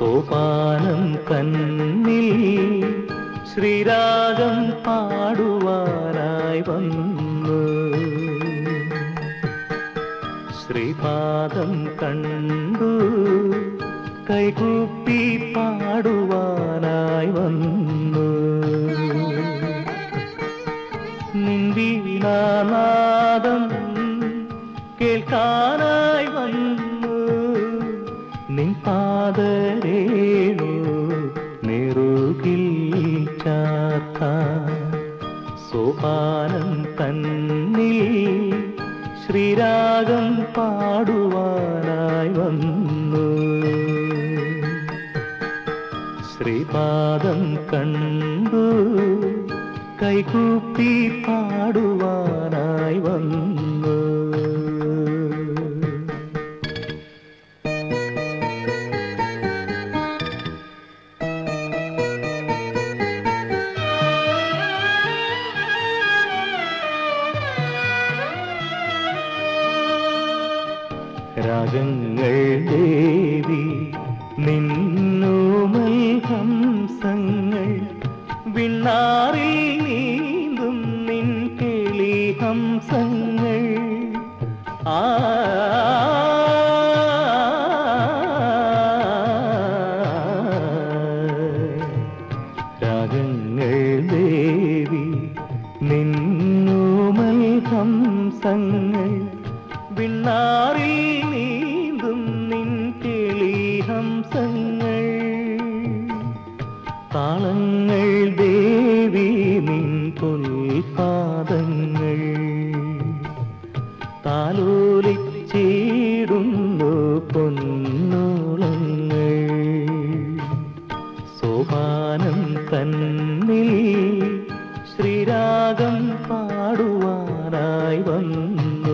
സോപാനം തന്നിൽ ശ്രീരാഗം പാടുവാനായി വന്നു ശ്രീപാദം കണ്ടു കൈകൂപ്പി പാടുവാനായി വന്നു നിന്ദീനാദം കേൾക്കാനായി വന്നു നിൻ പാദരേണു നെറുകിൽ ചാത്ത സോപാനം തന്നിൽ ശ്രീരാഗം പാടുവാനായി വന്നു ശ്രീപാദം കണ്ടു കൈകൂപ്പി പാടുവാനായി വന്നു രാഗങ്ങൾ ദേവി നിന്നോമൽ ഹംസങ്ങൾ വിണ്ണാറിൽ നീന്തും നിൻ കിളി ഹംസങ്ങൾ ആ രാഗങ്ങൾ ദേവി നിന്നോമൽ ഹംസങ്ങൾ വിണ്ണാറിൽ നീന്തും നിൻ കിളി ഹംസങ്ങൾ താളങ്ങൾ ദേവി നിൻ പൊൽപാദങ്ങൾ താലോലിച്ചിടുന്നു പൊന്നോളങ്ങൾ സോപാനം തന്നിൽ ശ്രീരാഗം പാടുവാനായി വന്നു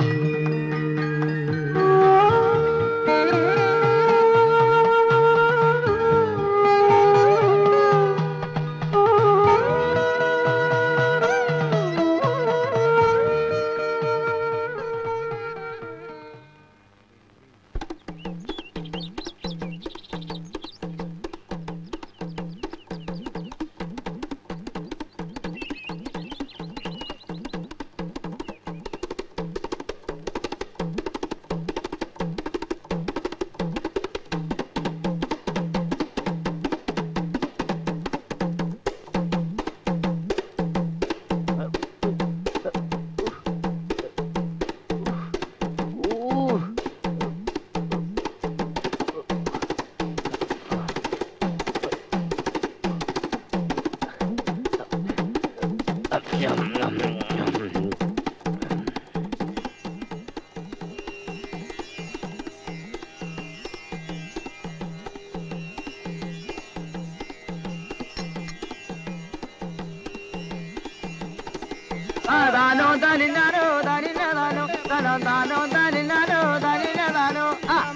താനോ തനിനാനോ തനിനാനോ തനോ താനോ തനിനാനോ തനിനാനോ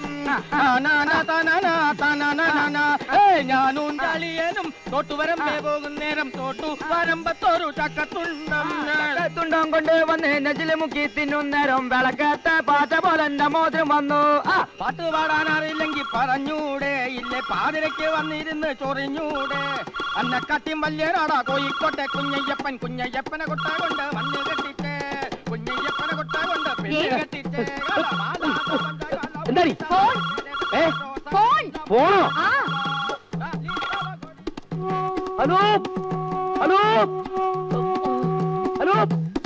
ഞാനും തളിയനും തോട്ടുവരമ്പേ പോകും നേരം തോട്ടു വരമ്പത്തോരു ചക്കത്തുണ്ടം ചക്കത്തുണ്ടം കൊണ്ട് വന്ന് നെജില് മുക്കി തിന്നും നേരം വിളക്കത്തെ പാറ്റ പോലെ എന്റെ മോതിരം വന്നു ആ പാട്ട് പാടാൻ അറിയില്ലെങ്കിൽ പറഞ്ഞൂടെ ഇല്ലേ പാതിരയ്ക്ക് വന്നിരുന്ന് ചൊറിഞ്ഞൂടെ അന്ന കട്ടിയും വല്യനാടാ കോയിക്കോട്ടെ കുഞ്ഞയ്യപ്പൻ കുഞ്ഞയ്യപ്പനെ കൊട്ട കൊണ്ട് മണ്ണ് കെട്ടിട്ട് കുഞ്ഞയ്യപ്പനെ കൊട്ട കൊണ്ട് പെണ്ണ് കെട്ടിട്ട് എന്താടി ഫോൺ ഏ ഫോൺ പോണോ ആ ഹലോ ഹലോ ഹലോ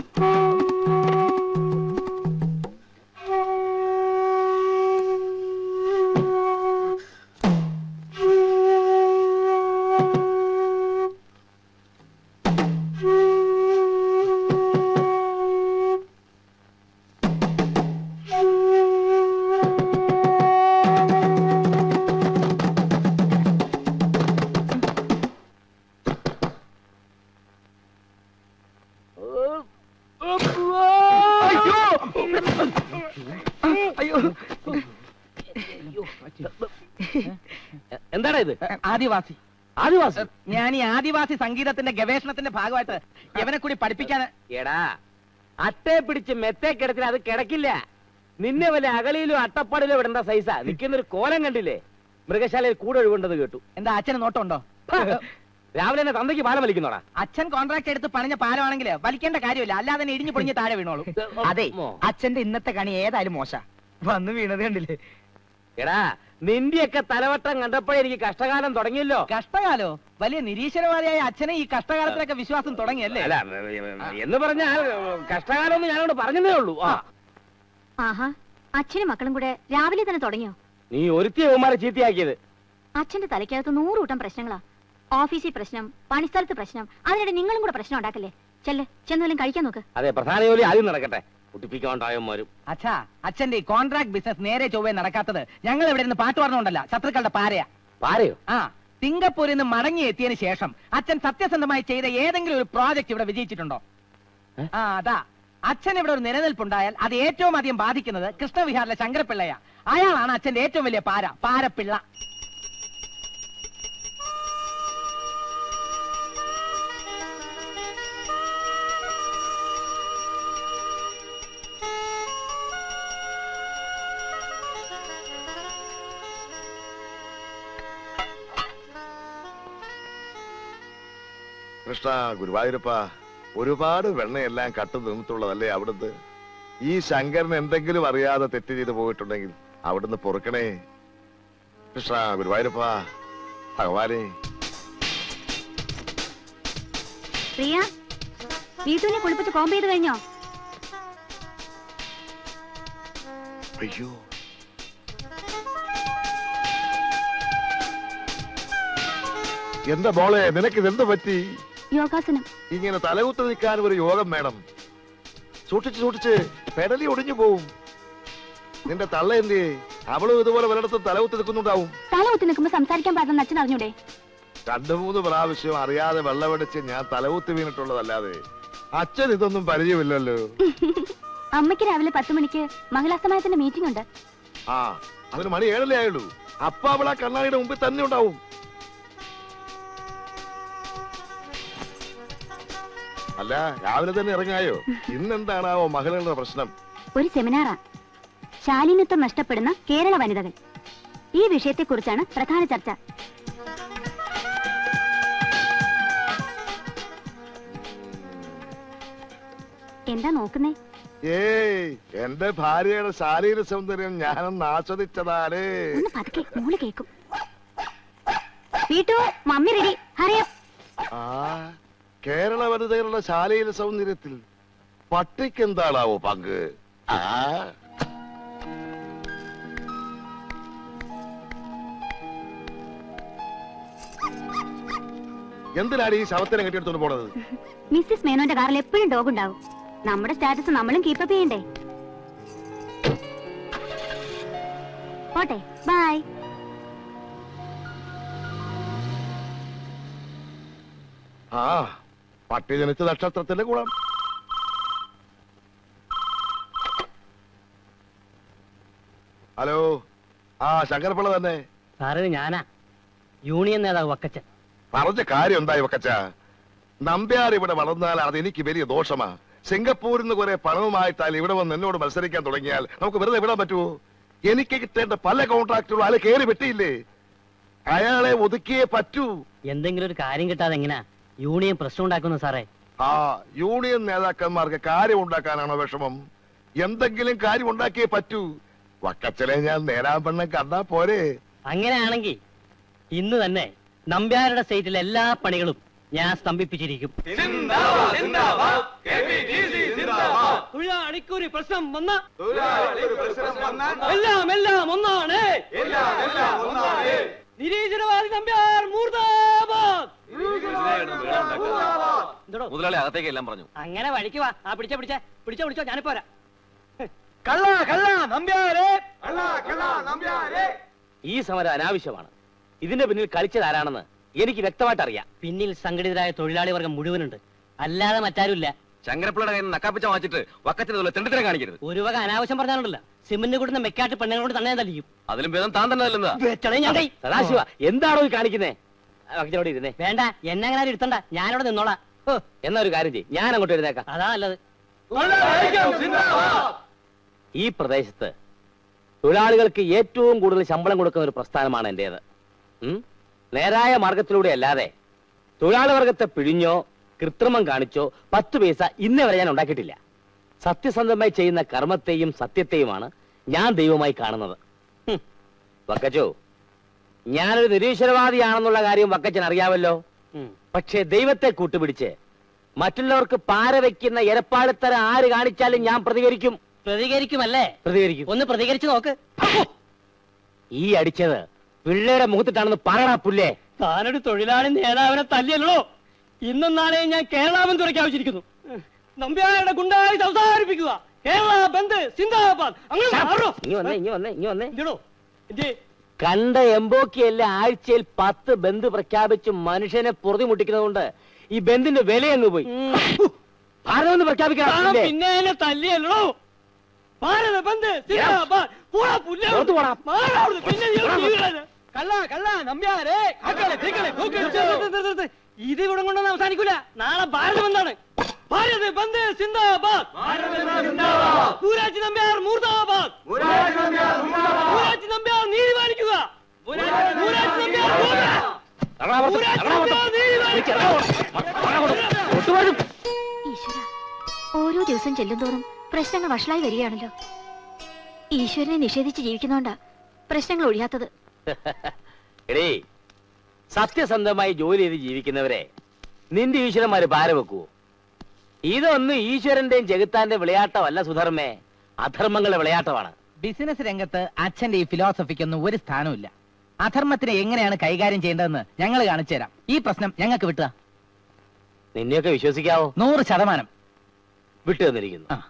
അയ്യോ എന്താടാ ഇത് ആദിവാസി ആദിവാസി ഞാൻ ഈ ആദിവാസി സംഗീതത്തിന്റെ ഗവേഷണത്തിന്റെ ഭാഗമായിട്ട് ഇവനെ കൂടി പഠിപ്പിക്കാൻ എടാ അട്ടയെ പിടിച്ച് മെത്തേ കിടത്തിന് അത് കിടക്കില്ല നിന്നെ വല്ല അകളിയിലും അട്ടപ്പാടിലോ വിടേണ്ട സൈസാ നിൽക്കുന്നൊരു കോലം കണ്ടില്ലേ മൃഗശാലയിൽ കൂടെ ഒഴിവുണ്ടെന്ന് കേട്ടു എന്താ അച്ഛന് നോട്ടമുണ്ടോ രാവിലെ തന്നെ തന്തയ്ക്ക് പാലം വലിക്കുന്നോടാ അച്ഛൻ കോൺട്രാക്ട് എടുത്ത് പണിഞ്ഞ പാലമാണെങ്കിൽ വലിക്കേണ്ട കാര്യമില്ല അല്ലാതെ തന്നെ ഇടിഞ്ഞു പൊളിഞ്ഞ് താഴെ വീണോളൂ അതെ മോ. അച്ഛന്റെ ഇന്നത്തെ കണി ഏതായാലും മോശ വന്ന് വീണത് കണ്ടില്ലേ എടാ നിന്റെയൊക്കെ തലവട്ടം കണ്ടപ്പോഴേ എനിക്ക് കഷ്ടകാലം തുടങ്ങിയല്ലോ കഷ്ടകാലോ വലിയ നിരീശ്വരവാദിയായ അച്ഛനെ ഈ കഷ്ടകാലത്തിലൊക്കെ വിശ്വാസം തുടങ്ങിയല്ലേ അല്ല എന്ന് പറഞ്ഞാൽ കഷ്ടകാലം എന്ന് ഞാനോട് പറഞ്ഞതേ ഉള്ളൂ ആ ആഹാ അച്ഛനും മക്കളും കൂടെ രാവിലെ തന്നെ തുടങ്ങിയോ നീ ഒരുത്തി യവന്മാരെ ചീത്തയാക്കിയത് അച്ഛന്റെ തലയ്ക്കകത്ത് നൂറുകൂട്ടം പ്രശ്നങ്ങളാ ഓഫീസിൽ പ്രശ്നം പണിസ്ഥലത്ത് പ്രശ്നം അതിനിടെ നിങ്ങളും കൂടെ പ്രശ്നം ഉണ്ടാക്കല്ലേ ചെല്ല് ചെന്നാലും കഴിക്കാൻ നോക്ക് അതെ പ്രധാന ജോലി ആദ്യം നടക്കട്ടെ കുട്ടിപ്പിക്കാണ്ടായവന്മാരും അച്ഛാ അച്ഛന്റെ ഈ കോൺട്രാക്ട് ബിസിനസ് നേരെ ചൊവ്വേ നടക്കാത്തത് ഞങ്ങൾ ഇവിടെ നിന്ന് പാട്ട് പറഞ്ഞുകൊണ്ടല്ല ശത്രുക്കളുടെ പാരയാ പാരയോ ആ സിംഗപ്പൂരിൽ നിന്ന് മടങ്ങി എത്തിയതിനു ശേഷം അച്ഛൻ സത്യസന്ധമായി ചെയ്ത ഏതെങ്കിലും ഒരു പ്രോജക്റ്റ് ഇവിടെ വിജയിച്ചിട്ടുണ്ടോ ഏ? ആ അതാ അച്ഛൻ ഇവിടെ ഒരു നിലനിൽപ്പുണ്ടായാൽ അത് ഏറ്റവും അധികം ബാധിക്കുന്നത് കൃഷ്ണവിഹാറിലെ ശങ്കരപിള്ളയാ അയാളാണ് അച്ഛന്റെ ഏറ്റവും വലിയ പാര പാരപ്പിള്ള കൃഷ്ണ ഗുരുവായൂരപ്പ ഒരുപാട് വെണ്ണയെല്ലാം കട്ടു നിന്നിട്ടുള്ളതല്ലേ അവിടുന്ന് ഈ ശങ്കരൻ എന്തെങ്കിലും അറിയാതെ തെറ്റ് ചെയ്തു പോയിട്ടുണ്ടെങ്കിൽ അവിടുന്ന് പൊറുക്കണേ കൃഷ്ണ ഗുരുവായൂരപ്പ ഭഗവാനെ പ്രിയ വീട്ടുവിനെ കുളിപ്പിച്ച് കോമ്പ് ചെയ്ത് കഴിഞ്ഞോ അയ്യോ എന്റെ മോളെ നിനക്ക് ഇതെന്ത് പറ്റി യോഗാസനം ഇങ്ങനെ തലകുത്ത് നിൽക്കാൻ ഒരു യോഗം വേണം സൂക്ഷിച്ച് സൂക്ഷിച്ച് പെടലി ഒടിഞ്ഞു പോവും നിന്റെ തള്ള എന്തിയെ അവളും ഇതുപോലെ പലയിടത്തും തലകുത്ത് നിൽക്കുന്നുണ്ടാവും തല കുത്തി നിൽക്കുമ്പോ സംസാരിക്കാൻ പാടുന്ന അച്ഛൻ അറിഞ്ഞൂടെ രണ്ടു മൂന്ന് പ്രാവശ്യം അറിയാതെ വെള്ളമടിച്ച് ഞാൻ തലകുത്തി വീണിട്ടുള്ളതല്ലാതെ അച്ഛൻ ഇതൊന്നും പരിചയമില്ലല്ലോ അമ്മയ്ക്ക് രാവിലെ പത്ത് മണിക്ക് മഹിളാസമയത്തിന്റെ മീറ്റിംഗ് ഉണ്ട് ആ അതിന് മണി ഏഴല്ലേ ആയുള്ളൂ അപ്പ അവൾ ആ കണ്ണാടിയുടെ മുമ്പിൽ തന്നെ ഉണ്ടാവും അല്ല രാവിലെ തന്നെ ഇറങ്ങായോ ഇന്നെന്താണാവോ മകളുടെ പ്രശ്നം ഒരു സെമിനാറാ ശാലീനത്വം നഷ്ടപ്പെടുന്ന കേരള വനിതകൾ ഈ വിഷയത്തെക്കുറിച്ചാണ് പ്രധാന ചർച്ച എന്താ നോക്കുന്നേ ഏയ് എന്റെ ഭാര്യയുടെ ശാരീരിക സൗന്ദര്യം ഞാനൊന്ന് ആസ്വദിച്ചതാണ് ഒന്ന് പതുക്കെ മോള് കേക്കും വീട്ടു മമ്മി റെഡി ഹറിയാം ആ കേരള വനിതകളുടെ ശാലീന സൗന്ദര്യത്തിൽ പട്ടിക്ക് എന്താണാവോ പങ്ക് ആ എന്തിനാണ് ഈ ശവത്തിനെ കെട്ടിയെടുത്തോണ്ട് പോണത് മിസ്സിസ് മേനോന്റെ കാറിൽ എപ്പോഴും ഡോഗ് ഉണ്ടാവും നമ്മുടെ സ്റ്റാറ്റസ് നമ്മളും കീപ്പപ്പ് ചെയ്യണ്ടേ പോട്ടെ ബൈ ആ പട്ടി ജനിച്ച നക്ഷത്രത്തിന്റെ ഗുണം ഹലോ ആ ശങ്കരപ്പിള്ള തന്നെ സാറിന് ഞാനാ യൂണിയൻ നേതാവ് വക്കച്ചൻ പറഞ്ഞ കാര്യം എന്തായി വക്കച്ച നമ്പ്യാർ ഇവിടെ വളർന്നാൽ അത് എനിക്ക് വലിയ ദോഷമാ സിംഗപ്പൂരിൽ നിന്ന് കുറെ പണവുമായിട്ടാൽ ഇവിടെ വന്ന് എന്നോട് മത്സരിക്കാൻ തുടങ്ങിയാൽ നമുക്ക് വെറുതെ വിടാൻ പറ്റുമോ എനിക്ക് കിട്ടേണ്ട പല കോൺട്രാക്റ്റുകളും അയാൾ കയറി വെട്ടിയില്ലേ അയാളെ ഒതുക്കിയേ പറ്റൂ എന്തെങ്കിലും ഒരു കാര്യം കിട്ടാതെ എങ്ങനാ യൂണിയൻ പ്രശ്നം ഉണ്ടാക്കുന്നു സാറേ ആ യൂണിയൻ നേതാക്കന്മാർക്ക് കാര്യം ഉണ്ടാക്കാനാണോ വിഷമം എന്തെങ്കിലും കാര്യം ഉണ്ടാക്കിയേ പറ്റൂ വക്കച്ചനെ ഞാൻ നേരാൻ പെണ്ണം കണ്ടാ പോരെ അങ്ങനെയാണെങ്കിൽ ഇന്ന് തന്നെ നമ്പ്യാരുടെ സ്റ്റേറ്റിലെ എല്ലാ പണികളും ഞാൻ സ്തംഭിപ്പിച്ചിരിക്കും തൊഴിലാളിക്കൊരു പ്രശ്നം വന്ന എല്ലാം എല്ലാം ഒന്നാണ് നിരീശ്വരവാദി നമ്പ്യാർ മൂർദാബാദ് എന്തോടോ? മുതലാളി അകത്തേക്ക് എല്ലാം പറഞ്ഞു അങ്ങനെ വഴിക്ക് വാ ആ പിടിച്ച പിടിച്ച പിടിച്ചോ പിടിച്ചോ ഞാനിപ്പോ വരാം കള്ള കള്ള നമ്പ്യാരെ ഈ സമരം അനാവശ്യമാണ് ഇതിന്റെ പിന്നിൽ കളിച്ചത് ആരാണെന്ന് എനിക്ക് വ്യക്തമായിട്ട് അറിയാം പിന്നിൽ സംഘടിതരായ തൊഴിലാളി വർഗം മുഴുവനുണ്ട് അല്ലാതെ മറ്റാരുമില്ല ശങ്കരപ്പിള്ളയുടെ കയ്യിൽ നിന്ന് നക്കാപ്പിച്ച വാങ്ങിച്ചിട്ട് വക്കത്തിന് പോലെ തെണ്ടിത്തരം കാണിക്കരുത് ഒരു വക അനാവശ്യം പറഞ്ഞാലുണ്ടല്ലോ സിമന്റ് കൂടുന്ന മെക്കാട്ട് പെണ്ണുങ്ങളോട് തന്നെ തല്ലിക്കും അതിലും ഭേദം താൻ തന്നെ അല്ലെന്നതാ വെച്ചണേ ഞാൻ കൈ. സദാശിവ എന്താണോ ഈ കാണിക്കുന്നേ വക്കച്ചനോട് ഇരുന്നേ വേണ്ട എന്നെ അങ്ങനെ ആരും ഇരുത്തണ്ട ഞാനിവിടെ നിന്നോളാം ഹോ, എന്നാ ഒരു കാര്യം ചെയ്യും ഞാൻ അങ്ങോട്ട് എഴുന്നേക്കാം അതാ നല്ലത് ഈ പ്രദേശത്ത് തൊഴിലാളികൾക്ക് ഏറ്റവും കൂടുതൽ ശമ്പളം കൊടുക്കുന്ന ഒരു പ്രസ്ഥാനമാണ് എന്റേത് ഉം? നേരായ മാർഗത്തിലൂടെ അല്ലാതെ തൊഴിലാളി വർഗത്തെ പിഴിഞ്ഞോ കൃത്രിമം കാണിച്ചോ പത്ത് പൈസ ഇന്നേ വരെ ഞാൻ ഉണ്ടാക്കിയിട്ടില്ല സത്യസന്ധമായി ചെയ്യുന്ന കർമ്മത്തെയും സത്യത്തെയുമാണ് ഞാൻ ദൈവമായി കാണുന്നത് ഹും. വക്കച്ചോ ഞാനൊരു നിരീശ്വരവാദിയാണെന്നുള്ള കാര്യം വക്കച്ചൻ അറിയാമല്ലോ പക്ഷേ ദൈവത്തെ കൂട്ടുപിടിച്ച് മറ്റുള്ളവർക്ക് പാര വെക്കുന്ന എരപ്പാടിത്തരം ആര് കാണിച്ചാലും ഞാൻ പ്രതികരിക്കും പ്രതികരിക്കുമല്ലേ പ്രതികരിക്കും ഒന്ന് പ്രതികരിച്ചു നോക്ക് ഈ അടിച്ചത് പിള്ളേരുടെ മുഖത്തിട്ടാണെന്ന് പറയണ പുല്ലേ താനൊരു തൊഴിലാളി നേതാവിനെ തല്ലിയല്ലോ ഇന്നും നാളെയും ഞാൻ കേരളാമെന്ന് തുറക്കാവശ്യരിക്കുന്നു നമ്പ്യാരുടെ ഗുണ്ടായി സംസാരിപ്പിക്കുക കേരള ബന്ദ് സിന്ദാബാദ് അങ്ങനെ മാറോ. ഇനി വന്നേ ഇനി വന്നേ ഇനി വന്നേ എന്തിടോ? എന്ത്? കണ്ട എംബോക്കിയല്ല ആഴ്ചയിൽ പത്ത് ബന്ദ് പ്രഖ്യാപിച്ച് മനുഷ്യനെ പൊറുതി മുട്ടിക്കുന്നതുകൊണ്ട് ഈ ബന്ദിന്റെ വില അങ്ങ് പോയി ഭാരതമെന്ന് താൻ പ്രഖ്യാപിക്കണം പിന്നെ എന്നെ തല്ലിയല്ലോ ഭാരത ബന്ദ് സിന്ദാബാദ് പോടാ പുല്ലേ പുറത്ത് പോടാ. മാറാ അവിടുന്ന്. പിന്നെ നീ ഒരു ജീവികളെ. കള്ള കള്ള നമ്പ്യാരെ കാക്കളെ, തീക്കളെ, തൂക്കി ഇടിച്ച് നിർത്ത്, നിർത്ത്, നിർത്ത്. ഇത് ഇവിടെ കൊണ്ടൊന്നും അവസാനിക്കൂല നാളെ ഭാരതം എന്താണ് ഭാരത് ബന്ദ് സിന്ദാബാദ് പൂരാജി നമ്പ്യാർ മൂർദാബാദ് പൂരാജി നമ്പ്യാർ നീതി പാലിക്കുക പൂരാജി നമ്പ്യാർ പോക. പൂരാജി നമ്പ്യാർ നീതി പാലിക്കുക ഈശ്വര ഓരോ ദിവസം ചെല്ലുന്തോറും പ്രശ്നങ്ങൾ വഷളായി വരികയാണല്ലോ ഈശ്വരനെ നിഷേധിച്ച് ജീവിക്കുന്നോണ്ടാ പ്രശ്നങ്ങൾ ഒഴിയാത്തത് എടേ സത്യസന്ധമായി ജോലി ചെയ്ത് ജീവിക്കുന്നവരെ നിന്റെ ഈശ്വരന്മാര് പാര വെക്കുവോ ഇതൊന്നും ഈശ്വരന്റെയും ജഗത്താന്റെ വിളയാട്ടമല്ല സുധർമ്മേ അധർമ്മങ്ങളുടെ വിളയാട്ടമാണ് ബിസിനസ് രംഗത്ത് അച്ഛന്റെ ഈ ഫിലോസഫിക്കൊന്നും ഒരു സ്ഥാനമില്ല അധർമ്മത്തിനെ എങ്ങനെയാണ് കൈകാര്യം ചെയ്യേണ്ടതെന്ന് ഞങ്ങൾ കാണിച്ചു തരാം ഈ പ്രശ്നം ഞങ്ങൾക്ക് വിട്ടുക നിന്നെയൊക്കെ വിശ്വസിക്കാവോ നൂറ് ശതമാനം വിട്ടു തന്നിരിക്കുന്നു ആ.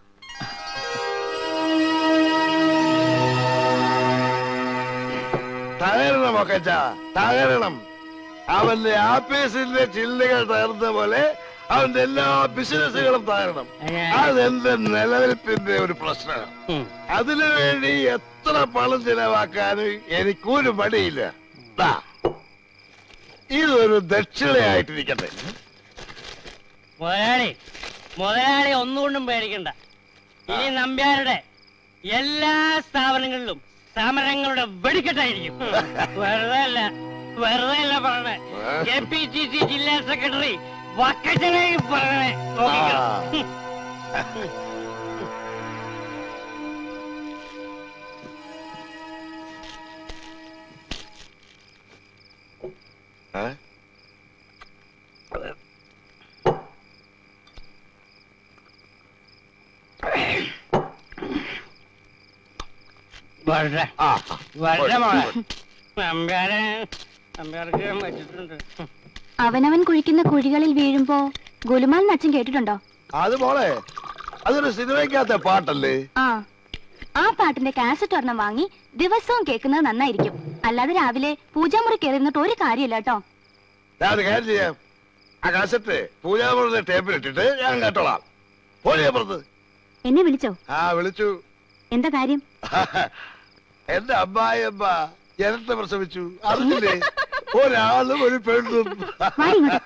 തകരണം ഒക്കച്ച തകരണം അവന്റെ ആപ്പീസിന്റെ ചില്ലുകൾ തകർന്ന പോലെ അവന്റെ എല്ലാ ബിസിനസ്സുകളും തകരണം അതെന്റെ നിലനിൽപ്പിന്റെ ഒരു പ്രശ്നമാണ് ഉം. അതിനു വേണ്ടി എത്ര പണം ചിലവാക്കാനും എനിക്കൊരു മടിയില്ല ദാ, ഇതൊരു ദക്ഷിണയായിട്ടിരിക്കട്ടെ മുതലാളി മുതലാളി ഒന്നുകൊണ്ടും പേടിക്കണ്ട ഇനി നമ്പ്യാരുടെ എല്ലാ സ്ഥാപനങ്ങളിലും സമരങ്ങളുടെ വെടിക്കെട്ടായിരിക്കും വെറുതെ അല്ല വെറുതെ അല്ല പറഞ്ഞേ കെ പി സി സി ജില്ലാ സെക്രട്ടറി വക്കച്ചനെ പറഞ്ഞേ നോക്കിക്കോ. ആ. ഏ? വരട്ടെ ആ, വരട്ടെ മോളെ പോയി. നമ്പ്യാരെ നമ്പ്യാർക്ക് വെച്ചിട്ടുണ്ട് അവനവൻ കുഴിക്കുന്ന കുഴികളിൽ വീഴുമ്പോ ഗുലുമാൽ നച്ചൻ കേട്ടിട്ടുണ്ടോ അത് മോളെ അതൊരു സിനിമയ്ക്കകത്തെ പാട്ടല്ലേ ആ ആ പാട്ടിന്റെ കാസറ്റ് ഒരെണ്ണം വാങ്ങി ദിവസവും കേൾക്കുന്നത് നന്നായിരിക്കും അല്ലാതെ രാവിലെ പൂജാമുറി കയറിയിരുന്നിട്ട് ഒരു കാര്യമില്ല കേട്ടോ ഞാൻ ഒരു കാര്യം ചെയ്യാം ആ കാസറ്റ് പൂജാമുറിന്റെ ടേപ്പിലിട്ടിട്ട് ഞാൻ കേട്ടോളാം പോലെയാ പുറത്ത് എന്നെ വിളിച്ചോ ആ വിളിച്ചു എന്താ കാര്യം എന്റെ അമ്മായിയമ്മ ജനത്തെ പ്രസവിച്ചു അറിഞ്ഞില്ലേ ഒരാളും ഒരു പെണ്ണും വാ ഇങ്ങോട്ട്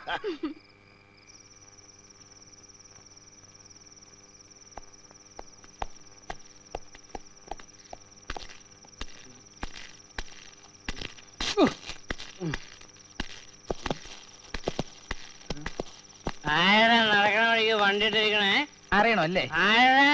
ആരാ നടക്കണ വഴിക്ക് വണ്ടി ഇട്ടിരിക്കണേ അറിയണോ അല്ലേ ആരാ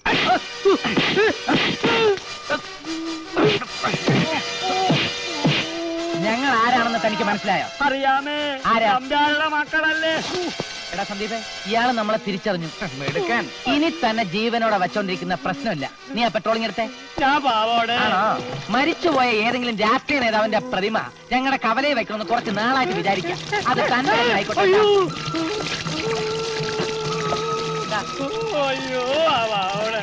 ഞങ്ങൾ ആരാണെന്ന് തനിക്ക് മനസ്സിലായോ അറിയാമേ ആരാ? നമ്പ്യാരുടെ മക്കളല്ലേ എടാ സന്ദീപേ ഇയാള് നമ്മളെ തിരിച്ചറിഞ്ഞു എടുക്കാൻ ഇനി തന്നെ ജീവനോടെ വെച്ചോണ്ടിരിക്കുന്ന പ്രശ്നമില്ല നീ ആ പെട്രോളിംഗ് എടുത്തേ ഞാൻ പാവോടെ ആണോ മരിച്ചുപോയ ഏതെങ്കിലും രാഷ്ട്രീയ നേതാവിന്റെ പ്രതിമ ഞങ്ങളുടെ കവലയിൽ വെക്കണമെന്ന് കുറച്ച് നാളായിട്ട് വിചാരിക്കാം അത് തന്നെ ആയിക്കോട്ടെ അയ്യോ ദാ, അയ്യോ ആ പാവോടെ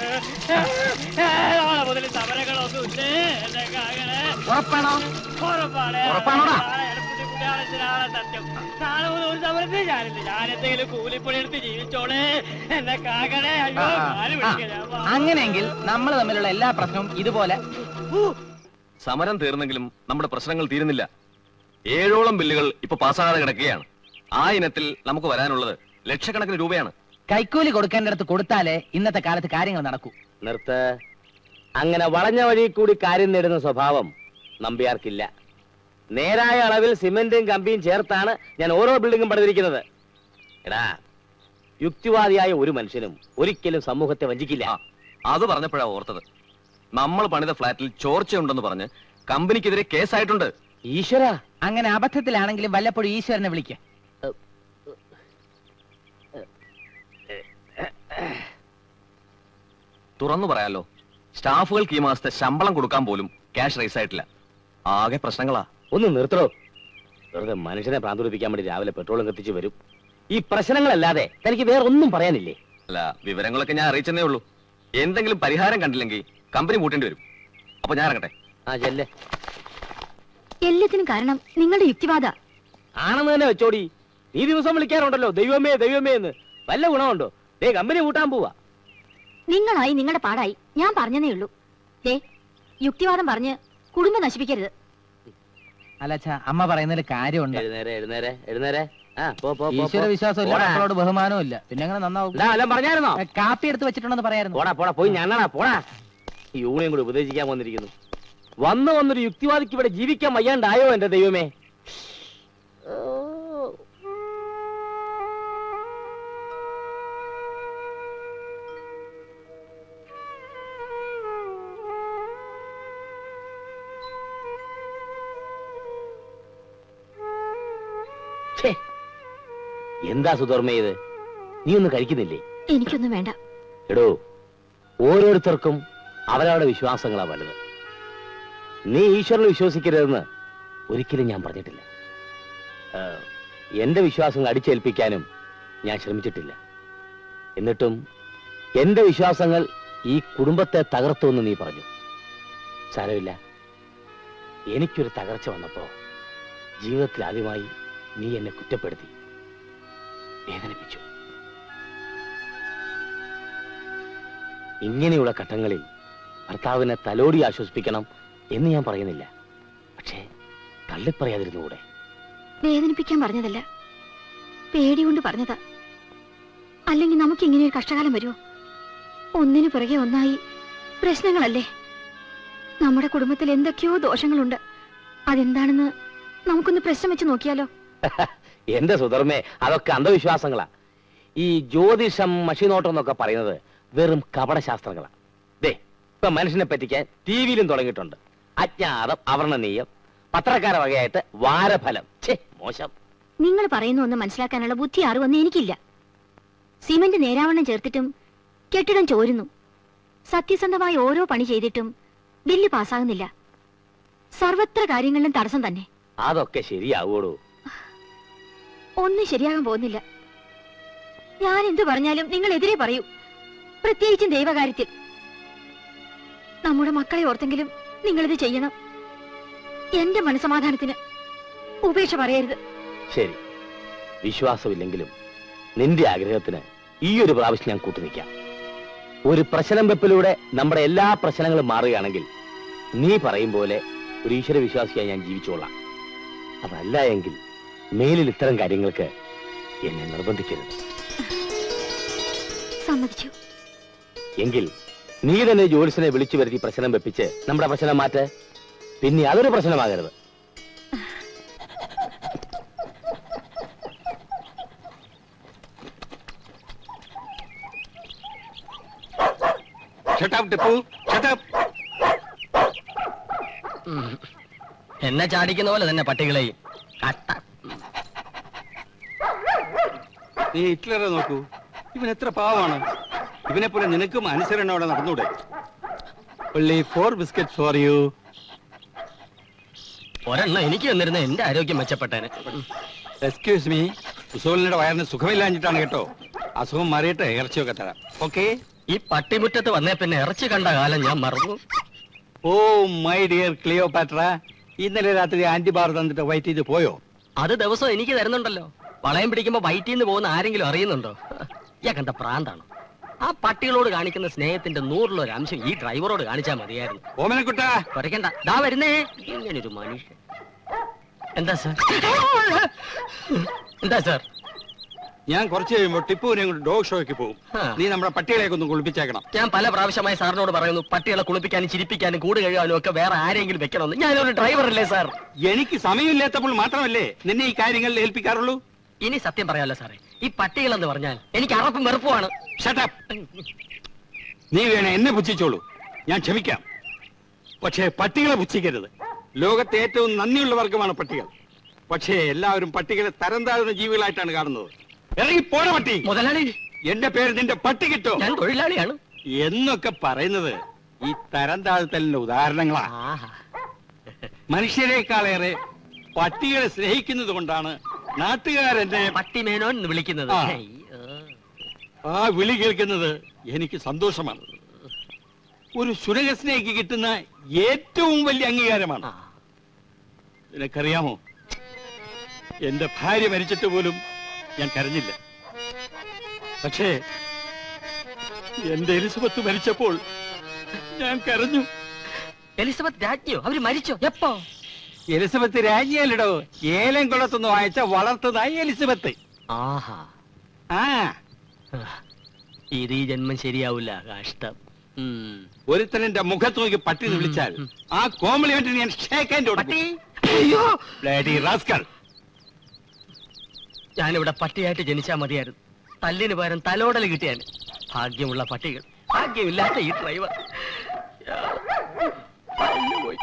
നാളെ മുതൽ സമരങ്ങളൊന്നും ഇല്ലേ എന്റെ കാകനെ ഉറപ്പാണോ ഉറപ്പാണ് ഉറപ്പാണോടാ? നാളെ എടപ്പുട്ടി കുട്ടിയാളത്തിനാണ് സത്യം നാളെ മുതൽ ഒരു സമരത്തിൽ ഞാനില്ല ഞാൻ എന്തെങ്കിലും കൂലിപ്പണി എടുത്ത് ജീവിച്ചോളെ എന്റെ കാകനെ അയ്യോ ആ, ആ, കാല് ആ. പിടിക്കാം ഞാൻ പാവം. അങ്ങനെയെങ്കിൽ നമ്മൾ തമ്മിലുള്ള എല്ലാ പ്രശ്നവും ഇതുപോലെ സമരം തീർന്നെങ്കിലും നമ്മുടെ പ്രശ്നങ്ങൾ തീരുന്നില്ല ഏഴോളം ബില്ലുകൾ ഇപ്പൊ പാസ്സാകാതെ കിടക്കുകയാണ് ആ ഇനത്തിൽ നമുക്ക് വരാനുള്ളത് ലക്ഷക്കണക്കിന് രൂപയാണ് കൈക്കൂലി കൊടുക്കേണ്ടടുത്ത് കൊടുത്താലേ ഇന്നത്തെ കാലത്ത് കാര്യങ്ങൾ നടക്കൂ നിർത്ത് അങ്ങനെ വളഞ്ഞ വഴി കൂടി കാര്യം നേടുന്ന സ്വഭാവം നമ്പ്യാർക്കില്ല നേരായ അളവിൽ സിമെന്റും കമ്പിയും ചേർത്താണ് ഞാൻ ഓരോ ബിൽഡിങ്ങും പണിതിരിക്കുന്നത് എടാ യുക്തിവാദിയായ ഒരു മനുഷ്യനും ഒരിക്കലും സമൂഹത്തെ വഞ്ചിക്കില്ല ആ, അത് പറഞ്ഞപ്പോഴാ ഓർത്തത് നമ്മൾ പണിത ഫ്ലാറ്റിൽ ചോർച്ചയുണ്ടെന്ന് പറഞ്ഞ് കമ്പനിക്കെതിരെ കേസായിട്ടുണ്ട് ഈശ്വര അങ്ങനെ അബദ്ധത്തിലാണെങ്കിലും വല്ലപ്പോഴും ഈശ്വരനെ വിളിക്ക തുറന്നു പറയാലോ സ്റ്റാഫുകൾക്ക് ഈ മാസത്തെ ശമ്പളം കൊടുക്കാൻ പോലും ക്യാഷ് റൈസ് ആയിട്ടില്ല ആകെ പ്രശ്നങ്ങളാ ഒന്ന് നിർത്തണോ വെറുതെ മനുഷ്യനെ പ്രാന്തുടിപ്പിക്കാൻ വേണ്ടി രാവിലെ പെട്രോളും കത്തിച്ച് വരും ഈ പ്രശ്നങ്ങളല്ലാതെ തനിക്ക് വേറെ ഒന്നും പറയാനില്ലേ അല്ല വിവരങ്ങളൊക്കെ ഞാൻ അറിയിച്ചെന്നേ ഉള്ളൂ എന്തെങ്കിലും പരിഹാരം കണ്ടില്ലെങ്കിൽ കമ്പനി മൂട്ടേണ്ടി വരും അപ്പൊ ഞാൻ ഇറങ്ങട്ടെ ആ ചെല്ലേ എല്ലാത്തിനും കാരണം നിങ്ങളുടെ യുക്തിവാദ ആണെന്ന് തന്നെ വെച്ചോടി നീ ദിവസം വിളിക്കാറുണ്ടല്ലോ ദൈവമേ ദൈവമേ എന്ന് വല്ല ഗുണമുണ്ടോ ദേ കമ്പനി കൂട്ടാൻ പോവാ നിങ്ങളായി നിങ്ങളുടെ പാടായി ഞാൻ പറഞ്ഞതേ ഉള്ളൂ ദേ യുക്തിവാദം പറഞ്ഞ് കുടുംബം നശിപ്പിക്കരുത് അല്ലച്ച അമ്മ പറയുന്നതിൽ കാര്യമുണ്ട് എഴുന്നേരെ എഴുന്നേരെ എഴുന്നേരെ ആ പോ പോ പോ, ഈശ്വര പോ. വിശ്വാസം ഇല്ല പോടാ. മക്കളോട് ബഹുമാനവും ഇല്ല പിന്നെ എങ്ങനെ നന്നാവും ഇതാ, വല്ലതും പറഞ്ഞായിരുന്നോ ഏ, കാപ്പി എടുത്ത് വെച്ചിട്ടുണ്ടെന്ന് പറയായിരുന്നു പോടാ പോടാ പോയി ഞാനാ പോടാ ഈ യൂണിയൻ കൂടി ഉപദേശിക്കാൻ വന്നിരിക്കുന്നു വന്ന് വന്നൊരു യുക്തിവാദിക്ക് ഇവിടെ ജീവിക്കാൻ വയ്യാണ്ടായോ എന്റെ ദൈവമേ ഛേ, എന്താ സുധർമ്മ ഇത് നീ ഒന്നും കഴിക്കുന്നില്ലേ എനിക്കൊന്നും വേണ്ട എടോ ഓരോരുത്തർക്കും അവരവരുടെ വിശ്വാസങ്ങളാ വലുത് നീ ഈശ്വരനെ വിശ്വസിക്കരുതെന്ന് ഒരിക്കലും ഞാൻ പറഞ്ഞിട്ടില്ല ആ, എന്റെ വിശ്വാസങ്ങൾ അടിച്ചേൽപ്പിക്കാനും ഞാൻ ശ്രമിച്ചിട്ടില്ല എന്നിട്ടും എന്റെ വിശ്വാസങ്ങൾ ഈ കുടുംബത്തെ തകർത്തുവെന്ന് നീ പറഞ്ഞു സാരമില്ല എനിക്കൊരു തകർച്ച വന്നപ്പോ ജീവിതത്തിൽ ആദ്യമായി നീ എന്നെ കുറ്റപ്പെടുത്തി വേദനിപ്പിച്ചു ഇങ്ങനെയുള്ള ഘട്ടങ്ങളിൽ ഭർത്താവിനെ തലോടി ആശ്വസിപ്പിക്കണം എന്ന് ഞാൻ പറയുന്നില്ല പക്ഷേ തള്ളിപ്പറയാതിരുന്നുകൂടെ വേദനിപ്പിക്കാൻ പറഞ്ഞതല്ല പേടികൊണ്ട് പറഞ്ഞതാ അല്ലെങ്കിൽ നമുക്ക് ഇങ്ങനെ ഒരു കഷ്ടകാലം വരുമോ ഒന്നിനു പിറകെ ഒന്നായി പ്രശ്നങ്ങളല്ലേ നമ്മുടെ കുടുംബത്തിൽ എന്തൊക്കെയോ ദോഷങ്ങളുണ്ട് അതെന്താണെന്ന് നമുക്കൊന്ന് പ്രശ്നം വെച്ച് നോക്കിയാലോ എന്റെ സുധർമ്മേ അതൊക്കെ അന്ധവിശ്വാസങ്ങളാ ഈ ജ്യോതിഷം മഷിനോട്ടം എന്നൊക്കെ പറയുന്നത് വെറും കപടശാസ്ത്രങ്ങളാ ദേ ഇപ്പൊ മനുഷ്യനെ പറ്റിക്കാൻ ടി വിയിലും തുടങ്ങിയിട്ടുണ്ട് അജ്ഞാതം അവർണനീയം പത്രക്കാര വകയായിട്ട് വാരഫലം ഛേ മോശം നിങ്ങൾ പറയുന്ന ഒന്ന് മനസ്സിലാക്കാനുള്ള ബുദ്ധി അറിവൊന്നും എനിക്കില്ല സിമന്റ് നേരാവണ്ണം ചേർത്തിട്ടും കെട്ടിടം ചോരുന്നു സത്യസന്ധമായി ഓരോ പണി ചെയ്തിട്ടും ബില്ല് പാസ്സാകുന്നില്ല സർവത്ര കാര്യങ്ങളിലും തടസ്സം തന്നെ അതൊക്കെ ശരിയാവൂടോ ഒന്നും ശരിയാകാൻ പോകുന്നില്ല ഞാൻ എന്തു പറഞ്ഞാലും നിങ്ങൾ എതിരെ പറയൂ പ്രത്യേകിച്ചും ദൈവകാര്യത്തിൽ നമ്മുടെ മക്കളെ ഓർത്തെങ്കിലും നിങ്ങളിത് ചെയ്യണം എന്റെ മനസമാധാനത്തിന് ഉപേക്ഷ പറയരുത് ശരി വിശ്വാസമില്ലെങ്കിലും നിന്റെ ആഗ്രഹത്തിന് ഈ ഒരു പ്രാവശ്യം ഞാൻ കൂട്ടുനിൽക്കാം ഒരു പ്രശ്നം വെപ്പിലൂടെ നമ്മുടെ എല്ലാ പ്രശ്നങ്ങളും മാറുകയാണെങ്കിൽ നീ പറയും പോലെ ഒരു ഈശ്വര വിശ്വാസിയായി ഞാൻ ജീവിച്ചോളാം അതല്ല എങ്കിൽ മേലിൽ ഇത്തരം കാര്യങ്ങൾക്ക് എന്നെ നിർബന്ധിക്കരുത് സമ്മതിച്ചു എങ്കിൽ നീ തന്നെ ജോലിസിനെ വിളിച്ചു വരുത്തി പ്രശ്നം വെപ്പിച്ച് നമ്മുടെ പ്രശ്നം മാറ്റ് പിന്നെ അതൊരു പ്രശ്നമാകരുത് എന്നെ ചാടിക്കുന്ന പോലെ തന്നെ പട്ടികളെയും കട്ട നീ ഹിറ്റ്ലറെ നോക്കൂ ഇവൻ എത്ര പാവമാണ് ഇവനെ പോലെ നിനക്കും അനുസരണയോടെ നടന്നൂടെ ഒള്ളി ഫോർ ബിസ്ക്കറ്റ് ഫോർ യു ഒരെണ്ണം എനിക്ക് വന്നിരുന്ന എന്റെ ആരോഗ്യം മെച്ചപ്പെട്ടേനെ എക്സ്ക്യൂസ് മീ കുസോലിന്റെ വയറിന് സുഖമില്ലാഞ്ഞിട്ടാണ് കേട്ടോ അസുഖം മാറിയിട്ട് ഇറച്ചിയൊക്കെ തരാം ഓക്കെ ഈ പട്ടിമുറ്റത്ത് വന്നേ പിന്നെ ഇറച്ചി കണ്ട കാലം ഞാൻ മറന്നു ഓ മൈ ഡിയർ ക്ലിയോപാട്ര ഇന്നലെ രാത്രി ആന്റിബാർ തന്നിട്ട് വൈറ്റ് ചെയ്ത് പോയോ അത് ദിവസം എനിക്ക് തരുന്നുണ്ടല്ലോ വളയം പിടിക്കുമ്പോ വയറ്റിൽ നിന്ന് പോകുന്ന ആരെങ്കിലും അറിയുന്നുണ്ടോ ഇയാൾക്ക് എന്താ പ്രാന്താണ് ആ പട്ടികളോട് കാണിക്കുന്ന സ്നേഹത്തിന്റെ നൂറിലൊരു അംശം ഈ ഡ്രൈവറോട് കാണിച്ചാൽ മതിയായിരുന്നു ഓമനക്കുട്ട കുറയ്ക്കണ്ട ദാ വരുന്നേ ഇങ്ങനൊരു മനുഷ്യൻ എന്താ സാർ എന്താ സാർ ഞാൻ കുറച്ച് കഴിയുമ്പോൾ ടിപ്പുവിനെ കൊണ്ട് ഡോഗ് ഷോയ്ക്ക് പോകും ആ. നീ നമ്മുടെ പട്ടികളെയൊക്കെ ഒന്ന് കുളിപ്പിച്ചേക്കണം ഞാൻ പല പ്രാവശ്യമായി സാറിനോട് പറയുന്നു പട്ടികളെ കുളിപ്പിക്കാനും ചിരിപ്പിക്കാനും കൂട് കഴുകാനും ഒക്കെ വേറെ ആരെങ്കിലും വെക്കണമെന്ന് ഞാനൊരു ഡ്രൈവറല്ലേ സാർ എനിക്ക് സമയമില്ലാത്തപ്പോൾ മാത്രമല്ലേ നിന്നെ ഈ കാര്യങ്ങളിൽ ഏൽപ്പിക്കാറുള്ളൂ ഇനി സത്യം പറയാമല്ലോ സാറേ ഈ പട്ടികൾ എന്ന് പറഞ്ഞാൽ എനിക്ക് അറപ്പും വെറുപ്പുമാണ് ഷട്ടപ്പ് നീ വേണേ എന്നെ പുച്ഛിച്ചോളൂ ഞാൻ ക്ഷമിക്കാം പക്ഷേ പട്ടികളെ പുച്ഛിക്കരുത് ലോകത്തെ ഏറ്റവും നന്ദിയുള്ള വർഗമാണ് പട്ടികൾ പക്ഷേ എല്ലാവരും പട്ടികളെ തരം താഴ്ന്ന ജീവികളായിട്ടാണ് കാണുന്നത് ഇറങ്ങി പോണ പട്ടി മുതലാളി എന്റെ പേര് നിന്റെ പട്ടി കിട്ടോ ഞാൻ തൊഴിലാളിയാണ് എന്നൊക്കെ പറയുന്നത് ഈ തരം താഴ്ത്തലിന്റെ ഉദാഹരണങ്ങളാ ആഹാ. മനുഷ്യരെക്കാളേറെ പട്ടികളെ സ്നേഹിക്കുന്നത് കൊണ്ടാണ് നാട്ടുകാരെന്നെ പട്ടി മേനോൻ എന്ന് വിളിക്കുന്നത് ആ. അയ്യോ. ആ വിളി കേൾക്കുന്നത് എനിക്ക് സന്തോഷമാണ് ഒരു സുരകസ്നേഹിക്ക് കിട്ടുന്ന ഏറ്റവും വലിയ അംഗീകാരമാണ് ആ. നിനക്കറിയാമോ എന്റെ ഭാര്യ മരിച്ചിട്ട് പോലും ഞാൻ കരഞ്ഞില്ല പക്ഷേ എന്റെ എലിസബത്ത് മരിച്ചപ്പോൾ ഞാൻ കരഞ്ഞു എലിസബത്ത് രാജ്ഞിയോ അവര് മരിച്ചോ എപ്പോ എലിസബത്ത് രാജ്ഞിയല്ലടോ ഏലം കുളത്തുനിന്ന് വായിച്ച വളർത്തതായി എലിസബത്ത് ആഹാ ആ ഇത് ഈ ജന്മം ശരിയാവില്ല കഷ്ടം ഉം. ഒരുത്തൻ എന്റെ മുഖത്ത് നോക്കി പട്ടി എന്ന് വിളിച്ചാൽ ആ കോംപ്ലിമെന്റിന് ഞാൻ ഷേക്ക് ഹാൻഡ് പട്ടി കൊടുക്കും അയ്യോ ബ്ലഡി റാസ്കൽ ഞാനിവിടെ പട്ടിയായിട്ട് ജനിച്ചാ മതിയായിരുന്നു തല്ലിന് പകരം തലോടൽ കിട്ടിയാൽ ഭാഗ്യമുള്ള പട്ടികൾ ഭാഗ്യമില്ലാത്ത ഈ ഡ്രൈവർ പോയി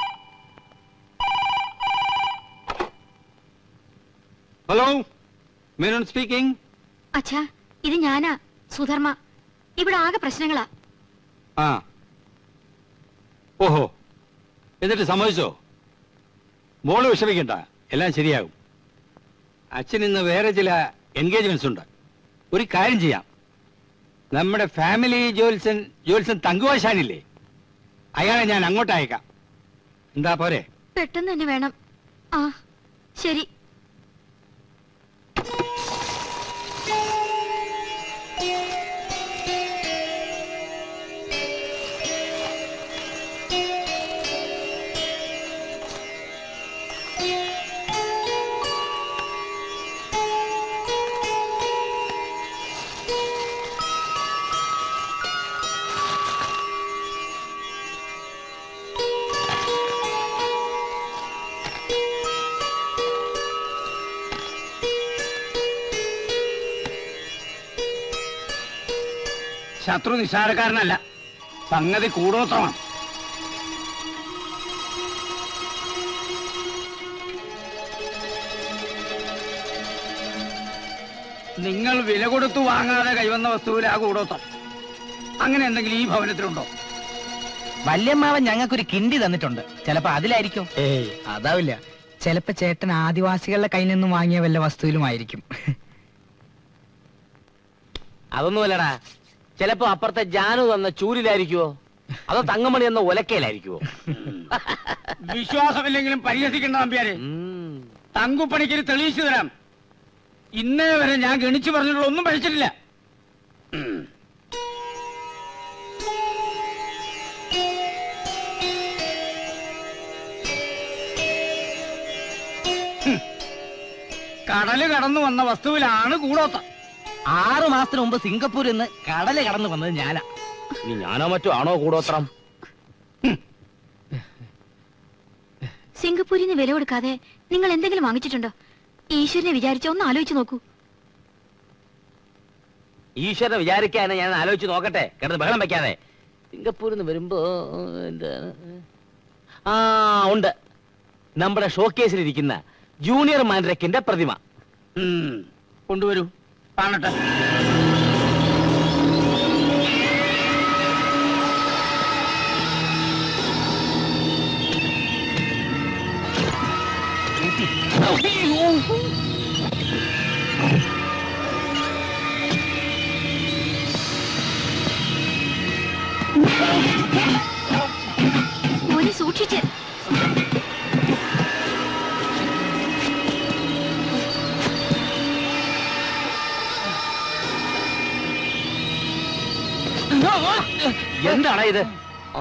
ഹലോ മേനോൻ സ്പീക്കിംഗ് അച്ഛാ ഇത് ഞാനാ സുധർമ്മ ഇവിടെ ആകെ പ്രശ്നങ്ങളാ ആ ഓഹോ എന്നിട്ട് സമ്മതിച്ചോ മോള് വിഷമിക്കണ്ട എല്ലാം ശരിയാകും അച്ഛൻ ഇന്ന് വേറെ ചില എൻഗേജ്മെന്റ്സ് ഉണ്ട് ഒരു കാര്യം ചെയ്യാം നമ്മുടെ ഫാമിലി ജോൽസൻ ജോൽസൻ തങ്കുവാശാനില്ലേ അയാളെ ഞാൻ അങ്ങോട്ട് അയക്കാം എന്താ പോരെ പെട്ടെന്ന് തന്നെ വേണം ആ ശരി ശത്രു നിസ്സാരക്കാരനല്ല സംഗതി കൂടോത്രമാണ് നിങ്ങൾ വില കൊടുത്തു വാങ്ങാതെ കൈവന്ന വസ്തുവിൽ ആ കൂടോത്രം അങ്ങനെ എന്തെങ്കിലും ഈ ഭവനത്തിലുണ്ടോ വല്യമ്മാവൻ ഞങ്ങൾക്കൊരു കിണ്ടി തന്നിട്ടുണ്ട് ചിലപ്പോ അതിലായിരിക്കും ഏയ് അതാവില്ല ചിലപ്പോ ചേട്ടൻ ആദിവാസികളുടെ കയ്യിൽ നിന്നും വാങ്ങിയ വല്ല വസ്തുവിലുമായിരിക്കും അതൊന്നുമല്ലടാ ചിലപ്പോ അപ്പുറത്തെ ജാനു തന്ന ചൂരിലായിരിക്കുവോ അതോ തങ്കമണി എന്ന ഒലക്കയിലായിരിക്കുവോ വിശ്വാസമില്ലെങ്കിലും പരിഹസിക്കേണ്ട നമ്പ്യാരെ ഉം. തങ്കുപ്പണിക്ക് തെളിയിച്ചു തരാം ഇന്നേ വരെ ഞാൻ ഗണിച്ചു പറഞ്ഞിട്ടുള്ള ഒന്നും പഠിച്ചിട്ടില്ല ഹും. കടല് കടന്നു വന്ന വസ്തുവിലാണ് കൂടോത്തം ആറു മാസത്തിന് മുമ്പ് സിംഗപ്പൂരിൽ നിന്ന് കടല് കടന്നു വന്നത് ഞാനാ ഇനി ഞാനോ മറ്റോ ആണോ കൂടോത്രം സിംഗപ്പൂരിൽ നിന്ന് വില കൊടുക്കാതെ നിങ്ങൾ എന്തെങ്കിലും വാങ്ങിച്ചിട്ടുണ്ടോ ഈശ്വരനെ വിചാരിച്ച ഒന്ന് ആലോചിച്ച് നോക്കൂ ഈശ്വരനെ വിചാരിക്കാനെ ഞാൻ ആലോചിച്ച് നോക്കട്ടെ കിടന്ന് ബഹളം വെക്കാതെ സിംഗപ്പൂരിൽ നിന്ന് വരുമ്പോ എന്താണ് ആ ഉണ്ട് നമ്മുടെ ഷോക്കേസിലിരിക്കുന്ന ജൂനിയർ മാൻഡ്രക്കിന്റെ പ്രതിമ ഉം. കൊണ്ടുവരൂ കാണട്ടെ മോനെ സൂക്ഷിച്ച് എന്താണ് ഇത് ആ.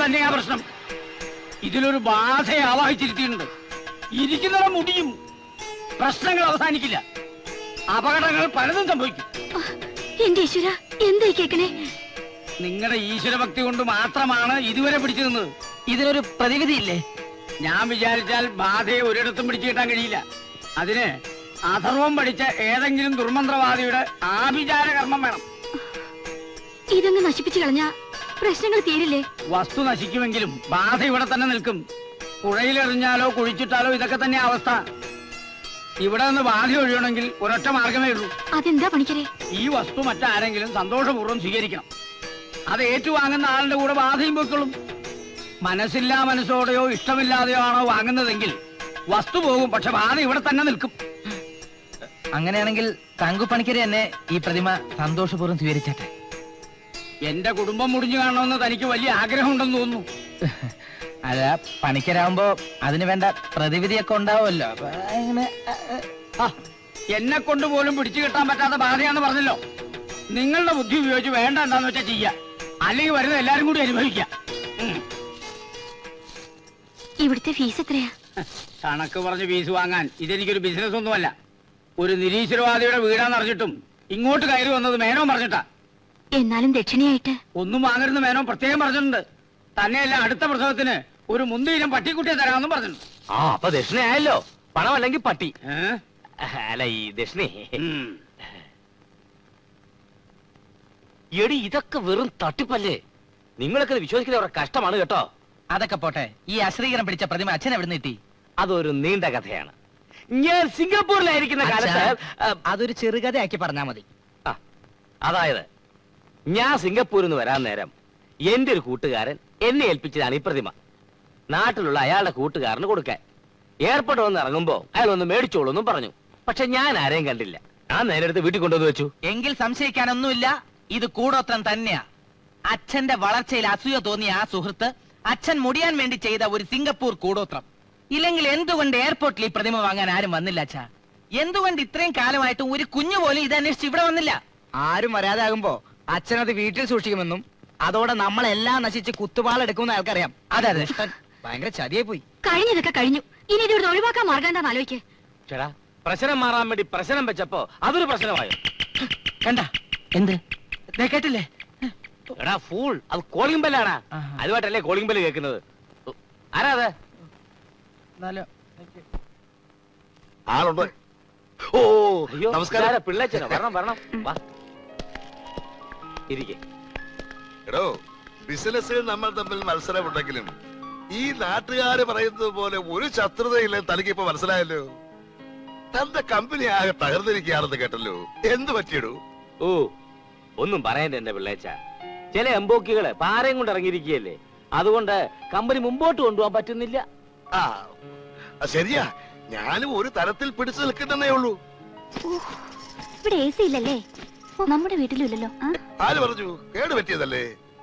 തന്നെയാ പ്രശ്നം ഇതിലൊരു ബാധയെ ആവാഹിച്ചിരുത്തിയിട്ടുണ്ട് ഇരിക്കുന്നവ മുടിയും പ്രശ്നങ്ങൾ അവസാനിക്കില്ല അപകടങ്ങൾ പലതും സംഭവിക്കും ആ, എന്റെ ഈശ്വര എന്തായി കേക്കണേ നിങ്ങളുടെ ഈശ്വരഭക്തി കൊണ്ട് മാത്രമാണ് ഇതുവരെ പിടിച്ചു നിന്നത് ഇതിനൊരു പ്രതിവിധിയില്ലേ ഞാൻ വിചാരിച്ചാൽ ബാധയെ ഒരിടത്തും പിടിച്ചു കിട്ടാൻ കഴിയില്ല അതിന് അഥർവം പഠിച്ച ഏതെങ്കിലും ദുർമന്ത്രവാദിയുടെ ആഭിചാര കർമ്മം വേണം ഇതങ്ങ് നശിപ്പിച്ചു കളഞ്ഞ പ്രശ്നങ്ങൾ തീരില്ലേ വസ്തു നശിക്കുമെങ്കിലും ബാധ ഇവിടെ തന്നെ നിൽക്കും പുഴയിലെറിഞ്ഞാലോ കുഴിച്ചിട്ടാലോ ഇതൊക്കെ തന്നെ അവസ്ഥ ഇവിടെ നിന്ന് ബാധ ഒഴിയണമെങ്കിൽ ഒരൊറ്റ മാർഗമേ ഉള്ളൂ അതെന്താ പണിക്കരെ ഈ വസ്തു മറ്റാരെങ്കിലും സന്തോഷപൂർവ്വം സ്വീകരിക്കണം അത് ഏറ്റുവാങ്ങുന്ന ആളുടെ കൂടെ ബാധയും പൊയ്ക്കൊള്ളും മനസ്സില്ലാ മനസ്സോടെയോ ഇഷ്ടമില്ലാതെയോ ആണോ വാങ്ങുന്നതെങ്കിൽ വസ്തു പോകും പക്ഷെ ബാധ ഇവിടെ തന്നെ നിൽക്കും അങ്ങനെയാണെങ്കിൽ തങ്കുപണിക്കര് തന്നെ ഈ പ്രതിമ സന്തോഷപൂർവ്വം സ്വീകരിച്ചട്ടെ എന്റെ കുടുംബം മുടിഞ്ഞു കാണണമെന്ന് തനിക്ക് വലിയ ആഗ്രഹമുണ്ടെന്ന് തോന്നുന്നു അല്ല പണിക്കരാകുമ്പോ അതിന് വേണ്ട പ്രതിവിധിയൊക്കെ ഉണ്ടാവുമല്ലോ അപ്പൊ അങ്ങനെ ആ, എന്നെ കൊണ്ട് പോലും പിടിച്ചു കിട്ടാൻ പറ്റാത്ത ബാധയാന്ന് പറഞ്ഞല്ലോ നിങ്ങളുടെ ബുദ്ധി ഉപയോഗിച്ച് വേണ്ട എന്താന്ന് വെച്ചാൽ ചെയ്യാ അല്ലെങ്കിൽ വരുന്ന എല്ലാരും കൂടി അനുഭവിക്കാം ഉം. ഇവിടുത്തെ ഫീസ് എത്രയാ കണക്ക് പറഞ്ഞ് ഫീസ് വാങ്ങാൻ ഇതെനിക്കൊരു ബിസിനസ് ഒന്നുമല്ല ഒരു നിരീശ്വരവാദിയുടെ വീടാന്ന് അറിഞ്ഞിട്ടും ഇങ്ങോട്ട് കയറി വന്നത് മേനോ പറഞ്ഞിട്ടാ എന്നാലും ദക്ഷിണയായിട്ട് ഒന്നും വാങ്ങരുന്ന് മേനോ പ്രത്യേകം പറഞ്ഞിട്ടുണ്ട് തന്നെയല്ല അടുത്ത പ്രസവത്തിന് ഒരു മുന്തിയിലും പട്ടിക്കുട്ടിയെ തരാമെന്നും പറഞ്ഞിട്ടുണ്ട് ആ അപ്പൊ ദക്ഷിണയായല്ലോ പണം അല്ലെങ്കിൽ പട്ടി ഏ? അല്ല ഈ ദക്ഷിണേ ഉം. എടി ഇതൊക്കെ വെറും തട്ടിപ്പല്ലേ നിങ്ങളൊക്കെ ഇത് വിശ്വസിക്കുന്നത് അവരുടെ കഷ്ടമാണ് കേട്ടോ അതൊക്കെ പോട്ടെ ഈ അശ്രീകരം പിടിച്ച പ്രതിമ അച്ഛൻ എവിടെ കിട്ടി അതൊരു നീണ്ട കഥയാണ് ഞാൻ സിംഗപ്പൂരിലായിരിക്കുന്ന കാലത്ത് ആ, അതൊരു ചെറുകഥയാക്കി പറഞ്ഞാ മതി ആ, അതായത് ഞാൻ സിംഗപ്പൂരിൽ നിന്ന് വരാൻ നേരം എന്റെ ഒരു കൂട്ടുകാരൻ എന്നെ ഏൽപ്പിച്ചതാണ് ഈ പ്രതിമ നാട്ടിലുള്ള അയാളുടെ കൂട്ടുകാരന് കൊടുക്കാൻ എയർപോർട്ട് വന്ന് ഇറങ്ങുമ്പോ അയാൾ ഒന്ന് മേടിച്ചോളൂ എന്നും പറഞ്ഞു പക്ഷെ ഞാൻ ആരെയും കണ്ടില്ല ഞാൻ നേരെ എടുത്ത് വീട്ടിൽ കൊണ്ടുവന്ന് വെച്ചു എങ്കിൽ സംശയിക്കാനൊന്നുമില്ല ഇത് കൂടോത്രം തന്നെയാ അച്ഛന്റെ വളർച്ചയിൽ അസൂയ തോന്നിയ ആ സുഹൃത്ത് അച്ഛൻ മുടിയാൻ വേണ്ടി ചെയ്ത ഒരു സിംഗപ്പൂർ കൂടോത്രം ഇല്ലെങ്കിൽ എന്തുകൊണ്ട് എയർപോർട്ടിൽ ഈ പ്രതിമ വാങ്ങാൻ ആരും വന്നില്ല അച്ഛാ എന്തുകൊണ്ട് ഇത്രയും കാലമായിട്ടും ഒരു കുഞ്ഞു പോലും ഇത് അന്വേഷിച്ച് ഇവിടെ വന്നില്ല ആരും വരാതാകുമ്പോ അച്ഛനത് വീട്ടിൽ സൂക്ഷിക്കുമെന്നും അതോടെ നമ്മളെല്ലാം നശിച്ച് കുത്തുപാളെടുക്കുമെന്ന് അയാൾക്കറിയാം അതെ അതെ ഭയങ്കര ചതിയായി പോയി കഴിഞ്ഞതൊക്കെ കഴിഞ്ഞു ഇനി ഇത് ഇവിടുന്ന് ഒഴിവാക്കാൻ മാർഗം എന്താന്ന് ആലോചിക്ക് ചേടാ പ്രശ്നം മാറാൻ വേണ്ടി പ്രശ്നം വെച്ചപ്പോ അതൊരു പ്രശ്നമായോ കണ്ട എന്ത് ദേ കേട്ടില്ലേ എടാ ഫൂൾ അത് കോളിംഗ് ബെല്ലാടാ ആഹാ. അതുമായിട്ടല്ലേ കോളിംഗ് ബെല്ല് കേൾക്കുന്നത് ഉ, ആരാ അത് എന്നാലോ ആളുണ്ട് ഓ അയ്യോ നമസ്കാരം ഇതാരാ പിള്ളേച്ചനോ വരണം വരണം വാ ഇരിക്കെ എടോ ബിസിനസ്സിൽ നമ്മൾ തമ്മിൽ മത്സരമുണ്ടെങ്കിലും ഈ നാട്ടുകാര് പറയുന്നത് പോലെ ഒരു ശത്രുതയില്ല തനിക്ക് ഇപ്പൊ മനസ്സിലായല്ലോ തന്റെ കമ്പനി ആകെ തകർന്നിരിക്കുകയാണെന്ന് കേട്ടല്ലോ എന്ത് പറ്റിയിടൂ ഓ ഒന്നും പറയണ്ട എന്റെ പിള്ളേച്ച ചില എംബോക്കികള് പാറയും കൊണ്ട് ഇറങ്ങിയിരിക്കുകയല്ലേ അതുകൊണ്ട് കമ്പനി മുമ്പോട്ട് കൊണ്ടുപോകാൻ പറ്റുന്നില്ല ആ ആ, ശരിയാ ഞാനും ഒരു തരത്തിൽ പിടിച്ചു നിൽക്കുന്നേ ഉള്ളൂ ഇവിടെ എ സി ഇല്ലല്ലേ നമ്മുടെ വീട്ടിലും ഇല്ലല്ലോ ആ? ആര് പറഞ്ഞു കേട് പറ്റിയതല്ലേ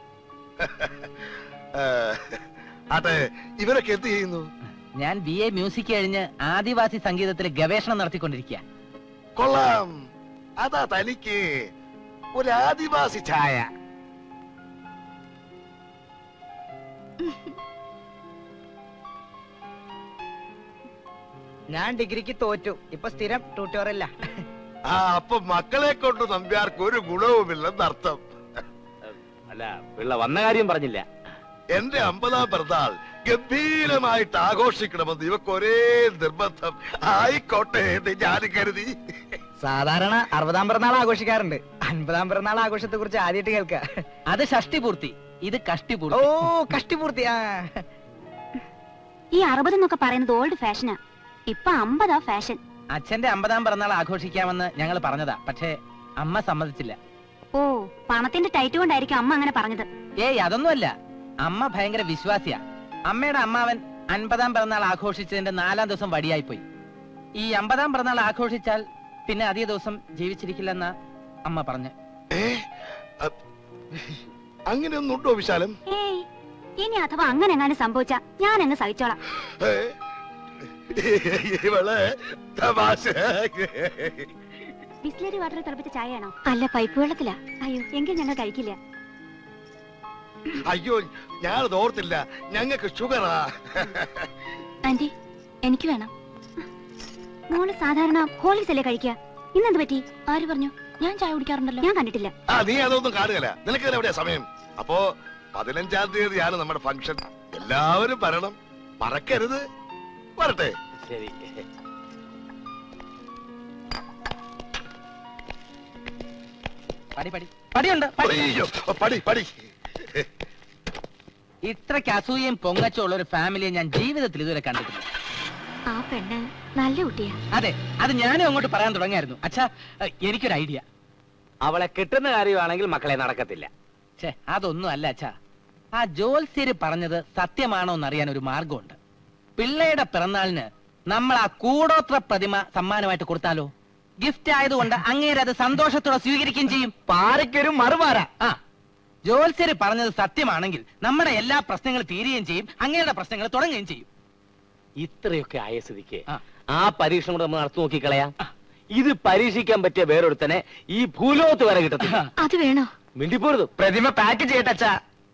ആ, ആട്ടെ ഇവരൊക്കെ എന്ത് ചെയ്യുന്നു ഞാൻ ബി എ മ്യൂസിക് കഴിഞ്ഞ് ആദിവാസി സംഗീതത്തിൽ ഗവേഷണം നടത്തിക്കൊണ്ടിരിക്കുക കൊള്ളാം അതാ തനിക്ക് ഒരു ആദിവാസി ഛായ ഞാൻ ഡിഗ്രിക്ക് തോറ്റു ഇപ്പൊ സ്ഥിരം ട്യൂട്ടോറിയല്ല ആ അപ്പൊ മക്കളെ കൊണ്ട് നമ്പ്യാർക്ക് ഒരു ഗുണവുമില്ലെന്നർത്ഥം അല്ല പിള്ള വന്ന കാര്യം പറഞ്ഞില്ല എന്റെ അമ്പതാം പിറന്നാൾ ഗംഭീരമായിട്ട് ആഘോഷിക്കണമെന്ന് ഇവക്ക് ഒരേ നിർബന്ധം ആയിക്കോട്ടെ എന്ന് ഞാൻ കരുതി സാധാരണ അറുപതാം പിറന്നാൾ ആഘോഷിക്കാറുണ്ട് അൻപതാം പിറന്നാൾ ആഘോഷത്തെ കുറിച്ച് ആദ്യമായിട്ട് കേൾക്ക അത് ഷഷ്ടി പൂർത്തി ഇത് കഷ്ടി ഓ പൂർത്തി കഷ്ടിപൂർത്തി ആ ഈ അറുപത് എന്നൊക്കെ പറയുന്നത് ഓൾഡ് ഫാഷനാ ഇപ്പൊ അമ്പതാ ഫാഷൻ അച്ഛന്റെ അമ്പതാം പിറന്നാൾ ആഘോഷിക്കാമെന്ന് ഞങ്ങൾ പറഞ്ഞതാ പക്ഷേ അമ്മ സമ്മതിച്ചില്ല ഓ പണത്തിന്റെ ടൈറ്റ് കൊണ്ടായിരിക്കും അമ്മ അങ്ങനെ പറഞ്ഞത് ഏയ് അതൊന്നുമല്ല അമ്മ ഭയങ്കര വിശ്വാസിയാ അമ്മയുടെ അമ്മാവൻ അൻപതാം പിറന്നാൾ ആഘോഷിച്ചതിന്റെ നാലാം ദിവസം വടിയായി പോയി ഈ അമ്പതാം പിറന്നാൾ ആഘോഷിച്ചാൽ പിന്നെ അധിക ദിവസം ജീവിച്ചിരിക്കില്ലെന്ന അമ്മ പറഞ്ഞു ഏ അ, അങ്ങനെയൊന്നുണ്ടോ വിശാലം ഏയ് ഇനി അഥവാ അങ്ങനെ എങ്ങാനും സംഭവിച്ചാ ഞാൻ അങ്ങ് സഹിച്ചോളാം ഏ? ഇവള് തമാശ ബിസ്ലറി വാട്ടർ തിളപ്പിച്ച ചായയാണോ അല്ല പൈപ്പ് വെള്ളത്തിലാ അയ്യോ എങ്കിൽ ഞങ്ങൾ കഴിക്കില്ല അയ്യോ ഞാനത് ഓർത്തില്ല ഞങ്ങൾക്ക് ഷുഗറാ ആന്റി എനിക്ക് വേണം മോള് സാധാരണ ഹോളിക്സ് അല്ലേ കഴിക്കുക ഇന്നെന്ത് പറ്റി ആര് പറഞ്ഞു ഞാൻ ചായ കുടിക്കാറുണ്ടല്ലോ ഞാൻ കണ്ടിട്ടില്ല ആ നീ അതൊന്നും കാണുകയില്ല നിനക്ക് എവിടെയാ സമയം അപ്പോ പതിനഞ്ചാം തീയതിയാണ് നമ്മുടെ ഫംഗ്ഷൻ എല്ലാവരും വരണം മറക്കരുത് വരട്ടെ ശരി പടി പടി പടിയുണ്ട് പടി. അയ്യോ പടി പടി ഇത്രയ്ക്ക് അസൂയയും പൊങ്ങച്ചുള്ള ഒരു ഫാമിലിയെ ഞാൻ ജീവിതത്തിൽ ഇതുവരെ കണ്ടിട്ടില്ല ആ പെണ്ണ് നല്ല കുട്ടിയാ അതെ അത് ഞാനും അങ്ങോട്ട് പറയാൻ തുടങ്ങിയായിരുന്നു അച്ഛാ ഏ, എനിക്കൊരു ഐഡിയ അവളെ കിട്ടുന്ന കാര്യമാണെങ്കിൽ മക്കളെ നടക്കത്തില്ല ഛേ അതൊന്നും അല്ല അച്ഛാ ആ ജോത്സ്യര് പറഞ്ഞത് സത്യമാണോ എന്നറിയാൻ ഒരു മാർഗമുണ്ട് പിള്ളയുടെ പിറന്നാളിന് നമ്മൾ ആ കൂടോത്ര പ്രതിമ സമ്മാനമായിട്ട് കൊടുത്താലോ ഗിഫ്റ്റ് ആയതുകൊണ്ട് അങ്ങേര് അത് സന്തോഷത്തോടെ സ്വീകരിക്കുകയും ചെയ്യും പാരയ്ക്കൊരു മറുപാര ആ ജോത്സ്യര് പറഞ്ഞത് സത്യമാണെങ്കിൽ നമ്മുടെ എല്ലാ പ്രശ്നങ്ങളും തീരുകയും ചെയ്യും അങ്ങേരുടെ പ്രശ്നങ്ങൾ തുടങ്ങുകയും ചെയ്യും ഇത്രയൊക്കെ ആയ സ്ഥിതിക്ക് ആ. ആ പരീക്ഷണം കൂടെ നമ്മൾ നടത്തി നോക്കിക്കളയാം ഇത് പരീക്ഷിക്കാൻ പറ്റിയ വേറൊരുത്തനെ ഈ ഭൂലോകത്ത് വരെ കിട്ടത്തില്ല അത് വേണോ മിണ്ടിപ്പോരുത് പ്രതിമ പാക്ക് ചെയ്യട്ടെ അച്ഛാ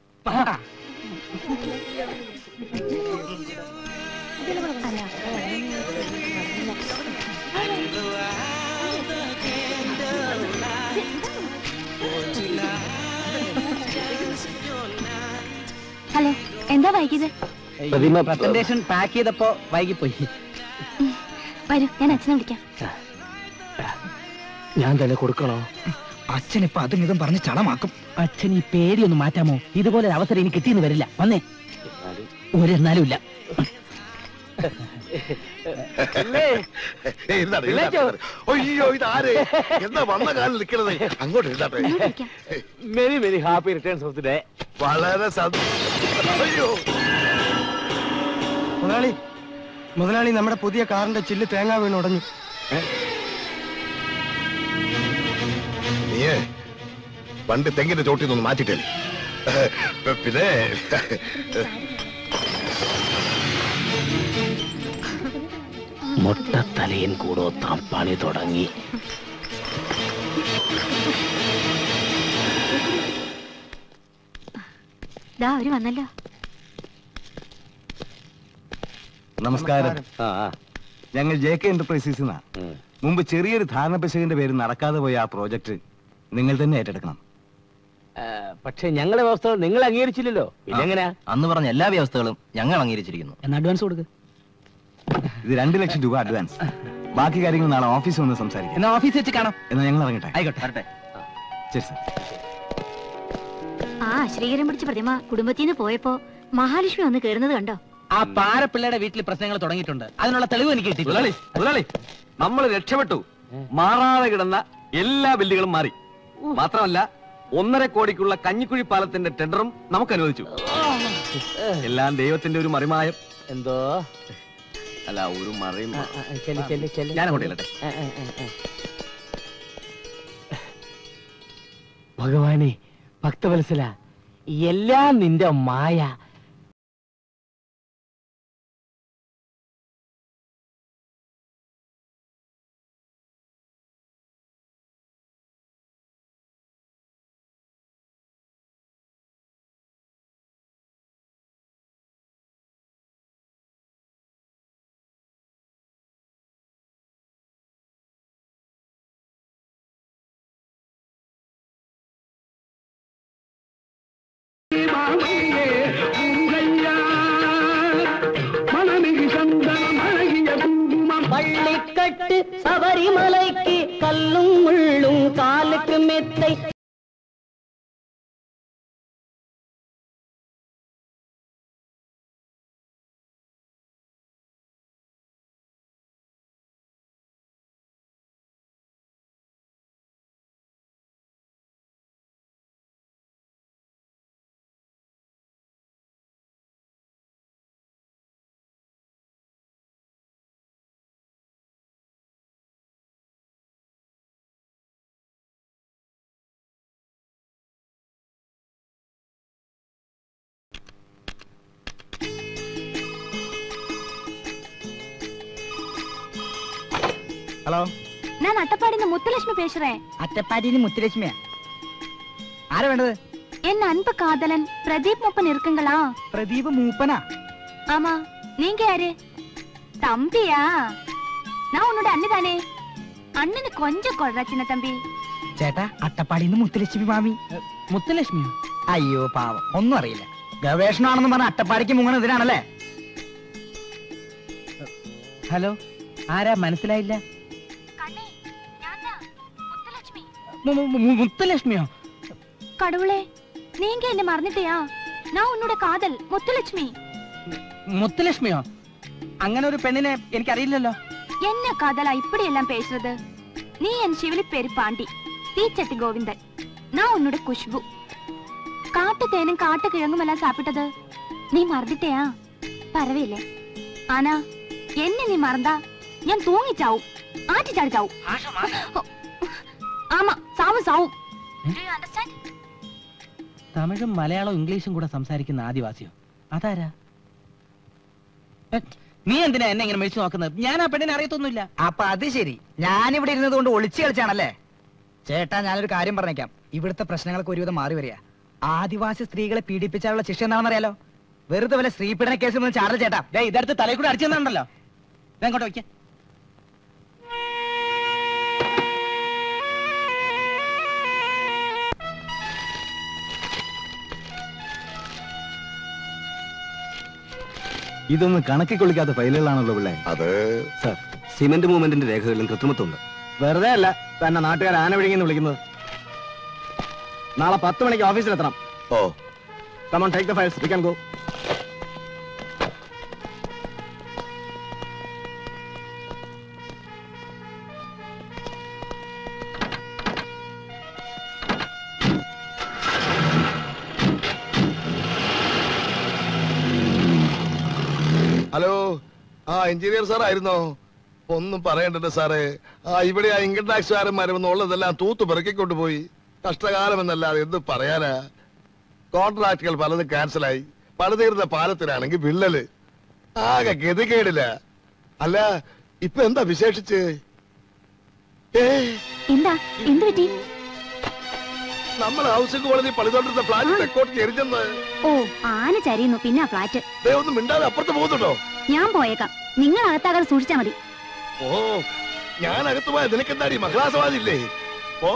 ഹലോ എന്താ വൈകിയത് പ്രതിമ- പ്രസന്റേഷൻ പാക്ക് ചെയ്തപ്പോ വൈകിപ്പോയി വരൂ ഞാൻ അച്ഛനെ വിളിക്കാം ഞാൻ തന്നെ കൊടുക്കണോ അച്ഛൻ ഇപ്പൊ അതും ഇതും പറഞ്ഞ് ചളമാക്കും അച്ഛൻ ഈ പേടി ഒന്ന് മാറ്റാമോ ഇതുപോലെ ഒരു അവസരം ഇനി കിട്ടിയെന്ന് വരില്ല വന്നേ ഒരെന്നാലും ഇല്ല ഏയ്, ഇരുന്നാട്ടെ, ഇരുന്നാട്ടെ. അയ്യോ ഇതാര് എന്താ വന്ന കാലിൽ നിൽക്കണത് അങ്ങോട്ട് ഇരുന്നാട്ടെ ഇങ്ങോട്ട് വിളിക്കാം many many happy returns of the day വളരെ സന്തോഷം അയ്യോ മുതലാളി മുതലാളി നമ്മുടെ പുതിയ കാറിന്റെ ചില്ല് തേങ്ങ വീണ് ഉടഞ്ഞു നീയേ പണ്ട് തെങ്ങിന്റെ ചോട്ടിൽ നിന്ന് മാറ്റിട്ടേ പിന്നെ മുട്ടത്തലയൻ കൂടോത്രം പണി തുടങ്ങി ദാ അവര് വന്നല്ലോ നമസ്കാരം ആ ആ, ഞങ്ങൾ ജെ കെ എന്റർപ്രൈസസ് ഉം. മുമ്പ് ചെറിയൊരു ധാരണ പിശകിന്റെ പേര് നടക്കാതെ പോയ ആ പ്രോജക്റ്റ് നിങ്ങൾ തന്നെ ഏറ്റെടുക്കണം ആ, പക്ഷെ ഞങ്ങളുടെ വ്യവസ്ഥകൾ നിങ്ങൾ അംഗീകരിച്ചില്ലല്ലോ പിന്നെ എങ്ങനെയാ അന്ന് പറഞ്ഞ എല്ലാ വ്യവസ്ഥകളും ഞങ്ങൾ അംഗീകരിച്ചിരിക്കുന്നു എന്നാ അഡ്വാൻസ് കൊടുക്ക് ഇത് രണ്ട് ലക്ഷം രൂപ അഡ്വാൻസ് ബാക്കി കാര്യങ്ങൾ നാളെ ഓഫീസിൽ വന്ന് സംസാരിക്കാം എന്നാ ഓഫീസ് വെച്ച് കാണാം എന്നാ ഞങ്ങൾ ഇറങ്ങട്ടെ ആയിക്കോട്ടെ വരട്ടെ ശരി സാർ ആ ശ്രീകരം പിടിച്ച പ്രതിമ കുടുംബത്തിൽ നിന്ന് പോയപ്പോ മഹാലക്ഷ്മി വന്ന് കേറുന്നത് കണ്ടോ ആ പാരപ്പിള്ളയുടെ വീട്ടിൽ പ്രശ്നങ്ങൾ തുടങ്ങിയിട്ടുണ്ട് അതിനുള്ള തെളിവ് എനിക്ക് മുതലാളി കിട്ടി മുതലാളി നമ്മൾ രക്ഷപ്പെട്ടു മാറാതെ കിടന്ന എല്ലാ ബില്ലുകളും മാറി മാത്രമല്ല ഒന്നര കോടിക്കുള്ള കഞ്ഞിക്കുഴി പാലത്തിന്റെ ടെൻഡറും നമുക്ക് അനുവദിച്ചു എല്ലാം ദൈവത്തിന്റെ ഒരു മറിമായം എന്തോ അല്ല ഒരു മറിയും ആ, ആ, ചെല്ല്, ചെല്ല്, ചെല്ല്. ഞാൻ അങ്ങോട്ട് ചെല്ലട്ടെ ആ, ആ, ആ, ആ. ഭഗവാനെ ഭക്തവത്സല എല്ലാം നിന്റെ മായ பள்ளிக்கட்டு சபரிமலைக்கு கல்லும் முள்ளும் காலுக்கு மெத்தை ഹലോ ഞാൻ അട്ടപ്പാടിന്ന് മുത്തലക്ഷ്മി പേശുറേ അറ്റപ്പാറ്റിന് മുത്തുലക്ഷ്മിയാ ആരാ വേണ്ടത് என் அன்பு காதலன் பிரதீப் மூப்பன் இருக்குங்களா பிரதீப் மூப்பனா ஆமா நீங்க யாரு தம்பியா நான் உன்னோட அண்ணு தானே அண்ணனு கொஞ்சம் கொள்றா சின்ன தம்பி ചേട്ടാ അട്ടപ്പാടിന്ന് മുത്തുലക്ഷ്മി മാമി മുത്തുലക്ഷ്മി അയ്യോ പാവം ഒന്നും അറിയില്ല ഗവേഷണമാണെന്ന് പറഞ്ഞ അട്ടപ്പാടിക്ക് മുങ്ങണ ഇതിനാണല്ലേ ഹലോ ആരാ മനസ്സിലായില്ല മു- മു- മു- മുത്തുലക്ഷ്മിയോ கடவுளே நீங்க என்ன மறந்துட்டியா நான் உன்னோட காதல் முத்துலட்சுமி മുത്തുലക്ഷ്മിയോ അങ്ങനെ ഒരു പെണ്ണിനെ എനിക്കറിയില്ലല്ലോ என்ன காதலா இப்படி எல்லாம் பேசுறது நீ என் சிவலி பேரு பாண்டி தீச்சட்டி கோவிந்தன் நான் உன்னோட குஷ்பு காட்டு தேனும் காட்டு கிழங்கும் எல்லாம் சாப்பிட்டது நீ மறந்துட்டியா பரவாயில்லை ஆனா என்ன நீ மறந்தா ഞാൻ തൂങ്ങിച്ചാവും ആറ്റിച്ചാടി ചാവും ആമാ സാവും സാവും Do you understand? തമിഴും മലയാളവും ഇംഗ്ലീഷും കൂടെ സംസാരിക്കുന്ന ആദിവാസിയോ അതാരാ എ, നീ എന്തിനാ എന്നെ ഇങ്ങനെ മേടിച്ചു നോക്കുന്നത് ഞാൻ ആ പെണ്ണിനെ അറിയത്തൊന്നുമില്ല അപ്പൊ അത് ശരി ഞാനിവിടെ ഇരുന്നത് കൊണ്ട് ഒളിച്ചു കളിച്ചാണല്ലേ ചേട്ടാ ഞാനൊരു കാര്യം പറഞ്ഞേക്കാം ഇവിടുത്തെ പ്രശ്നങ്ങളൊക്കെ ഒരുവിധം മാറി വരിക ആദിവാസി സ്ത്രീകളെ പീഡിപ്പിച്ചാലുള്ള ശിക്ഷ എന്താണെന്നറിയാലോ വെറുതെ വല്ല സ്ത്രീപീഡന കേസിൽ നിന്ന് ചാടൽ ചേട്ടാ ദേ, ഇതെടുത്ത് തലയിൽ കൂടെ അടിച്ചു തന്നുണ്ടല്ലോ ഇതെങ്ങോട്ട് വയ്ക്ക ഇതൊന്നും കണക്കി കൊള്ളിക്കാത്ത ഫയലുകളാണല്ലോ പിള്ളേ അത് സർ സിമന്റ് മൂവ്മെന്റിന്റെ രേഖകളിലും കൃത്രിമത്വമുണ്ട് വെറുതെ അല്ല തന്നെ നാട്ടുകാർ ആന വിഴുങ്ങിന്ന് വിളിക്കുന്നത് നാളെ പത്ത് മണിക്ക് ഓഫീസിലെത്തണം oh come on take the files we can go hello ആ എഞ്ചിനീയർ സാർ ആയിരുന്നോ ഒന്നും പറയണ്ടല്ലോ സാറേ ആ ഇവിടെ ആ ഇൻകം ടാക്സുകാരന്മാർ ഉള്ളതെല്ലാം തൂത്തു പെറുക്കിക്കൊണ്ട് പോയി കഷ്ടകാലം എന്നല്ലാതെ എന്ത് പറയാനാ കോൺട്രാക്ടുകൾ പലതും ക്യാൻസലായി പണിതീർന്ന പാലത്തിനാണെങ്കിൽ വിള്ളല് ആകെ ഗതികേടില്ല അല്ല ഇപ്പൊ എന്താ വിശേഷിച്ച് ഏ എന്താ എന്ത് പറ്റി നമ്മൾ ഹൗസിംഗ് കോളനി പണിതോണ്ടിരുന്ന ഫ്ലാറ്റ് തെക്കോട്ട് എരിഞ്ഞെന്ന് ഓ ആന ചരിയുന്നു പിന്നെ ആ ഫ്ലാറ്റ് ദേ ഒന്നും മിണ്ടാതെ അപ്പുറത്ത് പോകുന്നുണ്ടോ ഞാൻ പോയേക്കാം നിങ്ങൾ അകത്താകാതെ സൂക്ഷിച്ചാ മതി ഓ ഞാൻ അകത്ത് പോയ നിനക്കെന്താടി മഹിളാസവാദില്ലേ ഓ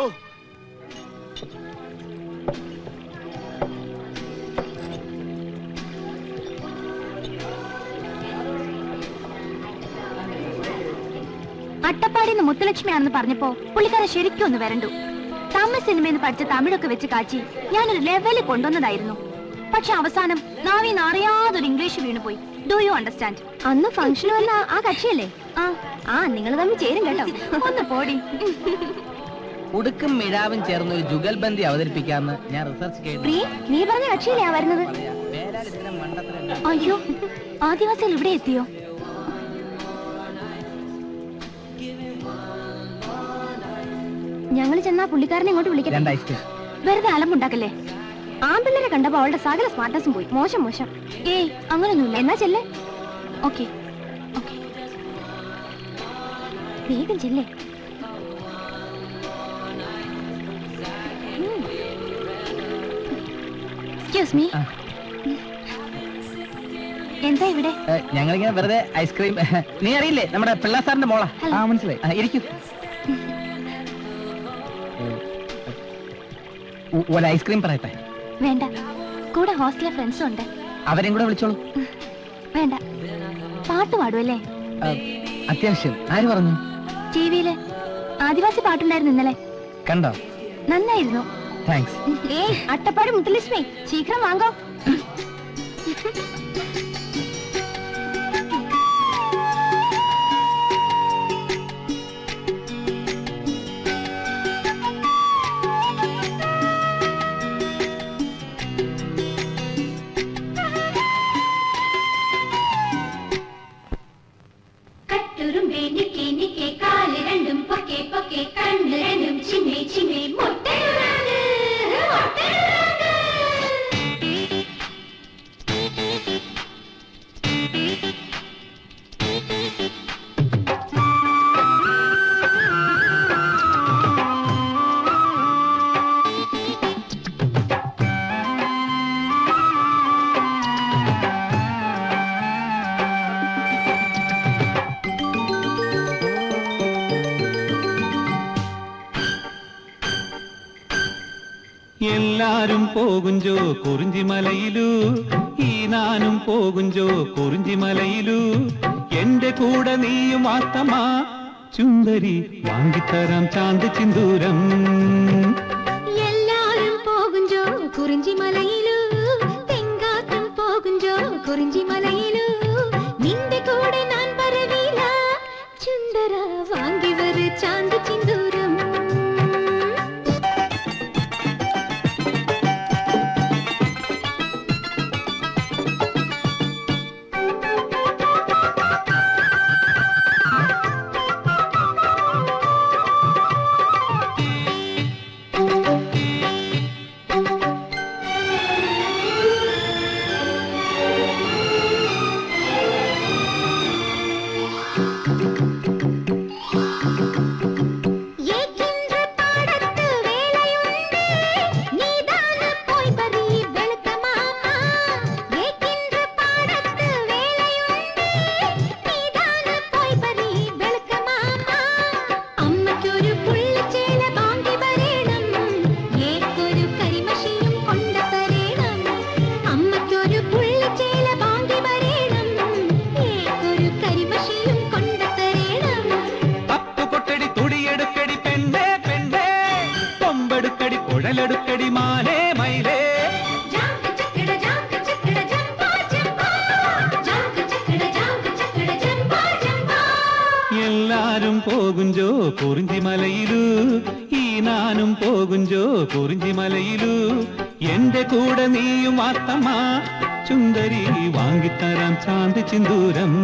അട്ടപ്പാടിന്ന് മുത്തുലക്ഷ്മിയാണെന്ന് പറഞ്ഞപ്പോ പുള്ളിക്കാരെ ശരിക്കും ഒന്ന് വരണ്ടു തമിഴ് സിനിമയിൽ പഠിച്ച തമിഴൊക്കെ വെച്ച് കാച്ചി ഞാനൊരു ലെവലിൽ കൊണ്ടുവന്നതായിരുന്നു പക്ഷെ അവസാനം നാവിന്ന് അറിയാതൊരു ഇംഗ്ലീഷ് വീണുപോയി ഡു യു അണ്ടർസ്റ്റാൻഡ് അന്ന് ഫംഗ്ഷൻ വന്ന ആ കക്ഷിയല്ലേ ആ ആ നിങ്ങൾ തമ്മിൽ ചേരും കേട്ടോ ഒന്ന് പോടി ഉടുക്കും മിഴാവും ചേർന്ന് ഒരു ജുഗൽബന്ദി അവതരിപ്പിക്കാന്ന് ഞാൻ റിസർച്ച് ചെയ്തു പ്രിയ നീ പറഞ്ഞ കക്ഷിയല്ലേ ആ വരുന്നത് അയ്യോ ആദിവാസികൾ ഇവിടെ എത്തിയോ ഞങ്ങൾ ചെന്നാ പുള്ളിക്കാരനെ ഇങ്ങോട്ട് വിളിക്കട്ടെ രണ്ട് ഐസ്ക്രീം വെറുതെ അലമ്പുണ്ടാക്കല്ലേ ആമ്പിള്ളേരെ കണ്ടപ്പോ അവളുടെ സകല സ്മാർട്ടസും പോയി മോശം മോശം ഏയ് അങ്ങനൊന്നുമില്ല എന്നാ ചെല്ലേ ഓക്കെ ഓക്കെ വേഗം ചെല്ലേ എക്സ്ക്യൂസ് മീ എന്താ ഇവിടെ ഞങ്ങളിങ്ങനെ വെറുതെ ഐസ്ക്രീം നീ അറിയില്ലേ നമ്മുടെ പിള്ള സാറിന്റെ മോളാ ആ മനസ്സിലായി ആ, ഇരിക്കൂ ഒ- ഒരു ഐസ്ക്രീം പറയട്ടെ വേണ്ട കൂടെ ഹോസ്റ്റലിലെ ഫ്രണ്ട്സും ഉണ്ട് അവരെയും കൂടെ വിളിച്ചോളൂ വേണ്ട പാട്ട് പാടുമല്ലേ ആ, അത്യാവശ്യം ആര് പറഞ്ഞു ടി വിയില് ആദിവാസി പാട്ടുണ്ടായിരുന്നു ഇന്നലെ കണ്ടോ നന്നായിരുന്നു താങ്ക്സ് ഏയ് അട്ടപ്പാടി മുത്തലക്ഷ്മി ശീഘ്രം വാങ്ങോ കട്ടുറുമ്പേ നിക്കേ നിക്കേ കാല് രണ്ടും പൊക്കെ പൊക്കെ കണ്ണ് രണ്ടും ചിമ്മേ ചിമ്മേ മുട്ടയുറാണ് മുട്ടയുറാണ് എല്ലാരും പോകുഞ്ചോ കുറിഞ്ചിമലയിലു ഈ നാനും പോകുഞ്ചോ കുറിഞ്ചിമലയിലു എന്റെ കൂടെ നീയും ആത്തമാ ചുന്ദരി വാങ്ങിത്തരാം ചാന്ത് ചിന്തൂരം എല്ലാരും പോകുഞ്ചോ കുറിഞ്ചി മലയിലു തെങ്കാത്തും പോകുഞ്ചോ കുറിഞ്ചി മലയിലു നിന്റെ കൂടെ ഞാൻ പറവീല ചുണ്ടര വാങ്ങി വരു ചാന്ത് ചിന്തൂരം ஏக்கின்ற பாடத்து வேலையுண்டு நீதான போய் பறி வெளுத்த மாமா ஏக்கின்ற பாடத்து வேலையுണ്ട് നീതാന പോയി പറി വെളുക്ക മാമാ അമ്മയ്ക്കൊരു പുള്ളിച്ചേല വാങ്ങി വരേണം ഏക്കൊരു കരിമഷിയും കൊണ്ടു തരേണം അമ്മയ്ക്കൊരു പുള്ളിച്ചേല വാങ്ങി വരേണം ഏക്കൊരു കരിമഷിയും കൊണ്ടു തരേണം പപ്പു കൊട്ടടി തുടിയെടുക്കടി പെണ്ണേ പെണ്ണേ കൊമ്പെടുക്കടി കുഴലെടുക്കടി മാനേ മൈലേ ജാങ്ക് ചക്കട ജാങ്ക് ചക്കട ജംബാ ജംബാ ജാങ്ക് ചക്കട ജാങ്ക് ചക്കട ജംബാ ജംബാ എല്ലാരും പോകുഞ്ചോ കുറിഞ്ചിമലയിലു ഈ നാനും പോകുഞ്ചോ കുറിഞ്ചിമലയിലു എന്റെ കൂടെ നീയും ആത്തമ്മ ചുന്ദരി വാങ്ങിത്തരാം ചാന്ത് ചിന്തൂരം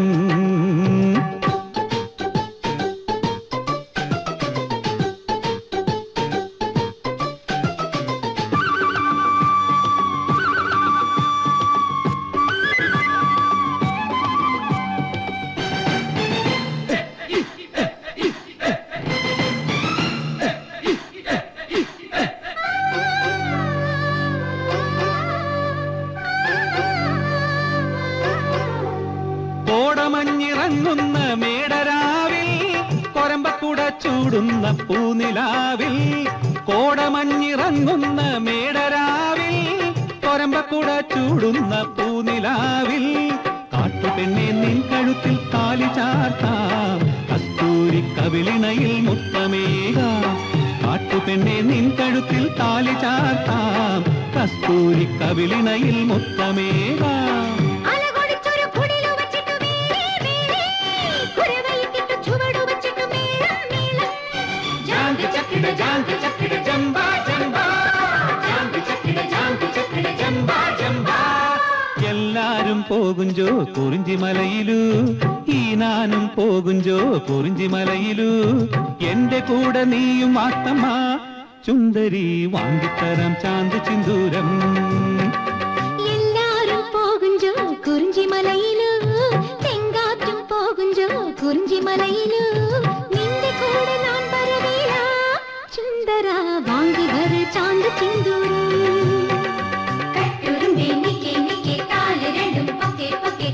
കോടമഞ്ഞിറങ്ങുന്ന മേടരാവിൽ കൊരമ്പക്കുട ചൂടുന്ന പൂനിലാവിൽ കോടമഞ്ഞിറങ്ങുന്ന മേടരാവിൽ കൊരമ്പക്കുട ചൂടുന്ന പൂനിലാവിൽ കാട്ടുപെണ്ണെ നിൻ കഴുത്തിൽ താലി ചാർത്താം കസ്തൂരി കവിളിണയിൽ മുത്തമേകാം കാട്ടുപെണ്ണെ നിൻ കഴുത്തിൽ താലി ചാർത്താം കസ്തൂരി കവിളിണയിൽ മുത്തമേകാം അലകൊടിച്ചൊരു കുടിലു വച്ചിട്ട് വീണേ വീണേ കുരവയിട്ടിട്ട് ചുവടു വച്ചിട്ട് മേളം മേളം ജാങ്ക് ചക്കട ജാങ്ക് ചക്കട ജംബാ ജംബാ ജാങ്ക് ചക്കട ജാങ്ക് ചക്കട ജംബാ ജംബാ എല്ലാരും പോകുഞ്ചോ കുറിഞ്ചിമലയിലു ഈ നാനും പോകുഞ്ചോ കുറിഞ്ചിമലയിലു എന്റെ കൂടെ നീയും ആത്തമ്മ ചുന്ദരി വാങ്ങിത്തരാം ചാന്ത് ചിന്തൂരം എല്ലാരും പോകുഞ്ചോ കുറിഞ്ചി മലയിലു തെങ്കാറ്റും പോകുഞ്ചോ കുറിഞ്ചി മലയിലു നിന്റെ കൂടെ ഞാൻ വരവേല ചുന്ദര വാങ്ങി വരു ചാന്ത് ചിന്തൂരം കട്ടുറുമ്പേ നിക്കേ നിക്കേ കാല് രണ്ടും പൊക്കെ പൊക്കെ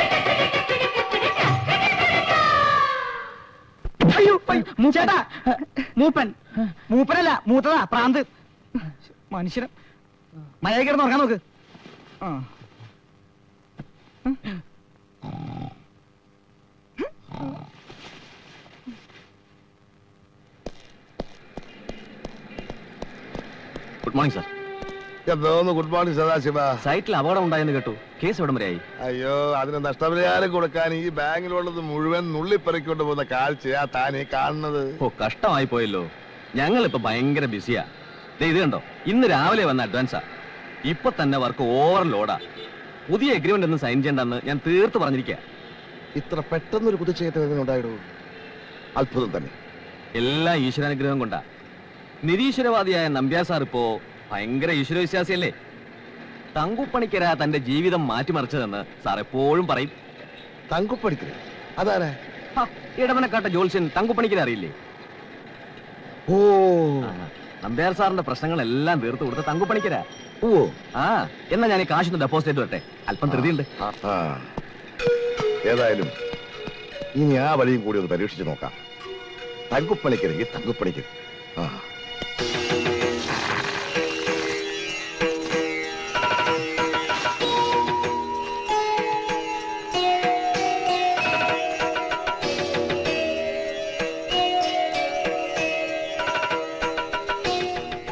അയ്യോ അയ്യോ, ചേട്ടാ മൂപ്പൻ മൂപ്പനല്ല മൂത്തതാ പ്രാന്ത് മനുഷ്യനും മഴ കിടന്ന് ഉറങ്ങാൻ നോക്ക് ആ ഗുഡ് മോർണിംഗ് സാർ എന്തോന്ന് ഗുഡ് മോർണിംഗ് സദാശിവ സൈറ്റിൽ അപകടം ഉണ്ടായെന്ന് കേട്ടു കേസ് എവിടം വരെയായി അയ്യോ അതിന് നഷ്ടപരിഹാരം കൊടുക്കാൻ ഈ ബാങ്കിലുള്ളത് മുഴുവൻ നുള്ളിപ്പെറുക്കൊണ്ട് പോകുന്ന കാഴ്ചയാ താനീ കാണുന്നത് ഓ കഷ്ടമായി പോയല്ലോ ഞങ്ങൾ ഇപ്പൊ ഭയങ്കര ബിസിയാ ദേ ഇത് കണ്ടോ ഇന്ന് രാവിലെ വന്ന അഡ്വാൻസാ ഇപ്പൊ തന്നെ വർക്ക് ഓവർലോഡാ പുതിയ എഗ്രിമെന്റ് ഒന്നും സൈൻ ചെയ്യണ്ടെന്ന് ഞാൻ തീർത്ത് പറഞ്ഞിരിക്കുക ഇത്ര പെട്ടെന്നൊരു കുതിച്ചേറ്റം ഉണ്ടായിടൂ അത്ഭുതം തന്നെ എല്ലാ ഈശ്വരാനുഗ്രഹം കൊണ്ടാ നിരീശ്വരവാദിയായ നമ്പ്യാർ സാർ ഇപ്പോ ഭയങ്കര ഈശ്വരവിശ്വാസിയല്ലേ തങ്കുപ്പണിക്കര തന്റെ ജീവിതം മാറ്റിമറിച്ചതെന്ന് സാർ എപ്പോഴും പറയും തങ്കുപ്പണിക്കര അതാരാ ഹ, ഇടവനക്കാട്ട ജോത്സ്യൻ തങ്കുപ്പണിക്കര അറിയില്ലേ ഓ നമ്പ്യാർ സാറിന്റെ പ്രശ്നങ്ങളെല്ലാം തീർത്ത് കൊടുത്ത തങ്കുപ്പണിക്കര ഓ ആ എന്നാ ഞാൻ ഈ കാശൊന്ന് ഡെപ്പോസിറ്റ് ചെയ്ത് വരട്ടെ അല്പം ധൃതിയുണ്ട് ആ ഏതായാലും ഇനി ആ വഴിയും കൂടി ഒന്ന് പരീക്ഷിച്ച് നോക്കാം തങ്കുപ്പണിക്കരെങ്കിൽ തങ്കുപ്പണിക്കർ ആ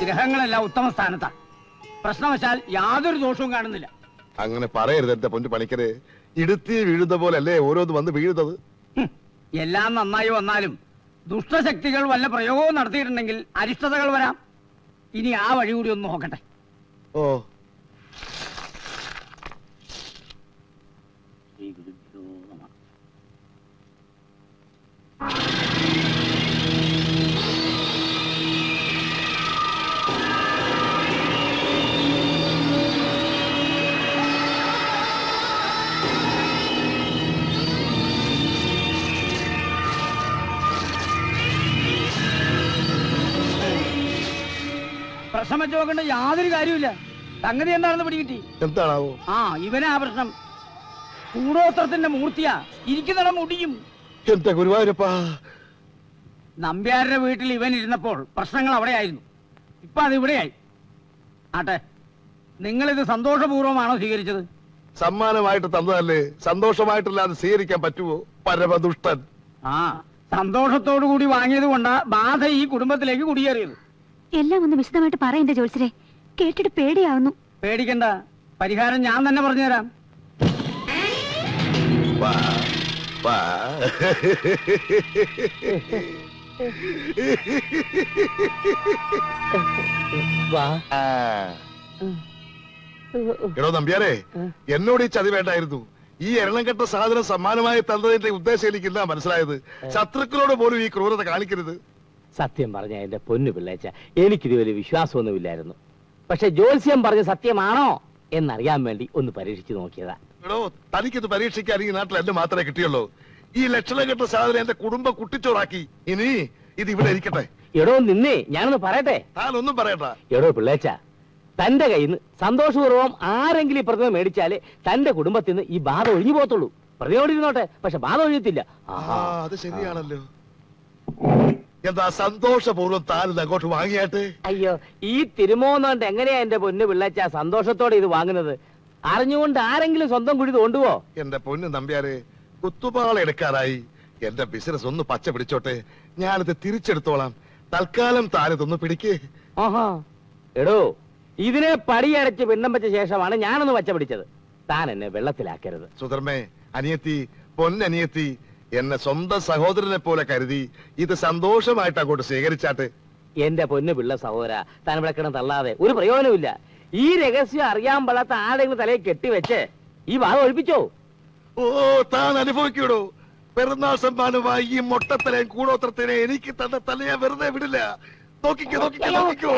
ഗ്രഹങ്ങളെല്ലാം ഉത്തമ സ്ഥാനത്താ പ്രശ്നവശാൽ യാതൊരു ദോഷവും കാണുന്നില്ല അങ്ങനെ പറയരുത് എന്റെ പൊന്നു പണിക്കരെ ഇടുത്തി വീഴുന്ന പോലെ അല്ലേ ഓരോന്ന് വന്ന് വീഴുന്നത് എല്ലാം നന്നായി വന്നാലും ദുഷ്ടശക്തികൾ വല്ല പ്രയോഗവും നടത്തിയിട്ടുണ്ടെങ്കിൽ അരിഷ്ടതകൾ വരാം ഇനി ആ വഴി കൂടി ഒന്ന് നോക്കട്ടെ ഓ പ്രശ്നം വെച്ച് നോക്കേണ്ട യാതൊരു കാര്യമില്ല സംഗതി എന്താണെന്ന് പിടികിട്ടി എന്താണാവോ ആ ഇവനാ പ്രശ്നം കൂടോത്രത്തിന്റെ മൂർത്തിയാ ഇരിക്കുന്നിടം മുടിയും എന്റെ ഗുരുവായൂരപ്പാ നമ്പ്യാരുടെ വീട്ടിൽ ഇവൻ ഇരുന്നപ്പോൾ പ്രശ്നങ്ങൾ അവിടെയായിരുന്നു ഇപ്പൊ അത് ഇവിടെയായി ആട്ടെ നിങ്ങളിത് സന്തോഷപൂർവ്വമാണോ സ്വീകരിച്ചത് സമ്മാനമായിട്ട് തന്നതല്ലേ സന്തോഷമായിട്ടല്ലാതെ സ്വീകരിക്കാൻ പറ്റുമോ പരമദുഷ്ടൻ ആ സന്തോഷത്തോടു കൂടി വാങ്ങിയത് കൊണ്ടാ ബാധ ഈ കുടുംബത്തിലേക്ക് കുടിയേറിയത് എല്ലാം ഒന്ന് വിശദമായിട്ട് പറ എന്റെ ജോത്സരെ കേട്ടിട്ട് പേടിയാവുന്നു പേടിക്കണ്ട പരിഹാരം ഞാൻ തന്നെ പറഞ്ഞുതരാം വാ വാ ആ. എടോ നമ്പ്യാരെ എന്നോട് ഈ ചതി വേണ്ടായിരുന്നു ഈ എണ്ണം കെട്ട സാധനം സമ്മാനമായി തന്നതിന്റെ ഉദ്ദേശം എനിക്ക് ഇന്നാ മനസ്സിലായത് ശത്രുക്കളോട് പോലും ഈ ക്രൂരത കാണിക്കരുത് സത്യം പറഞ്ഞ എന്റെ പൊന്നു പിള്ളേച്ച എനിക്കിത് വലിയ വിശ്വാസമൊന്നുമില്ലായിരുന്നു പക്ഷെ ജോത്സ്യം പറഞ്ഞ സത്യമാണോ എന്നറിയാൻ വേണ്ടി ഒന്ന് പരീക്ഷിച്ചു നോക്കിയതാ എടോ തനിക്കിത് പരീക്ഷിക്കാൻ ഈ നാട്ടിൽ എന്നെ മാത്രമേ കിട്ടിയുള്ളൂ ഈ ലക്ഷണം കെട്ട സാധനം എന്റെ കുടുംബം കുട്ടിച്ചോറാക്കി ഇനി ഇത് ഇവിടെ ഇരിക്കട്ടെ എടോ നിന്നേ ഞാനൊന്ന് പറയട്ടെ താനൊന്നും പറയണ്ട എടോ പിള്ളേച്ച തന്റെ കയ്യിൽ നിന്ന് സന്തോഷപൂർവ്വം ആരെങ്കിലും ഈ പ്രതിമ മേടിച്ചാലേ തന്റെ കുടുംബത്തിൽ നിന്ന് ഈ ബാധ ഒഴിഞ്ഞു പോകത്തുള്ളൂ പ്രതിമയോട് ഇരുന്നോട്ടെ പക്ഷെ ബാധ ഒഴിയത്തില്ല ആ അത് ശരിയാണല്ലോ എന്താ സന്തോഷപൂർവ്വം താൻ അങ്ങോട്ട് വാങ്ങിയാട്ടെ അയ്യോ ഈ തിരുമോന്നോണ്ട് എങ്ങനെയാ എന്റെ പൊന്നു പിള്ളേച്ച സന്തോഷത്തോടെ ഇത് വാങ്ങുന്നത് അറിഞ്ഞുകൊണ്ട് ആരെങ്കിലും സ്വന്തം കുഴി തോണ്ടുവോ എന്റെ പൊന്ന് നമ്പ്യാരെ കുത്തുപാള എടുക്കാറായി എന്റെ ബിസിനസ് ഒന്ന് പച്ച പിടിച്ചോട്ടെ ഞാനിത് തിരിച്ചെടുത്തോളാം തൽക്കാലം താനിതൊന്ന് പിടിക്കേ ആഹാ എടോ ഇതിനെ പടിയടച്ച് പിണ്ണം വെച്ച ശേഷമാണ് ഞാനൊന്ന് വച്ച പിടിച്ചത് താൻ എന്നെ വെള്ളത്തിലാക്കരുത് സുധർമ്മേ അനിയത്തി പൊന്നനിയത്തി എന്നെ സ്വന്തം സഹോദരനെ പോലെ കരുതി ഇത് സന്തോഷമായിട്ട് അങ്ങോട്ട് സ്വീകരിച്ചാട്ടെ എന്റെ പൊന്നു പിള്ള സഹോദര താൻ ഇവിടെ കിടന്ന് തള്ളാതെ ഒരു പ്രയോജനമില്ല ഈ രഹസ്യം അറിയാൻ പാടാത്ത ആരെങ്കിലും തലയിൽ കെട്ടിവെച്ച് ഈ ഭാഗം ഒഴിപ്പിച്ചോ ഓ താൻ അനുഭവിക്കൂടോ പെരുന്നാൾ സമ്മാനമായി ഈ മൊട്ടത്തലയും കൂടോത്രത്തിനെ എനിക്ക് തന്ന തല ഞാൻ വെറുതെ വിടില്ല നോക്കിക്കോ നോക്കിക്കോ നോക്കിക്കോ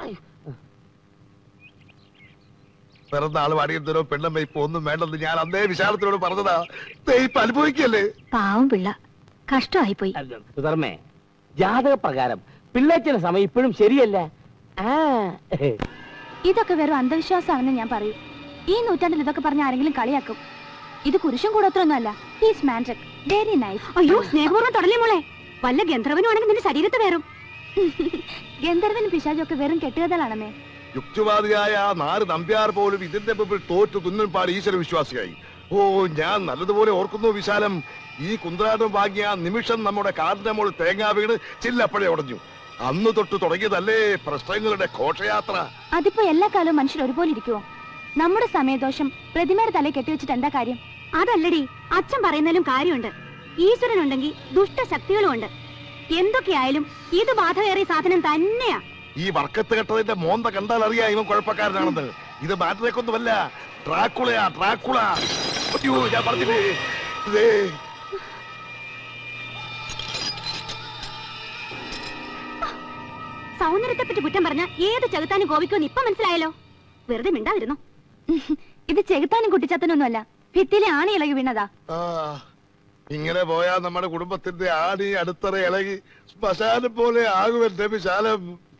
പിറന്നാൾ വാടിയന്തരോ പെണ്ണമ്മ ഇപ്പൊ ഒന്നും വേണ്ടെന്ന് ഞാൻ അന്നേ വിശാലത്തിനോട് പറഞ്ഞതാ ദേ ഇപ്പൊ അനുഭവിക്കല്ലേ പാവം പിള്ള കഷ്ടമായിപ്പോയി സുധർമ്മേ ജാതക പ്രകാരം പിള്ളേച്ചന്റെ സമയം ഇപ്പോഴും ശരിയല്ല ആ ഇതൊക്കെ വെറും അന്ധവിശ്വാസമാണെന്ന് ഞാൻ പറയൂ ഈ നൂറ്റാണ്ടിൽ ഇതൊക്കെ പറഞ്ഞ ആരെങ്കിലും കളിയാക്കും ഇത് കുരിശും കൂടോത്രൊന്നുമല്ല ഹീസ് മാൻഡ്രക് വെരി നൈസ് അയ്യോ സ്നേഹപൂർവ്വം തുടലേ മോളെ വല്ല ഗന്ധർവനും ആണെങ്കിൽ നിന്റെ ശരീരത്ത് വേറും ഗന്ധർവനും പിശാചും ഒക്കെ വെറും കെട്ടുകഥകളാണെന്നേ യുക്തിവാദിയായ ആ നാല് നമ്പ്യാർ പോലും ഇതിന്റെ മുമ്പിൽ തോറ്റു തുന്നൽ പാടി ഈശ്വര വിശ്വാസിയായി ഓ ഞാൻ നല്ലതുപോലെ ഓർക്കുന്നു വിശാലം ഈ കുന്ത്രാടം വാങ്ങിയ ആ നിമിഷം നമ്മുടെ കാറിന്റെ മുകളിൽ തേങ്ങാ വീണ് ചില്ലപ്പഴേ ഉടഞ്ഞു അന്ന് തൊട്ട് തുടങ്ങിയതല്ലേ പ്രശ്നങ്ങളുടെ ഘോഷയാത്ര അതിപ്പോ എല്ലാ കാലവും മനുഷ്യർ ഒരുപോലെ ഇരിക്കുവോ നമ്മുടെ സമയദോഷം പ്രതിമയുടെ തലയിൽ കെട്ടിവെച്ചിട്ട് എന്താ കാര്യം അതല്ലടി അച്ഛൻ പറയുന്നതിലും കാര്യമുണ്ട് ഈശ്വരനുണ്ടെങ്കിൽ ദുഷ്ടശക്തികളും ഉണ്ട് എന്തൊക്കെയായാലും ഇത് ബാധകേറിയ സാധനം തന്നെയാ ഈ വർക്കത്ത് കെട്ടതിന്റെ മോന്ത കണ്ടാൽ അറിയാം ഇവൻ കുഴപ്പക്കാരനാണെന്ന് ഇത് മാറ്റിലേക്കൊന്നുമല്ല ട്രാക്കുളയാ ട്രാക്കുള അയ്യോ ഞാൻ പറഞ്ഞില്ലേ ഇതേ സൗന്ദര്യത്തെ പറ്റി കുറ്റം പറഞ്ഞ ഏത് ചെകുത്താനും കോപിക്കുമെന്ന് ഇപ്പൊ മനസ്സിലായല്ലോ വെറുതെ മിണ്ടാതിരുന്നു ഇത് ചെകുത്താനും കുട്ടിച്ചത്തനൊന്നുമല്ല ഭിത്തിയിലെ ആണി ഇളകി വീണതാ ആ ഇങ്ങനെ പോയാ നമ്മുടെ കുടുംബത്തിന്റെ ആണി അടുത്തറ ഇളകി ശ്മശാനം പോലെ ആകുമെന്റെ വിശാലം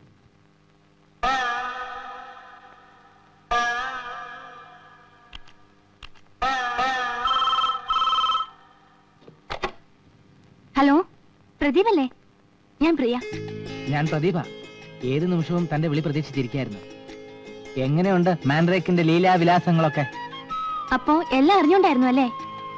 ഹലോ പ്രദീപല്ലേ ഞാൻ പ്രിയ ഞാൻ പ്രദീപ ഏത് നിമിഷവും തന്റെ വിളി പ്രതീക്ഷിച്ചിരിക്കായിരുന്നു എങ്ങനെയുണ്ട് മാൻഡ്രേക്കിന്റെ ലീലാവിലാസങ്ങളൊക്കെ അപ്പോ എല്ലാം അറിഞ്ഞോണ്ടായിരുന്നു അല്ലേ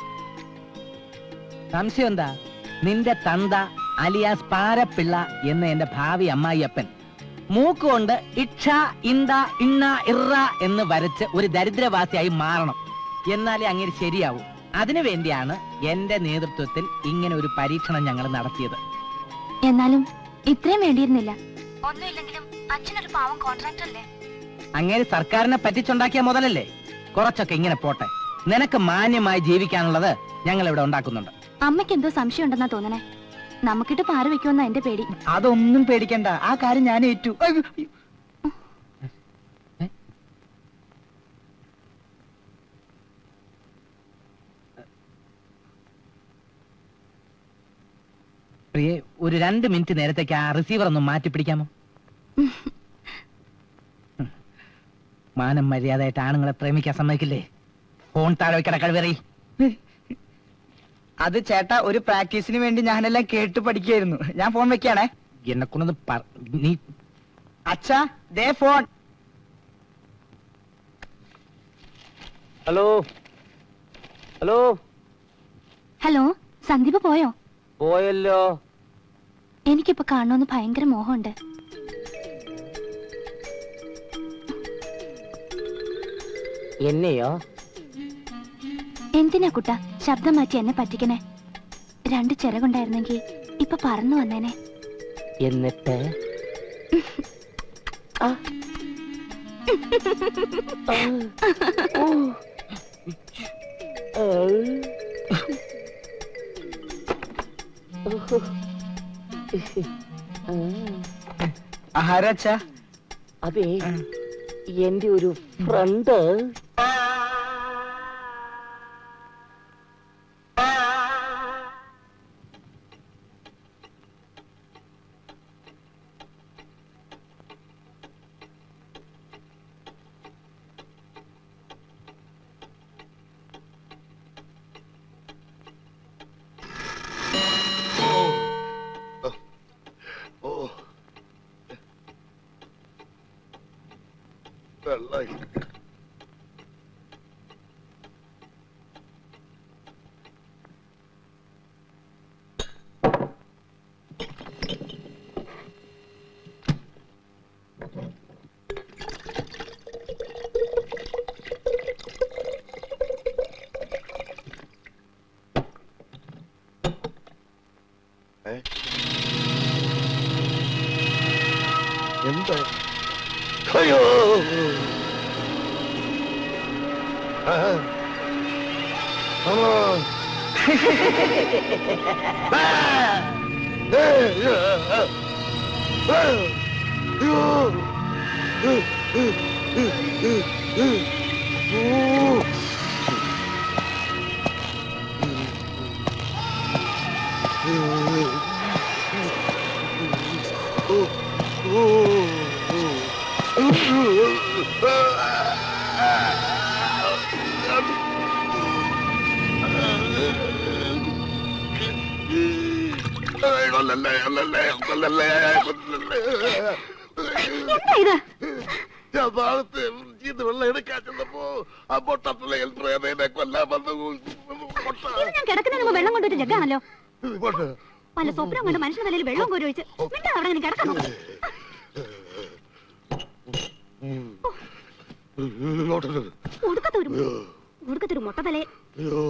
സംശയം എന്താ നിന്റെ തന്ത അലിയാസ് പാരപ്പിള്ള എന്ന എന്റെ ഭാവി അമ്മായിയപ്പൻ മൂക്കുകൊണ്ട് ഇക്ഷ ഇന്ത ഇണ്ണ ഇറ എന്ന് വരച്ച് ഒരു ദരിദ്രവാസിയായി മാറണം എന്നാലേ അങ്ങനെ ശരിയാവൂ അതിനു വേണ്ടിയാണ് എന്റെ നേതൃത്വത്തിൽ ഇങ്ങനെ ഒരു പരീക്ഷണം ഞങ്ങൾ നടത്തിയത് എന്നാലും ഇത്രയും വേണ്ടിയിരുന്നില്ല ഒന്നുമില്ലെങ്കിലും അച്ഛനൊരു പാവം കോൺട്രാക്ടർ അല്ലേ അങ്ങനെ സർക്കാരിനെ പറ്റിച്ചുണ്ടാക്കിയ മുതലല്ലേ കുറച്ചൊക്കെ ഇങ്ങനെ പോട്ടെ നിനക്ക് മാന്യമായി ജീവിക്കാനുള്ളത് ഞങ്ങൾ ഇവിടെ ഉണ്ടാക്കുന്നുണ്ട് അമ്മയ്ക്ക് എന്തോ സംശയം ഉണ്ടെന്നാ തോന്നണേ നമുക്കിട്ട് പാറ വെക്കുമെന്നാ എന്റെ പേടി അതൊന്നും പേടിക്കണ്ട ആ കാര്യം ഞാൻ ഏറ്റു അയ്യോ, അയ്യോ. പ്രിയെ ഒരു രണ്ട് മിനിറ്റ് നേരത്തേക്ക് ആ റിസീവർ ഒന്ന് മാറ്റി പിടിക്കാമോ മാനം മര്യാദയായിട്ട് ആണുങ്ങളെ പ്രേമിക്കാൻ സമ്മതിക്കില്ലേ ഫോൺ താഴെ വെക്കട കഴിവേറി അത് ചേട്ടാ ഒരു പ്രാക്ടീസിന് വേണ്ടി ഞാനെല്ലാം കേട്ട് പഠിക്കായിരുന്നു ഞാൻ ഫോൺ വെക്കാണേ എന്നെ കൊണ്ടൊന്ന് പറ- നീ അച്ഛാ ദേ phone hello hello hello Sandeep പോയോ പോയല്ലോ എനിക്കിപ്പോ കാണണമെന്ന് ഭയങ്കര മോഹമുണ്ട് എന്നെയോ എന്തിനാ കുട്ട ശബ്ദം മാറ്റി എന്നെ പറ്റിക്കണേ രണ്ട് ചിറകുണ്ടായിരുന്നെങ്കിൽ ഇപ്പൊ പറന്നു വന്നേനെ എന്നിട്ട് ആ. ആ. ഓ. ആ. ഓഹോ. ആരാച്ചാ അതെ എന്റെ ഒരു ഫ്രണ്ട് ഓ വെള്ളം ഏ? എന്താ അയ്യോ ആ. ആ. ആ. ഏ, ഏ, ആ. ആ. അയ്യോ. ഏ, ഏ, ഏ, ഏ, ഏ. ഓ. എന്താ ഇത് ഞാൻ താഴത്ത് ഇത് വെള്ളം എടുക്കാൻ ചെന്നപ്പോ ആ പൊട്ടത്തിലയിൽ പ്രേതനെ കൊല്ലാൻ വന്നു പൊട്ട ഇത് ഞാൻ കിടക്കുന്നതിന് മുമ്പ് വെള്ളം കൊണ്ടൊരു ജഗ്ഗാണല്ലോ പൊട്ട പല സ്വപ്നം കൊണ്ട് മനുഷ്യന്റെ തലയിൽ വെള്ളം കോരി ഒഴിച്ച് മിണ്ടാ അവിടെ ഇങ്ങനെ കിടക്കാൻ നോക്ക്. ഒടുക്കത്തൊരു ഒടുക്കത്തൊരു മുട്ട തലേ അയ്യോ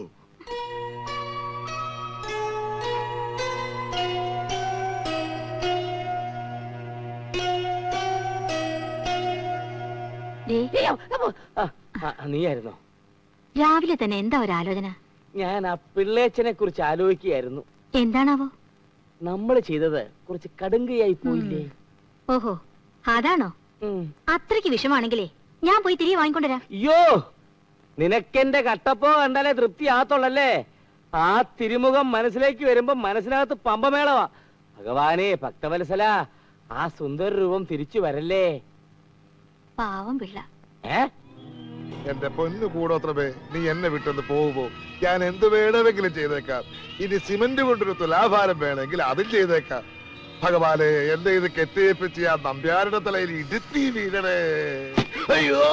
ദേ, ആ, ആ, നീയായിരുന്നോ രാവിലെ തന്നെ എന്താ ഒരു ആലോചന ഞാൻ ആ പിള്ളേച്ചനെ കുറിച്ച് ആലോചിക്കുകയായിരുന്നു എന്താണാവോ നമ്മൾ ചെയ്തത് കുറച്ച് കടുങ്കയായി പോയില്ലേ ഓഹോ അതാണോ ഉം. അത്രയ്ക്ക് വിഷമാണെങ്കിലേ ഞാൻ പോയി തിരികെ വാങ്ങിക്കൊണ്ടുവരാം അയ്യോ നിനക്കെന്റെ കട്ടപ്പോ കണ്ടാലേ തൃപ്തി ആകത്തുള്ളല്ലേ ആ തിരുമുഖം മനസ്സിലേക്ക് വരുമ്പോ മനസ്സിനകത്ത് പമ്പമേളവാ ഭഗവാനെ ഭക്തവത്സല ആ സുന്ദര രൂപം തിരിച്ചു വരല്ലേ പാവം പിള്ള ഏ എന്റെ പൊന്നു കൂടോത്രമേ നീ എന്നെ വിട്ടൊന്ന് പോകുമ്പോ ഞാൻ എന്ത് വേണമെങ്കിലും ചെയ്തേക്കാം ഇനി സിമന്റ് കൊണ്ടൊരു തുലാഭാരം വേണമെങ്കിൽ അതും ചെയ്തേക്കാം ഭഗവാനെ എന്റെ ഇത് കെട്ടിയേപ്പിച്ച് ആ നമ്പ്യാരുടെ തലയിൽ ഇടുത്തി വീഴണേ അയ്യോ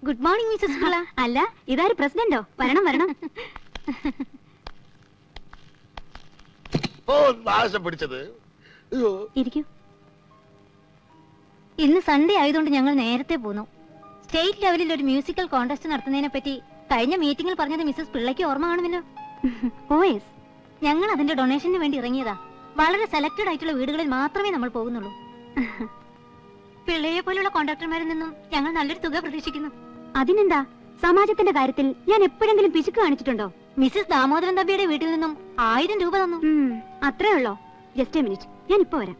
ഗുഡ് മോർണിംഗ് മിസസ് പിള്ള അല്ല ഇതാര് പ്രസിഡന്റോ വരണം വരണം ഓ നാശം പിടിച്ചത് അയ്യോ ഇരിക്കൂ ഇന്ന് സൺഡേ ആയതുകൊണ്ട് ഞങ്ങൾ നേരത്തെ പോന്നു സ്റ്റേറ്റ് ലെവലിൽ ഒരു മ്യൂസിക്കൽ കോൺടെസ്റ്റ് നടത്തുന്നതിനെ പറ്റി കഴിഞ്ഞ മീറ്റിംഗിൽ പറഞ്ഞത് മിസസ് പിള്ളയ്ക്ക് ഓർമ്മ കാണുമല്ലോ ഓ യെസ് ഞങ്ങൾ അതിന്റെ ഡൊണേഷന് വേണ്ടി ഇറങ്ങിയതാ വളരെ സെലക്ടഡ് ആയിട്ടുള്ള വീടുകളിൽ മാത്രമേ നമ്മൾ പോകുന്നുള്ളൂ പിള്ളയെ പോലുള്ള കോൺട്രാക്ടർമാരിൽ നിന്നും ഞങ്ങൾ നല്ലൊരു തുക പ്രതീക്ഷിക്കുന്നു അതിനെന്താ സമാജത്തിന്റെ കാര്യത്തിൽ ഞാൻ എപ്പോഴെങ്കിലും പിശുക്ക് കാണിച്ചിട്ടുണ്ടോ മിസ്സിസ് ദാമോദരൻ തമ്പിയുടെ വീട്ടിൽ നിന്നും ആയിരം രൂപ തന്നു അത്രേ ഉള്ളോ ജസ്റ്റ് എ മിനിറ്റ് ഞാൻ ഇപ്പൊ വരാം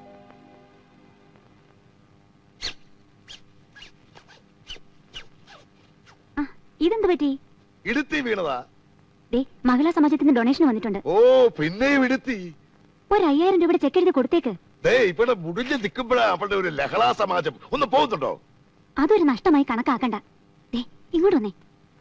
ആ, ഇതെന്ത് പറ്റി ഇടുത്തി വീണതാ ദേ മഹിളാ സമാജത്തിന് ഡൊണേഷൻ വന്നിട്ടുണ്ട് ഓ പിന്നെയും ഇടുത്തി ഒരു അയ്യായിരം രൂപയുടെ ചെക്ക് എഴുതി കൊടുത്തേക്ക് ദേ ഇവിടെ മുടിഞ്ഞ് നിൽക്കുമ്പോഴാ അവളുടെ ഒരു ലഹളാ സമാജം ഒന്ന് പോകുന്നുണ്ടോ അതൊരു നഷ്ടമായി കണക്കാക്കണ്ട ദേ ഇങ്ങോട്ട് വന്നേ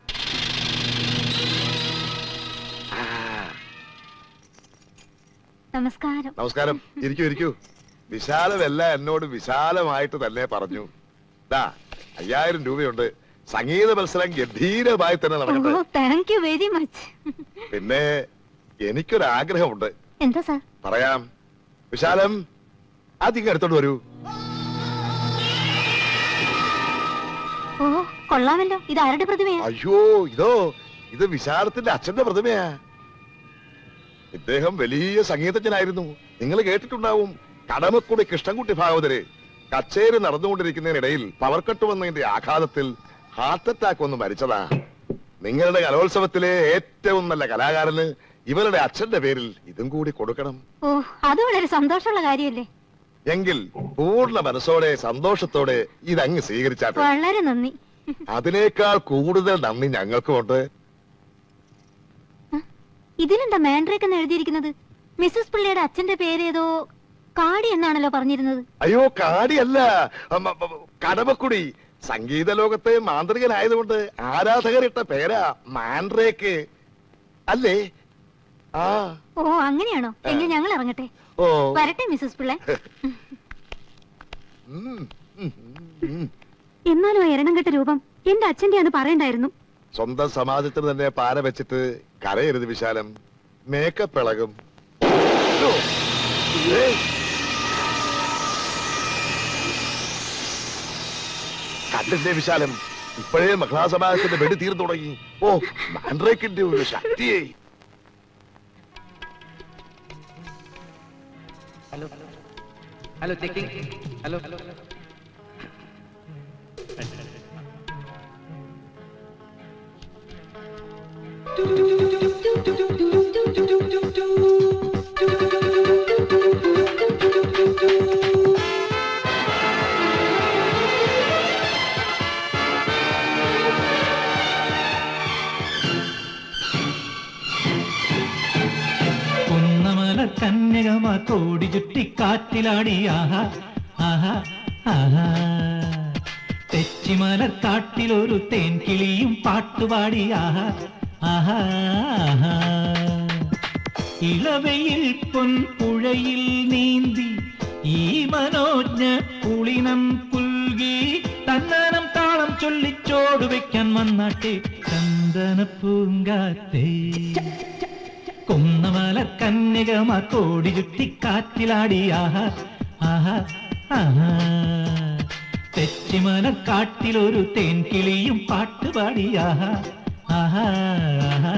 നമസ്കാരം നമസ്കാരം ഇരിക്കൂ ഇരിക്കൂ വിശാലമെല്ലാം എന്നോട് വിശാലമായിട്ട് തന്നെ പറഞ്ഞു ദാ അയ്യായിരം രൂപയുണ്ട് സംഗീത മത്സരം ഗംഭീരമായി തന്നെ നടക്കട്ടെ oh thank you very much പിന്നെ എനിക്കൊരു ആഗ്രഹമുണ്ട് എന്താ സാർ പറയാം വിശാലം അധികം എടുത്തോണ്ട് വരൂ ഓ കൊള്ളാമല്ലോ ഇത് ആരുടെ പ്രതിമയാ അയ്യോ ഇതോ ഇത് വിശാലത്തിന്റെ അച്ഛന്റെ പ്രതിമയാ ഇദ്ദേഹം വലിയ സംഗീതജ്ഞനായിരുന്നു നിങ്ങൾ കേട്ടിട്ടുണ്ടാവും കടമക്കുടി കൃഷ്ണൻകുട്ടി ഭാഗവതര് കച്ചേരി നടന്നുകൊണ്ടിരിക്കുന്നതിനിടയിൽ പവർ കട്ട് വന്നതിന്റെ ആഘാതത്തിൽ ഹാർട്ട് അറ്റാക്ക് വന്ന് മരിച്ചതാ നിങ്ങളുടെ കലോത്സവത്തിലെ ഏറ്റവും നല്ല കലാകാരന് ഇവരുടെ അച്ഛന്റെ പേരിൽ ഇതും കൂടി കൊടുക്കണം ഓ അത് വളരെ സന്തോഷമുള്ള കാര്യമല്ലേ എങ്കിൽ പൂർണ്ണ മനസ്സോടെ സന്തോഷത്തോടെ ഇതങ്ങ് സ്വീകരിച്ചാട്ടെ വളരെ നന്ദി അതിനേക്കാൾ കൂടുതൽ നന്ദി ഞങ്ങൾക്കുമുണ്ട് ഇതിലെന്താ മാൻഡ്രേക്ക് എന്ന് എഴുതിയിരിക്കുന്നത് മിസ്സസ് പിള്ളയുടെ അച്ഛന്റെ പേര് ഏതോ കാടി എന്നാണല്ലോ പറഞ്ഞിരുന്നത് അയ്യോ കാടിയല്ല അമ്മ, അമ്മ, കടമക്കുടി സംഗീത ലോകത്തെ മാന്ത്രികനായതുകൊണ്ട് ആരാധകരിട്ട പേരാ മാൻഡ്രേക്ക് അല്ലേ ആ ഓ അങ്ങനെയാണോ എങ്കിൽ ഞങ്ങൾ ഇറങ്ങട്ടെ ഓ വരട്ടെ മിസ്സസ് പിള്ള ഉം, ഉം, ഉം. എന്നാലും ആ എരണം കെട്ട രൂപം എന്റെ അച്ഛന്റെ അത് പറയണ്ടായിരുന്നു സ്വന്തം സമാജത്തിന് തന്നെ പാര വെച്ചിട്ട് കരയരുത് വിശാലം മേക്കപ്പ് ഇളകും ഓ, ഏയ്. കണ്ടില്ലേ വിശാലം ഇപ്പോഴേ മഹിളാസമാജത്തിന്റെ വെടി തീർന്നു തുടങ്ങി ഓ മാൻഡ്രേക്കിന്റെ ഒരു ശക്തിയെ ഹലോ ഹലോ ചെക്കിംഗ് ഹലോ കുന്നമല കന്യകമാ കോടി ചുറ്റി കാറ്റിലാടി ആഹാ ആഹാ ആഹാ തെച്ചിമല കാട്ടിലൊരു തേൻ കിളിയും പാട്ടുപാടി ആഹാ ആഹാ ആഹാ ഇളവയിൽ പൊൻപുഴയിൽ നീന്തി ഈ മനോജ്ഞ കുളിനം പുൽകി തന്നനം താളം ചൊല്ലിച്ചോട് വെക്കാൻ വന്നാട്ടെ ചന്ദന പൂങ്കാത്തേ കുന്നമല കന്യകമാ കോടി ചുറ്റി കാറ്റിലാടി ആഹാ ആഹാ ആഹാ തെച്ചിമല കാട്ടിലൊരു തേൻ കിളിയും പാട്ടുപാടി ആഹാ ആഹാ ആഹാ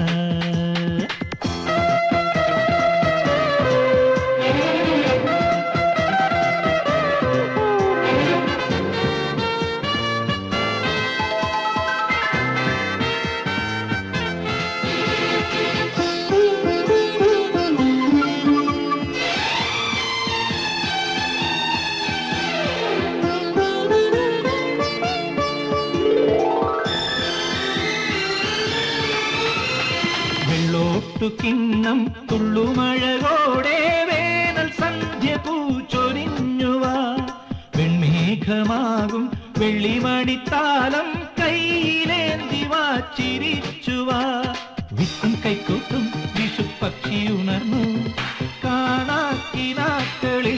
വെള്ളോട്ടു കിണ്ണം തുള്ളുമഴകോടെ വേനൽ സന്ധ്യ പൂച്ചൊരിഞ്ഞുവാ വെൺമേഘമാകും വെള്ളിമണിത്താലം കയ്യിലേന്തി വാച്ചിരിച്ചുവാ വിത്തും കൈക്കോട്ടും വിഷു പക്ഷി ഉണർന്നു കാണാക്കിനാക്കളിൽ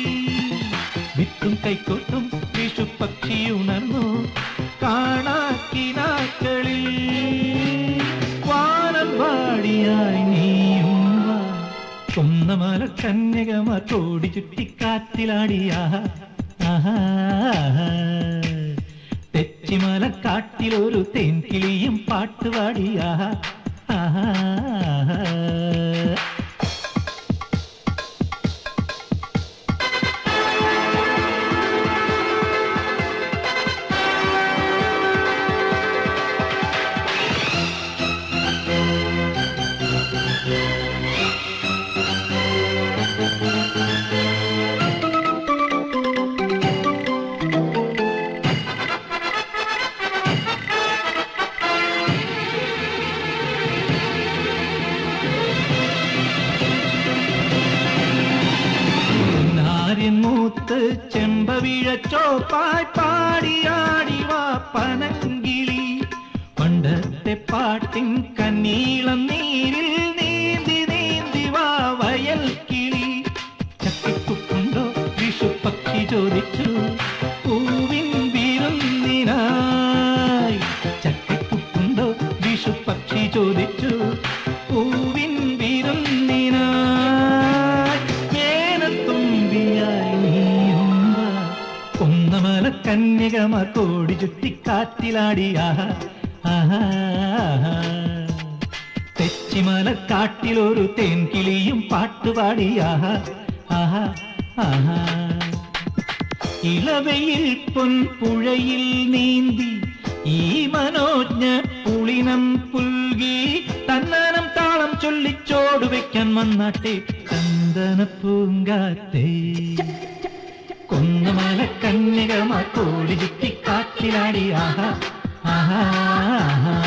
വിത്തും കൈക്കോട്ടും വിഷു പക്ഷി ഉണർന്നു കാണാക്കി കന്യകമാർ കോടി ചുറ്റിക്കാറ്റിലാടിയ തെച്ചിമലക്കാട്ടിലൊരു തേൻകിളിയും പാട്ടുപാടിയ നാര്യൻ മൂത്ത് ചെമ്പവിഴച്ചോപ്പായി പാടിയാടി വാ പനങ്കിളി പണ്ടത്തെ പാട്ടിൻ കന്നീളം നീരിൽ നീന്തി നീന്തി വാ വയൽ കിളി ചക്കിക്കുണ്ടോ വിഷു പക്ഷി ചോദിച്ചു പൂവിൻ വിരുന്നിനായി ചക്കിക്കുണ്ടോ വിഷു പക്ഷി ചോദിച്ചു പൂവിൻ വിരുന്നിനായി വേനത്തുമ്പിയായി നീയുമ്പ കുന്നമല കന്യകമാർ കോടി ചുറ്റിക്കാറ്റിലാടിയ തെച്ചിമല കാട്ടിലൊരു തേൻകിളിയും പാട്ടുപാടിയ ഇളവയിൽ പൊൻപുഴയിൽ നീന്തി ഈ മനോജ്ഞ പുളിനം പുൽകി തന്നാനം താളം ചൊല്ലിച്ചോട് വെക്കാൻ വന്നാട്ടെ ചന്ദന പൂങ്കാറ്റേ കുന്നമല കന്യകമാ കോടി ചുറ്റിക്കാറ്റിലാടി ആഹാ ആഹാ ആഹാ.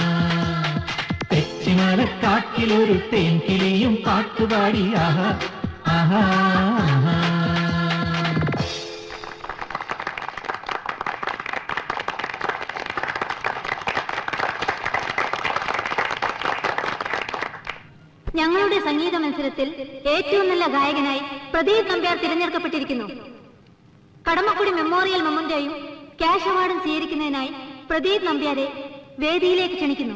തെച്ചിമലക്കാട്ടിലൊരു തേൻകിളിയും പാട്ടുപാടി ആഹാ ആഹാ ആഹാ. ഞങ്ങളുടെ സംഗീത മത്സരത്തിൽ ഏറ്റവും നല്ല ഗായകനായി പ്രദീപ് നമ്പ്യാർ തിരഞ്ഞെടുക്കപ്പെട്ടിരിക്കുന്നു കടമക്കുടി മെമ്മോറിയൽ മൊമന്റോയും ക്യാഷ് അവാർഡും സ്വീകരിക്കുന്നതിനായി പ്രദീപ് നമ്പ്യാരെ വേദിയിലേക്ക് ക്ഷണിക്കുന്നു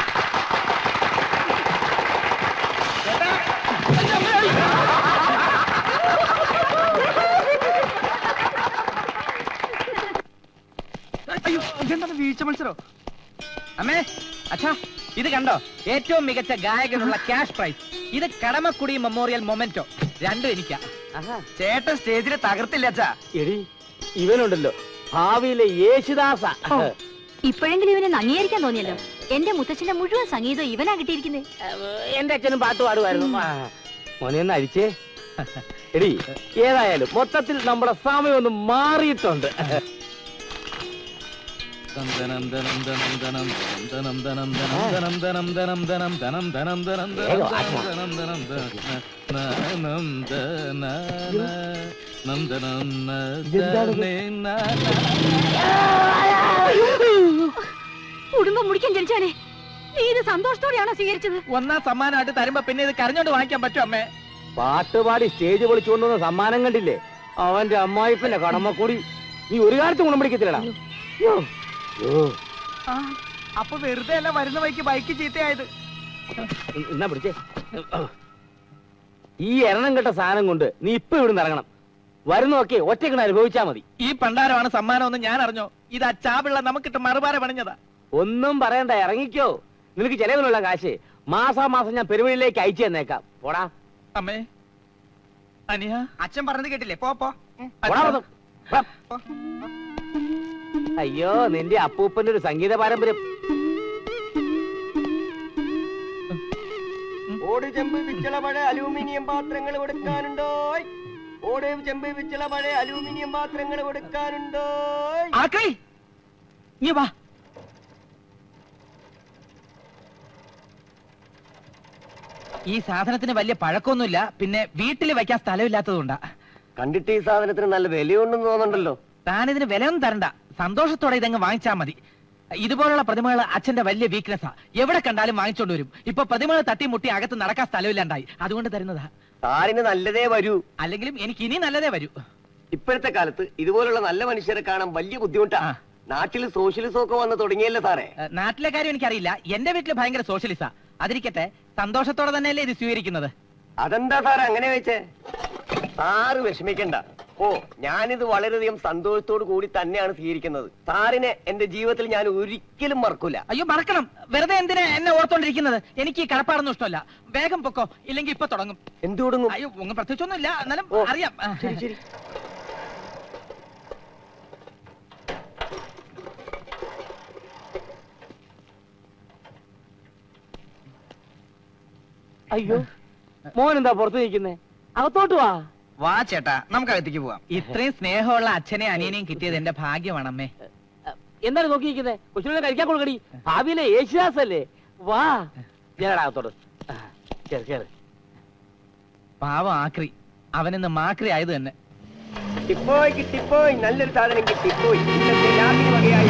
അയ്യോ ഇതെന്താണ് വീഴ്ച മത്സരം അമ്മേ അച്ഛാ ഇത് കണ്ടോ ഏറ്റവും മികച്ച ഗായകനുള്ള ക്യാഷ് പ്രൈസ് ഇത് കടമക്കുടി മെമ്മോറിയൽ മൊമെന്റോ രണ്ടും എനിക്കാ ചേട്ടൻ സ്റ്റേജിൽ തകർത്തില്ല അച്ഛാ എടി ഇവനുണ്ടല്ലോ ഭാവിയിലെ യേശുദാസ ഓ, ഇപ്പോഴെങ്കിലും ഇവനെ അംഗീകരിക്കാൻ തോന്നിയല്ലോ എന്റെ മുത്തച്ഛന്റെ മുഴുവൻ സംഗീതം ഇവനാ കിട്ടിയിരിക്കുന്നത് എന്റെ അച്ഛനും പാട്ട് പാടുമായിരുന്നു ആ, മോനെ ഒന്ന് അഴിച്ചേ എടി ഏതായാലും മൊത്തത്തിൽ നമ്മുടെ സമയം ഒന്ന് മാറിയിട്ടുണ്ട് കുടുംബം മുടിക്കാൻ ജനിച്ചാനെ നീ ഇത് സന്തോഷത്തോടെയാണോ സ്വീകരിച്ചത് ഒന്നാം സമ്മാനമായിട്ട് തരുമ്പോ പിന്നെ ഇത് കരഞ്ഞോണ്ട് വാങ്ങിക്കാൻ പറ്റും അമ്മേ പാട്ടുപാടി സ്റ്റേജ് പൊളിച്ചുകൊണ്ടുവന്ന സമ്മാനം കണ്ടില്ലേ അവന്റെ അമ്മായിപ്പന്റെ കടമക്കൂടി നീ ഒരു കാലത്ത് ഗുണം പിടിക്കത്തില്ലടാ യ്യോ, യ്യോ. അപ്പൊ വെറുതെ അല്ല വരുന്ന വഴിക്ക് ബൈക്ക് ചീത്തയായത് ഇ- എന്നാ പിടിച്ചേ ഈ എണ്ണം കെട്ട സാധനം കൊണ്ട് നീ ഇപ്പൊ ഇവിടുന്ന് ഇറങ്ങണം വരുന്നതൊക്കെ ഒറ്റക്കിന് അനുഭവിച്ചാ മതി ഈ പണ്ടാരമാണ് സമ്മാനം എന്ന് ഞാൻ അറിഞ്ഞോ ഇത് ആ ചാപിള്ള നമുക്കിട്ട് മറുപാര പണിഞ്ഞതാ ഒന്നും പറയണ്ട ഇറങ്ങിക്കോ നിനക്ക് ചെലവിനുള്ള കാശ് മാസാമാസം ഞാൻ പെരുവഴിയിലേക്ക് അയച്ചു തന്നേക്കാം പോടാ അമ്മേ അനിയ അച്ഛൻ പറഞ്ഞത് കേട്ടില്ലേ പോ പോ പോടാ അവിടുന്ന്. പോ. അയ്യോ നിന്റെ അപ്പൂപ്പന്റെ ഒരു സംഗീത പാരമ്പര്യം ഓട് ചെമ്പ് പിച്ചള പഴ അലൂമിനിയം പാത്രങ്ങൾ കൊടുക്കാനുണ്ടോ ഓട് ചെമ്പ് പിച്ചള പഴ അലൂമിനിയം പാത്രങ്ങൾ കൊടുക്കാനുണ്ടോ ആക്കൈ നീ വാ ഈ സാധനത്തിന് വലിയ പഴക്കമൊന്നുമില്ല പിന്നെ വീട്ടിൽ വെക്കാൻ സ്ഥലമില്ലാത്തതുകൊണ്ടാ കണ്ടിട്ട് ഈ സാധനത്തിന് നല്ല വിലയുണ്ടെന്ന് തോന്നുന്നുണ്ടല്ലോ താനിതിന് വിലയൊന്നും തരണ്ട സന്തോഷത്തോടെ ഇതങ്ങ് വാങ്ങിച്ചാ മതി ഇതുപോലുള്ള പ്രതിമകൾ അച്ഛന്റെ വലിയ വീക്ക്നെസ്സാ എവിടെ കണ്ടാലും വാങ്ങിച്ചോണ്ട് വരും ഇപ്പൊ പ്രതിമകൾ തട്ടിമുട്ടി അകത്ത് നടക്കാൻ സ്ഥലമില്ലാണ്ടായി അതുകൊണ്ട് തരുന്നതാ സാറിന് നല്ലതേ വരൂ അല്ലെങ്കിലും എനിക്ക് ഇനി നല്ലതേ വരൂ ഇപ്പോഴത്തെ കാലത്ത് ഇതുപോലുള്ള നല്ല മനുഷ്യരെ കാണാൻ വലിയ ബുദ്ധിമുട്ടാ നാട്ടിൽ സോഷ്യലിസം ഒക്കെ വന്ന് തുടങ്ങിയല്ലേ സാറേ ഏ, നാട്ടിലെ കാര്യം എനിക്കറിയില്ല എന്റെ വീട്ടിൽ ഭയങ്കര സോഷ്യലിസാ അതിരിക്കട്ടെ സന്തോഷത്തോടെ തന്നെയല്ലേ ഇത് സ്വീകരിക്കുന്നത് അതെന്താ സാറേ അങ്ങനെ വെച്ചേ സാറ് വിഷമിക്കണ്ട ഓ ഞാനിത് വളരെയധികം സന്തോഷത്തോടു കൂടി തന്നെയാണ് സ്വീകരിക്കുന്നത് സാറിനെ എന്റെ ജീവിതത്തിൽ ഞാൻ ഒരിക്കലും മറക്കൂല അയ്യോ മറക്കണം വെറുതെ എന്തിനാ എന്നെ ഓർത്തോണ്ടിരിക്കുന്നത് എനിക്ക് ഈ കടപ്പാടൊന്നും ഇഷ്ടമല്ല വേഗം പൊക്കോ ഇല്ലെങ്കിൽ ഇപ്പൊ തുടങ്ങും എന്ത് തുടങ്ങും അയ്യോ ഒന്നും പ്രത്യേകിച്ചൊന്നും ഇല്ല എന്നാലും അറിയാം ശരി ശരി അയ്യോ മോൻ എന്താ പുറത്ത് നിൽക്കുന്നേ അകത്തോട്ട് വാ വാ ചേട്ടാ നമുക്ക് അകത്തേക്ക് പോവാം ഇത്രയും സ്നേഹമുള്ള അച്ഛനെ അനിയനെയും കിട്ടിയത് എന്റെ ഭാഗ്യമാണമ്മേ എന്താണ് നോക്കിയിരിക്കുന്നത് കൊച്ചിനെ കഴിക്കാൻ കൊടുക്കടി ഭാവിയിലെ യേശുദാസ് അല്ലേ വാ ഞാനടാ അകത്തോട്ട് ആ, കേറ് കേറ് പാവം ആക്രി അവനിന്ന് മാക്രി ആയത് തന്നെ കിട്ടിപ്പോയി കിട്ടിപ്പോയി നല്ലൊരു സാധനം കിട്ടിപ്പോയി ഇന്നത്തെ ലാഭിന് വകയായി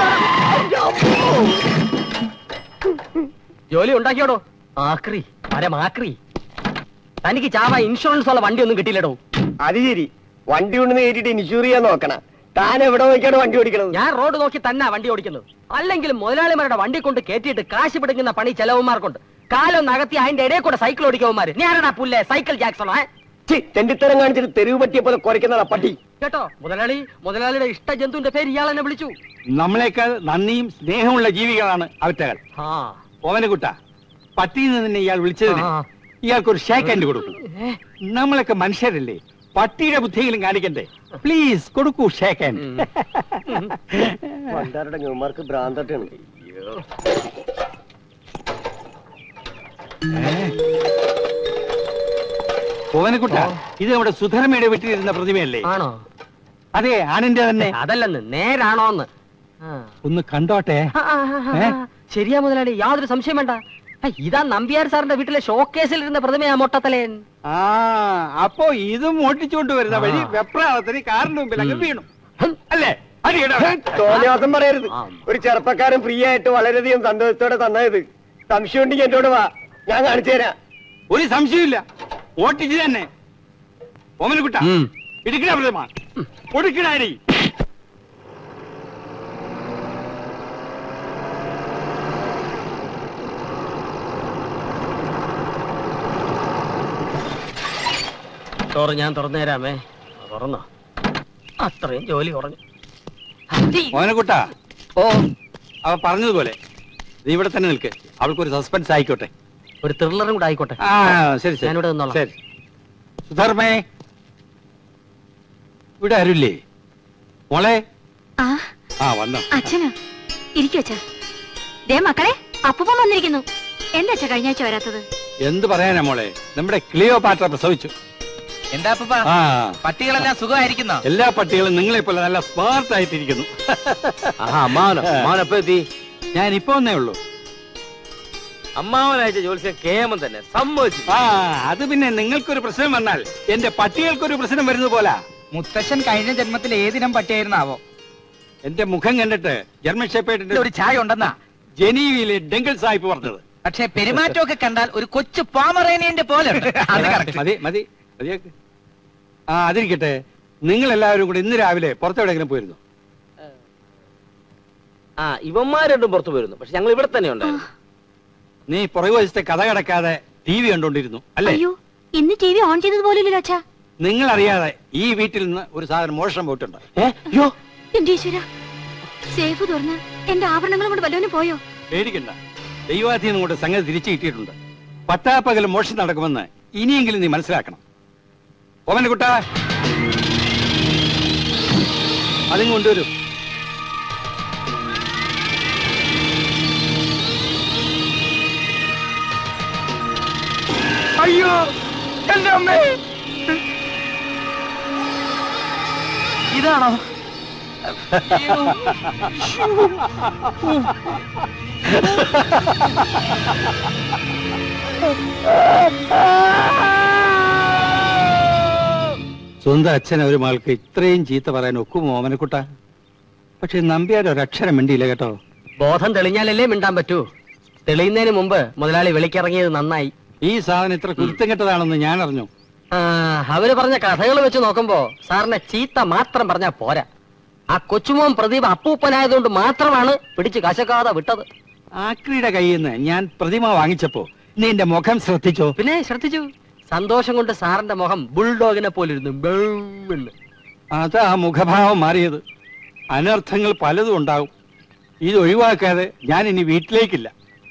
ജോലി ഉണ്ടാക്കിയോടോ ആക്രി മരം ആക്രി തനിക്ക് ചാവ ഇൻഷുറൻസ് ഉള്ള വണ്ടി ഒന്നും കിട്ടിയില്ലടോ അത് ശരി വണ്ടി കൊണ്ടുവന്ന് കയറ്റിട്ട് ഇൻഷൂർ ചെയ്യാൻ നോക്കണ താൻ എവിടെ നോക്കിയാണ് വണ്ടി ഓടിക്കണത് ഞാൻ റോഡ് നോക്കി തന്നെ വണ്ടി ഓടിക്കുന്നത് അല്ലെങ്കിൽ മുതലാളിമാരുടെ വണ്ടി കൊണ്ട് കയറ്റിയിട്ട് കാശ് പിടിക്കുന്ന പണി ചെലവുമാർക്കുണ്ട് കാലം നകത്തി അതിന്റെ ഇടയിൽ കൂടെ സൈക്കിൾ ഓടിക്കവന്മാര് ഞാനടാ പുല്ലേ സൈക്കിൾ ജാക്സണോ ഏ? ഛി, തെണ്ടിത്തരം കാണിച്ചിട്ട് തെരുവ് പറ്റിയ പോലെ കുറയ്ക്കുന്നതാ പട്ടി കേട്ടോ മുതലാളി മുതലാളിയുടെ ഇഷ്ട ജന്തുവിന്റെ പേര് ഇയാൾ എന്നെ വിളിച്ചു നമ്മളെക്കാൾ നന്ദിയും സ്നേഹമുള്ള ജീവികളാണ് അവറ്റകൾ ആ ഓമനക്കുട്ട പട്ടിയിൽ നിന്ന് നിന്നെ ഇയാൾ വിളിച്ചതിന് ആ. ഇയാൾക്കൊരു ഷേക്ക് ഹാൻഡ് കൊടുക്കും നമ്മളൊക്കെ മനുഷ്യരല്ലേ പട്ടിയുടെ ബുദ്ധിയെങ്കിലും കാണിക്കണ്ടേ പ്ലീസ് കൊടുക്കൂ ഷേക്ക് ഹാൻഡ് പണ്ടാരുടെ ന്യൂമാർക്ക് ഭ്രാന്തട്ടാണ് ഓമനക്കുട്ട ഇത് നമ്മുടെ സുധർമ്മയുടെ വീട്ടിലിരുന്ന പ്രതിമയല്ലേ ആണോ അതെ ആണിന്റെ തന്നെ അതല്ലെന്ന് നേരാണോന്ന് ഒന്ന് കണ്ടോട്ടെ ആ, ആ, ആ, ആ, ഏ? ശരിയാ മുതലാളി യാതൊരു സംശയം വേണ്ട ആ, ഇതാ നമ്പ്യാർ സാറിന്റെ വീട്ടിലെ ഷോക്കേസിൽ ഇരുന്ന പ്രതിമയാ മൊട്ടത്തലേൻ ആ അപ്പോ ഇതും ഓട്ടിച്ചുകൊണ്ട് വരുന്ന വഴി വെപ്രാളത്തിന് കാറിന്റെ മുമ്പിൽ അങ്ങ് വീണു അല്ലേ അടിയടാ. തോന്നിയാസം പറയരുത് ഒരു ചെറുപ്പക്കാരൻ ഫ്രീ ആയിട്ട് വളരെയധികം സന്തോഷത്തോടെ തന്നത് സംശയം ഉണ്ടെങ്കിൽ എന്നോട് വാ ഞാൻ കാണിച്ചു തരാം ഒരു സംശയമില്ല ഓട്ടിച്ച് തന്നെ ഓമനക്കുട്ട ഇടുക്കണ പ്രതിമ കൊടുക്കണാടി ഡോറ് ഞാൻ തുറന്നു തരാമേ തുറന്നോ അത്രയും ജോലി കുറഞ്ഞു ഓമനക്കുട്ട ഓ അവ പറഞ്ഞതുപോലെ നീ ഇവിടെ തന്നെ നിൽക്ക് അവൾക്കൊരു സസ്പെൻസ് ആയിക്കോട്ടെ ഒരു ത്രില്ലറും കൂടെ ആയിക്കോട്ടെ ആ ശരി ശരി ഞാനിവിടെ നിന്നോളാം. ശരി സുധർമ്മേ ഇവിടെ ആരുമില്ലേ മോളെ ആ ആ വന്നോ അച്ഛനാ ഇരിക്കു അച്ഛാ ദേ മക്കളെ അപ്പൂപ്പൻ വന്നിരിക്കുന്നു എന്താ അച്ഛാ കഴിഞ്ഞ ആഴ്ച വരാത്തത് എന്ത് പറയാനാ മോളെ നമ്മുടെ ക്ലിയോ പാറ്റ പ്രസവിച്ചു എന്താ അപ്പൂപ്പ ആ പട്ടികളെല്ലാം സുഖമായിരിക്കുന്നോ എല്ലാ പട്ടികളും നിങ്ങളെ പോലെ നല്ല സ്മാർട്ട് ആയിട്ടിരിക്കുന്നു അമ്മാവനോ അമ്മാവനപ്പോ എത്തി ഞാൻ ഇപ്പൊ വന്നേ ഉള്ളൂ അമ്മാവനയച്ച ജോത്സ്യം കേമം തന്നെ സമ്മതിച്ചു ആ അത് പിന്നെ നിങ്ങൾക്കൊരു പ്രശ്നം വന്നാൽ എന്റെ പട്ടികൾക്കൊരു പ്രശ്നം വരുന്നത് പോലാ മുത്തശ്ശൻ കഴിഞ്ഞ ജന്മത്തിൽ ഏതിനം പറ്റിയായിരുന്നാവോ എന്റെ മുഖം കണ്ടിട്ട് ജർമ്മൻ ഷെപ്പേട്ടിന്റെ ഒരു ചായ ഉണ്ടെന്നാ ജനീവയിലെ ഡെങ്കിൾ സാഹിബ് പറഞ്ഞത് പക്ഷെ പെരുമാറ്റമൊക്കെ കണ്ടാൽ ഒരു കൊച്ചു പോമറേനിയന്റെ പോലെ ഉണ്ട്. അത് correct. മതി മതി മതിയാക്ക് ആ അതിരിക്കട്ടെ നിങ്ങൾ എല്ലാവരും കൂടി ഇന്ന് രാവിലെ പുറത്തെവിടെയെങ്കിലും പോയിരുന്നു ആ ഇവന്മാർ രണ്ടും പുറത്തു പോയിരുന്നു പക്ഷെ ഞങ്ങൾ ഇവിടെ തന്നെ ഉണ്ടായിരുന്നു നീ പുറകു വശത്തെ കഥ കടക്കാതെ ടി വി കണ്ടോണ്ടിരുന്നു അല്ലേ അയ്യോ ഇന്ന് ടി വി ഓൺ ചെയ്തത് പോലില്ലല്ലോ അച്ഛാ നിങ്ങൾ അറിയാതെ ഈ വീട്ടിൽ നിന്ന് ഒരു സാധനം മോഷണം പോയിട്ടുണ്ട് അയ്യോ എന്റെ ഈശ്വര സേഫ് തുറന്ന് എന്റെ ആഭരണങ്ങളും കൊണ്ട് വല്ലവനും പോയോ പേടിക്കണ്ട ദൈവാധീനം കൊണ്ട് സംഗതി തിരിച്ചു കിട്ടിയിട്ടുണ്ട് പട്ടാപ്പകൽ മോഷണം നടക്കുമെന്ന് ഇനിയെങ്കിലും നീ മനസ്സിലാക്കണം ഓമന കുട്ട അതും കൊണ്ടുവരും അയ്യോ എന്റെ അമ്മേ ഇതാണോ സ്വന്തം അച്ഛൻ ഒരു മകൾക്ക് ഇത്രയും ചീത്ത പറയാൻ ഒക്കും ഓമനക്കുട്ട പക്ഷെ നമ്പ്യാർ ഒരക്ഷരം മിണ്ടിയില്ല കേട്ടോ ബോധം തെളിഞ്ഞാലല്ലേ മിണ്ടാൻ പറ്റൂ തെളിയുന്നതിന് മുമ്പ് മുതലാളി വിളിക്കിറങ്ങിയത് നന്നായി ഈ സാധനം ഇത്ര കുരുത്തം കെട്ടതാണെന്ന് ഞാൻ അറിഞ്ഞു ആ, അവര് പറഞ്ഞ കഥകൾ വെച്ച് നോക്കുമ്പോ സാറിനെ ചീത്ത മാത്രം പറഞ്ഞാ പോരാ ആ കൊച്ചുമോൻ പ്രദീപ് അപ്പൂപ്പനായതുകൊണ്ട് മാത്രമാണ് പിടിച്ച് കശക്കാതെ വിട്ടത് ആക്രിയുടെ കയ്യിൽ നിന്ന് ഞാൻ പ്രതിമ വാങ്ങിച്ചപ്പോ നീ എന്റെ മുഖം ശ്രദ്ധിച്ചോ പിന്നെ ശ്രദ്ധിച്ചു സന്തോഷം കൊണ്ട് സാറിന്റെ മുഖം ബുൾഡോഗിനെ പോലിരുന്നു ബൗന്ന്. അതാ മുഖഭാവം മാറിയത് അനർത്ഥങ്ങൾ പലതും ഉണ്ടാവും ഇത് ഒഴിവാക്കാതെ ഞാൻ ഇനി വീട്ടിലേക്കില്ല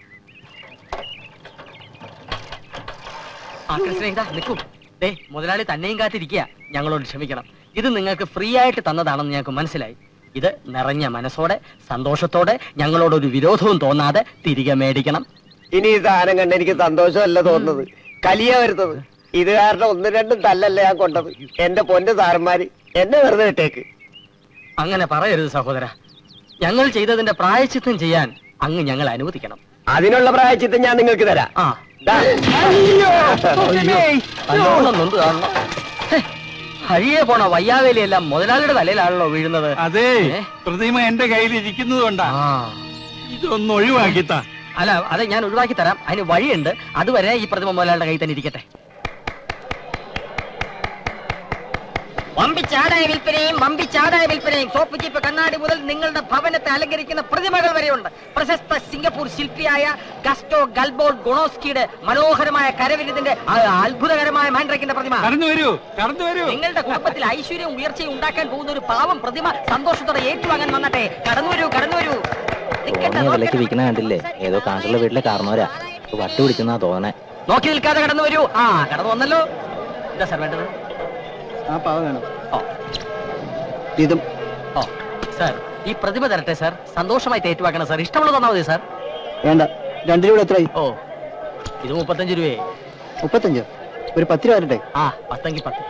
ആ കൃഷ്ണ നിൽക്കൂ ദേ മുതലാളി തന്നെയും കാത്തിരിക്കുക ഞങ്ങളോട് ക്ഷമിക്കണം ഇത് നിങ്ങൾക്ക് ഫ്രീ ആയിട്ട് തന്നതാണെന്ന് ഞങ്ങൾക്ക് മനസ്സിലായി ഇത് നിറഞ്ഞ മനസ്സോടെ സന്തോഷത്തോടെ ഞങ്ങളോടൊരു വിരോധവും തോന്നാതെ തിരികെ മേടിക്കണം ഇനി ഈ സാധനം കണ്ട് എനിക്ക് സന്തോഷമല്ല തോന്നുന്നത് കലിയ വരുന്നത് ഇത് കാരണം ഒന്ന് രണ്ടും തല്ലല്ല ഞാൻ കൊണ്ടത് എന്റെ പൊന്റെ സാറന്മാര് എന്നെ വെറുതെ ഇട്ടേക്ക് അങ്ങനെ പറയരുത് സഹോദര ഞങ്ങൾ ചെയ്തതിന്റെ പ്രായച്ചിത്തം ചെയ്യാൻ അങ്ങ് ഞങ്ങൾ അനുവദിക്കണം അതിനുള്ള പ്രായച്ചിത്തം ഞാൻ നിങ്ങൾക്ക് തരാം ആ ദാ. നല്ലോണം നൊന്ത് കാണണം ഹേ, ഹഴിയെ പോണ വയ്യാവേലിയെല്ലാം മുതലാളിയുടെ തലയിലാണല്ലോ വീഴുന്നത് അതെ പ്രതിമ എന്റെ കയ്യിൽ ഇരിക്കുന്നത് കൊണ്ടാ ഇതൊന്ന് ഒഴിവാക്കിത്താ അല്ല അത് ഞാൻ ഒഴിവാക്കി തരാം അതിന് വഴിയുണ്ട് അതുവരെ ഈ പ്രതിമ മുതലാളിയുടെ കയ്യിൽ തന്നെ ഇരിക്കട്ടെ വമ്പിച്ചാടായ വിൽപ്പനയും വമ്പിച്ചാടായ വിൽപ്പനയും സോപ്പ് ചീപ്പ് കണ്ണാടി മുതൽ നിങ്ങളുടെ ഭവനത്തെ അലങ്കരിക്കുന്ന പ്രതിമകൾ വരെയുണ്ട് പ്രശസ്ത സിംഗപ്പൂർ ശില്പിയായ ഗസ്റ്റോ ഗൽബോൾ ഗുണോസ്കിയുടെ മനോഹരമായ കരവിരുതിന്റെ ആ അത്ഭുതകരമായ മാൻഡ്രക്കിന്റെ പ്രതിമ കടന്നു വരൂ കടന്നു വരൂ നിങ്ങളുടെ കുടുംബത്തിൽ ഐശ്വര്യവും ഉയർച്ചയും ഉണ്ടാക്കാൻ പോകുന്ന ഒരു പാവം പ്രതിമ സന്തോഷത്തോടെ ഏറ്റുവാങ്ങാൻ വന്നട്ടെ കടന്നു വരൂ കടന്നു വരൂ നിൽക്കട്ടെ, ഉണ്ണി വിലക്ക് നോക്കട്ടെ. വിൽക്കണ കണ്ടില്ലേ ഏതോ കാണ്ടുള്ള വീട്ടിലെ കാരണവരാ ഇപ്പൊ വട്ട് പിടിച്ചെന്നാ തോന്നണേ നോക്കി നിൽക്കാതെ കടന്നു വരൂ ആ കടന്നു വന്നല്ലോ എന്താ സാർ വേണ്ടത് ആ പാവ വേണം ഓ ഇതും ഓ സാർ ഈ പ്രതിമ തരട്ടെ സാർ സന്തോഷമായി ഏറ്റുവാക്കണം സാർ ഇഷ്ടമുള്ളത് തന്നാ മതി സാർ വേണ്ട രണ്ടു രൂപ എത്രയായി ഓ ഇത് മുപ്പത്തഞ്ച് രൂപയെ മുപ്പത്തഞ്ചോ ഒരു പത്ത് രൂപ വരട്ടെ ആ പത്തെങ്കിൽ പത്ത്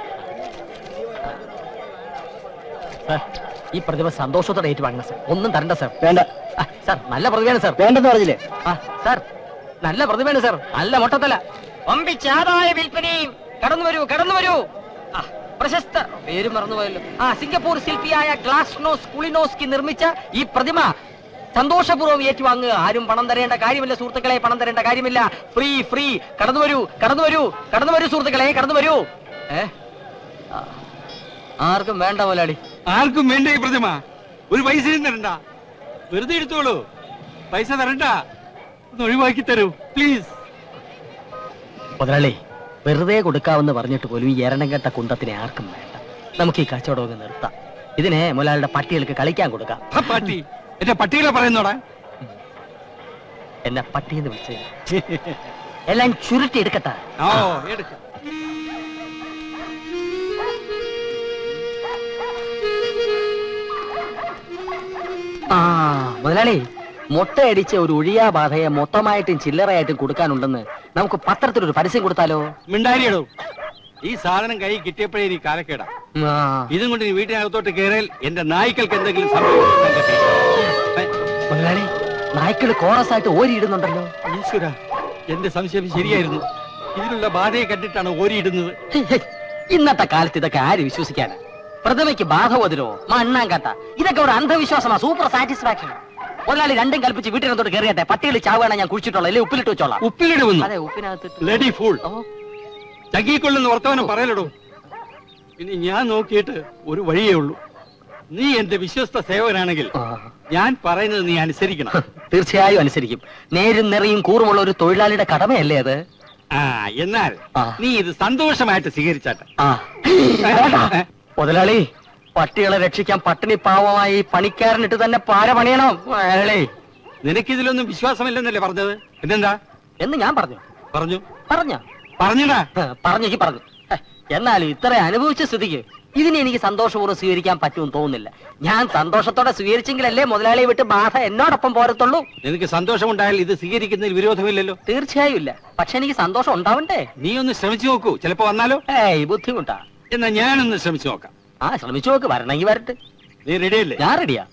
സാർ ഈ പ്രതിമ സന്തോഷത്തോടെ ഏറ്റുവാങ്ങണം സാർ ഒന്നും തരണ്ട സാർ വേണ്ട ആ, സാർ നല്ല പ്രതിമയാണ് സാർ വേണ്ടെന്ന് പറഞ്ഞില്ലേ ആ സാർ നല്ല പ്രതിമയാണ് സാർ നല്ല മൊട്ടത്തല ഒമ്പിച്ചാതായ വിൽപ്പനയും കടന്നു വരൂ കടന്നു വരൂ ആ, പ്രശസ്ത പേര് മറന്നുപോയല്ലോ ആ സിംഗപ്പൂർ ശില്പിയായ ഗ്ലാസ്നോസ് കുളിനോസ്കി നിർമ്മിച്ച ഈ പ്രതിമ സന്തോഷപൂർവ്വം ഏറ്റുവാങ്ങുക ആരും പണം തരേണ്ട കാര്യമില്ല സുഹൃത്തുക്കളെ പണം തരേണ്ട കാര്യമില്ല ഫ്രീ ഫ്രീ കടന്നു വരൂ കടന്നു വരൂ കടന്നു വരൂ സുഹൃത്തുക്കളെ കടന്നു വരൂ ഏ ആ, ആർക്കും വേണ്ട മുതലാളി ആർക്കും വേണ്ട ഈ പ്രതിമ ഒരു പൈസയും തരണ്ട വെറുതെ എടുത്തോളൂ പൈസ തരണ്ട ഒന്ന് ഒഴിവാക്കി തരൂ പ്ലീസ് മുതലാളി വെറുതെ കൊടുക്കാവെന്ന് പറഞ്ഞിട്ട് പോലും ഈ എരണം കെട്ട കുന്തത്തിനെ ആർക്കും വേണ്ട നമുക്ക് ഈ കച്ചവടം അങ്ങ് നിർത്താം ഇതിനെ മുതലാളിയുടെ പട്ടികൾക്ക് കളിക്കാൻ കൊടുക്കാം ആ പട്ടി എന്റെ പട്ടികളെ പറയുന്നോടാ എന്നെ പട്ടിയെന്ന് വിളിച്ചത് എല്ലാം ചുരുട്ടി എടുക്കട്ടെ ഓ എടുക്ക ആ മുതലാളി മുട്ടയടിച്ച ഒരു ഒഴിയാ ബാധയെ മൊത്തമായിട്ടും ചില്ലറയായിട്ടും കൊടുക്കാനുണ്ടെന്ന് നമുക്ക് പത്രത്തിലൊരു പരസ്യം കൊടുത്താലോ മിണ്ടാരിയടോ ഈ സാധനം കൈ കിട്ടിയപ്പോഴേ നീ കാലക്കേടാ ആ. ഇതും കൊണ്ട് നീ വീട്ടിനകത്തോട്ട് കയറിയാൽ എന്റെ നായ്ക്കൾക്ക് എന്തെങ്കിലും സംഭവിക്കും മുതലാളി നായ്ക്കള് കോറസ് ആയിട്ട് ഓരിയിടുന്നുണ്ടല്ലോ ഈശ്വര എന്റെ സംശയം ശരിയായിരുന്നു ഇതിലുള്ള ബാധയെ കണ്ടിട്ടാണ് ഓരിയിടുന്നത് ഹേയ്, ഹേയ്, ഇന്നത്തെ കാലത്ത് ഇതൊക്കെ ആര് വിശ്വസിക്കാനാ പ്രതിമയ്ക്ക് ബാധ വതിരോ മണ്ണാങ്കട്ട ഇതൊക്കെ ഒരു അന്ധവിശ്വാസമാ സൂപ്പർ സാറ്റിസ്ഫാക്ഷൻ മുതലാളി രണ്ടും കൽപ്പിച്ച് വീട്ടിനകത്തോട്ട് കയറിയട്ടെ പട്ടികൾ ചാവുകയാണ് ഞാൻ കുഴിച്ചിട്ടുള്ളത് അല്ലെ ഉപ്പിലിട്ട് വെച്ചോളാം ഉപ്പിലിടുമെന്നു അതെ ഉപ്പിനകത്ത് ലെഡി ഫൂൾ ചങ്കിക്കൊള്ളുന്ന വർത്തമാനം പറയലടോ ഇനി ഞാൻ നോക്കിയിട്ട് ഒരു വഴിയേ ഉള്ളൂ നീ എന്റെ വിശ്വസ്ത സേവകനാണെങ്കിൽ ഞാൻ പറയുന്നത് നീ അനുസരിക്കണം തീർച്ചയായും അനുസരിക്കും നേരും നിറയും കൂറുമുള്ള ഒരു തൊഴിലാളിയുടെ കടമയല്ലേ അത് ആ എന്നാൽ നീ ഇത് സന്തോഷമായിട്ട് സ്വീകരിച്ചാട്ടെ ആ മുതലാളി പട്ടികളെ രക്ഷിക്കാൻ പട്ടിണി പാവമായി പണിക്കാരനിട്ട് തന്നെ പാര പണിയണം മുതലാളി നിനക്കിതിലൊന്നും വിശ്വാസമില്ലെന്നല്ലേ പറഞ്ഞത് പിന്നെന്താ എന്ന് ഞാൻ പറഞ്ഞു പറഞ്ഞു പറഞ്ഞ പറഞ്ഞടാ പറഞ്ഞു പറഞ്ഞു ഹെ, എന്നാലും ഇത്ര അനുഭവിച്ച സ്ഥിതിക്ക് ഇതിനെ എനിക്ക് സന്തോഷപൂർവ്വം സ്വീകരിക്കാൻ പറ്റുമെന്ന് തോന്നുന്നില്ല ഞാൻ സന്തോഷത്തോടെ സ്വീകരിച്ചെങ്കിലല്ലേ മുതലാളിയെ വിട്ട് ബാധ എന്നോടൊപ്പം പോരത്തുള്ളൂ നിനക്ക് സന്തോഷമുണ്ടായാൽ ഇത് സ്വീകരിക്കുന്നതിൽ വിരോധമില്ലല്ലോ തീർച്ചയായും ഇല്ല പക്ഷെ എനിക്ക് സന്തോഷം ഉണ്ടാവണ്ടേ നീ ഒന്ന് ശ്രമിച്ചു നോക്കൂ ചിലപ്പോ വന്നാലോ ഏയ് ബുദ്ധിമുട്ടാ എന്നാ ഞാനൊന്ന് ശ്രമിച്ചു നോക്കാം ആ ശ്രമിച്ചു നോക്ക് വരണമെങ്കിൽ വരട്ടെ നീ റെഡിയല്ലേ ഞാൻ റെഡിയാ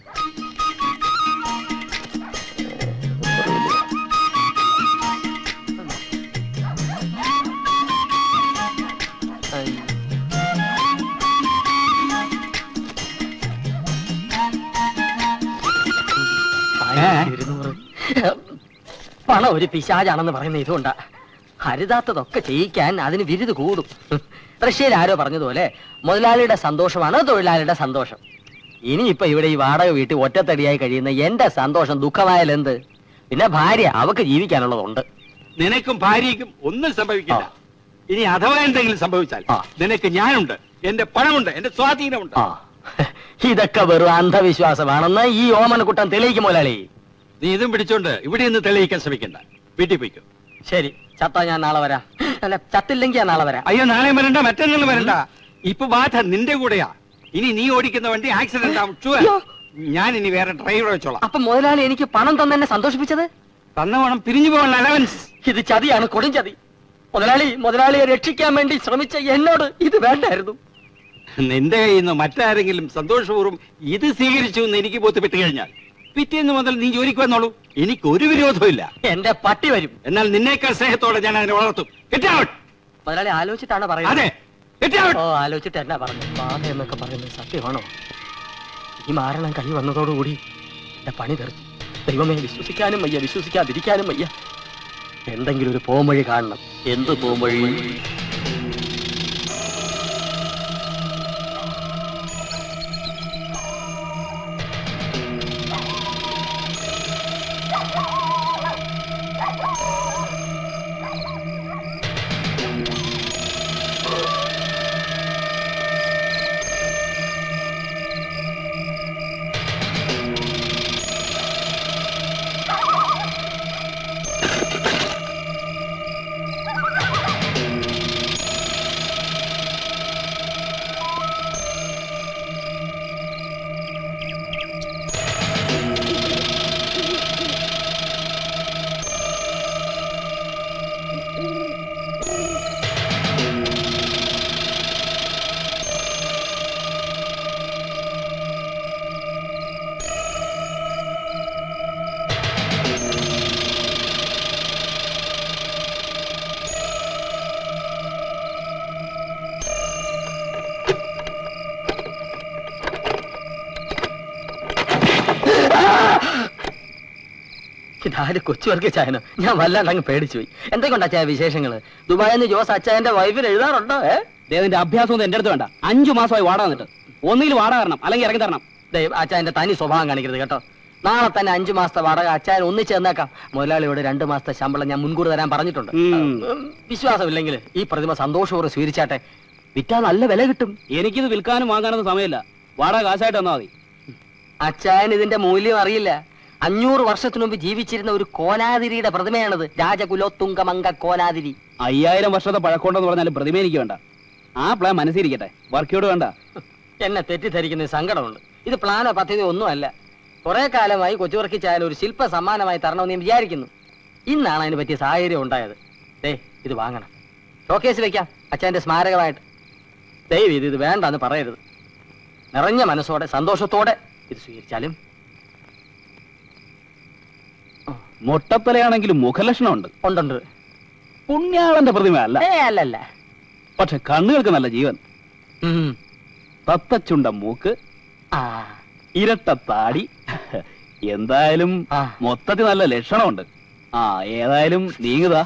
ഇരുന്നൂറ് പണം ഒരു പിശാചാണെന്ന് പറയുന്ന ഇതുകൊണ്ടാ ഹരിതാത്തതൊക്കെ ചെയ്യിക്കാൻ അതിന് വിരുത് കൂടും റഷ്യയിൽ ആരോ പറഞ്ഞതുപോലെ മുതലാളിയുടെ സന്തോഷമാണ് തൊഴിലാളിയുടെ സന്തോഷം ഇനിയിപ്പൊ ഇവിടെ ഈ വാടക വീട്ടിൽ ഒറ്റത്തടിയായി കഴിയുന്ന എന്റെ സന്തോഷം ദുഃഖമായാൽ എന്ത് പിന്നെ ഭാര്യ അവക്ക് ജീവിക്കാനുള്ളതുണ്ട് നിനക്കും ഭാര്യയ്ക്കും ഒന്നും സംഭവിക്കില്ല ഇനി അഥവാ എന്തെങ്കിലും സംഭവിച്ചാൽ നിനക്ക് ഞാനുണ്ട് എന്റെ പണമുണ്ട് എന്റെ സ്വാധീനമുണ്ട് ഇതൊക്കെ വെറും അന്ധവിശ്വാസമാണെന്ന് ഈ ഓമനക്കുട്ടൻ തെളിയിക്കും മുതലാളി നീ ഇതും പിടിച്ചോണ്ട് ഇവിടെ നിന്ന് തെളിയിക്കാൻ ശ്രമിക്കണ്ട വീട്ടിൽ പോയിക്കോ ശരി ചത്ത ഞാൻ നാളെ വരാം അല്ല ചത്തില്ലെങ്കിൽ ഞാൻ നാളെ വരാം അയ്യോ നാളെ വരണ്ട മറ്റന്നാൾ വരണ്ട ഇപ്പൊ ബാധ നിന്റെ കൂടെയാ ഇനി നീ ഓടിക്കുന്ന വണ്ടി ആക്സിഡന്റ് ആവും sure. ഞാൻ ഇനി വേറെ ഡ്രൈവർ വെച്ചോളാം അപ്പൊ മുതലാളി എനിക്ക് പണം തന്നെ സന്തോഷിപ്പിച്ചത് തന്ന പണം പിരിഞ്ഞു പോകാൻ അലവൻസ് ഇത് ചതിയാണ് കൊടും ചതി മുതലാളി മുതലാളിയെ രക്ഷിക്കാൻ വേണ്ടി ശ്രമിച്ച എന്നോട് ഇത് വേണ്ടായിരുന്നു നിന്റെ കയ്യിൽ നിന്ന് മറ്റാരെങ്കിലും സന്തോഷപൂർവ്വം ഇത് സ്വീകരിച്ചു എന്ന് എനിക്ക് ബോധ്യപ്പെട്ട് കഴിഞ്ഞാൽ പിറ്റേന്ന് മുതൽ നീ ജോലിക്ക് വന്നോളൂ എനിക്ക് ഒരു വിരോധവും ഇല്ല എന്റെ പട്ടി വരും എന്നാൽ നിന്നേക്കാൾ സ്നേഹത്തോടെ ഞാൻ അതിനെ വളർത്തും Get out! മുതലാളി ആലോചിച്ചിട്ടാണ് പറയുന്നത് അതെ Get out! ഓ ആലോചിച്ചിട്ട് എന്നാ പറഞ്ഞു ബാധ എന്നൊക്കെ പറയുന്നത് സത്യമാണോ ഈ മാരണം കൈ വന്നതോടുകൂടി എന്റെ പണി തെറിച്ചു ദൈവമേ വിശ്വസിക്കാനും വയ്യ വിശ്വസിക്കാതിരിക്കാനും വയ്യ എന്തെങ്കിലും ഒരു പോംവഴി കാണണം എന്ത് പോംവഴി ഇതാര് കൊച്ചുവർക്ക് ചായനോ ഞാൻ വല്ലാണ്ട് അങ്ങ് പേടിച്ചു പോയി എന്തൊക്കെയുണ്ട് അച്ചായ വിശേഷങ്ങള് ദുബായിൽ നിന്ന് ജോസ് അച്ചായന്റെ വൈഫിന് എഴുതാറുണ്ടോ ഏ ദേവന്റെ അഭ്യാസം ഒന്നും എന്റെ അടുത്ത് വേണ്ട അഞ്ചു മാസമായി വാടക തന്നിട്ട് ഒന്നുകിൽ വാടക തരണം അല്ലെങ്കിൽ ഇറങ്ങി തരണം ദൈവം അച്ചായന്റെ തനി സ്വഭാവം കാണിക്കരുത് കേട്ടോ നാളെ തന്നെ അഞ്ചു മാസത്തെ വാടക അച്ചായൻ ഒന്നിച്ച് തന്നേക്കാം മുതലാളിയോട് രണ്ടു മാസത്തെ ശമ്പളം ഞാൻ മുൻകൂർ തരാൻ പറഞ്ഞിട്ടുണ്ട് ഉം, വിശ്വാസമില്ലെങ്കിൽ ഈ പ്രതിമ സന്തോഷപൂർവ്വം സ്വീകരിച്ചാട്ടെ വിറ്റാ നല്ല വില കിട്ടും എനിക്കിത് വിൽക്കാനും വാങ്ങാനൊന്നും സമയമില്ല വാടക കാശായിട്ട് തന്നാ മതി അച്ചായൻ ഇതിന്റെ മൂല്യം അറിയില്ല അഞ്ഞൂറ് വർഷത്തിനു മുമ്പ് ജീവിച്ചിരുന്ന ഒരു കോനാതിരിയുടെ പ്രതിമയാണിത് രാജകുലോത്തുങ്കമംഗ കോനാതിരി അയ്യായിരം വർഷത്തെ പഴക്കമുണ്ടെന്ന് പറഞ്ഞാലും പ്രതിമ എനിക്ക് വേണ്ട ആ പ്ലാൻ മനസ്സിരിക്കട്ടെ വർക്കിയോട് വേണ്ട എന്നെ തെറ്റിദ്ധരിക്കുന്ന സങ്കടമുണ്ട് ഇത് പ്ലാനോ പദ്ധതിയോ ഒന്നുമല്ല കുറെ കാലമായി കൊച്ചുവർക്കി ചായാലും ഒരു ശില്പ സമ്മാനമായി തരണമെന്ന് ഞാൻ വിചാരിക്കുന്നു ഇന്നാണ് അതിന് പറ്റിയ സാഹചര്യം ഉണ്ടായത് ദേ ഇത് വാങ്ങണം ഷോക്കേസ് വെക്കാം അച്ഛൻ്റെ സ്മാരകമായിട്ട് ദയവ് ഇത് ഇത് വേണ്ടെന്ന് പറയരുത് നിറഞ്ഞ മനസ്സോടെ സന്തോഷത്തോടെ ഇത് സ്വീകരിച്ചാലും മൊട്ടത്തലയാണെങ്കിലും മുഖലക്ഷണമുണ്ട് ഉണ്ടുണ്ട് പുണ്യാളന്റെ പ്രതിമ അല്ല ഏ അല്ലല്ല പക്ഷെ കണ്ണുകൾക്ക് നല്ല ജീവൻ തത്തച്ചുണ്ട മൂക്ക് ഇരട്ട താടി എന്തായാലും മൊത്തത്തിൽ നല്ല ലക്ഷണമുണ്ട് ആ ഏതായാലും നീങ്ങുതാ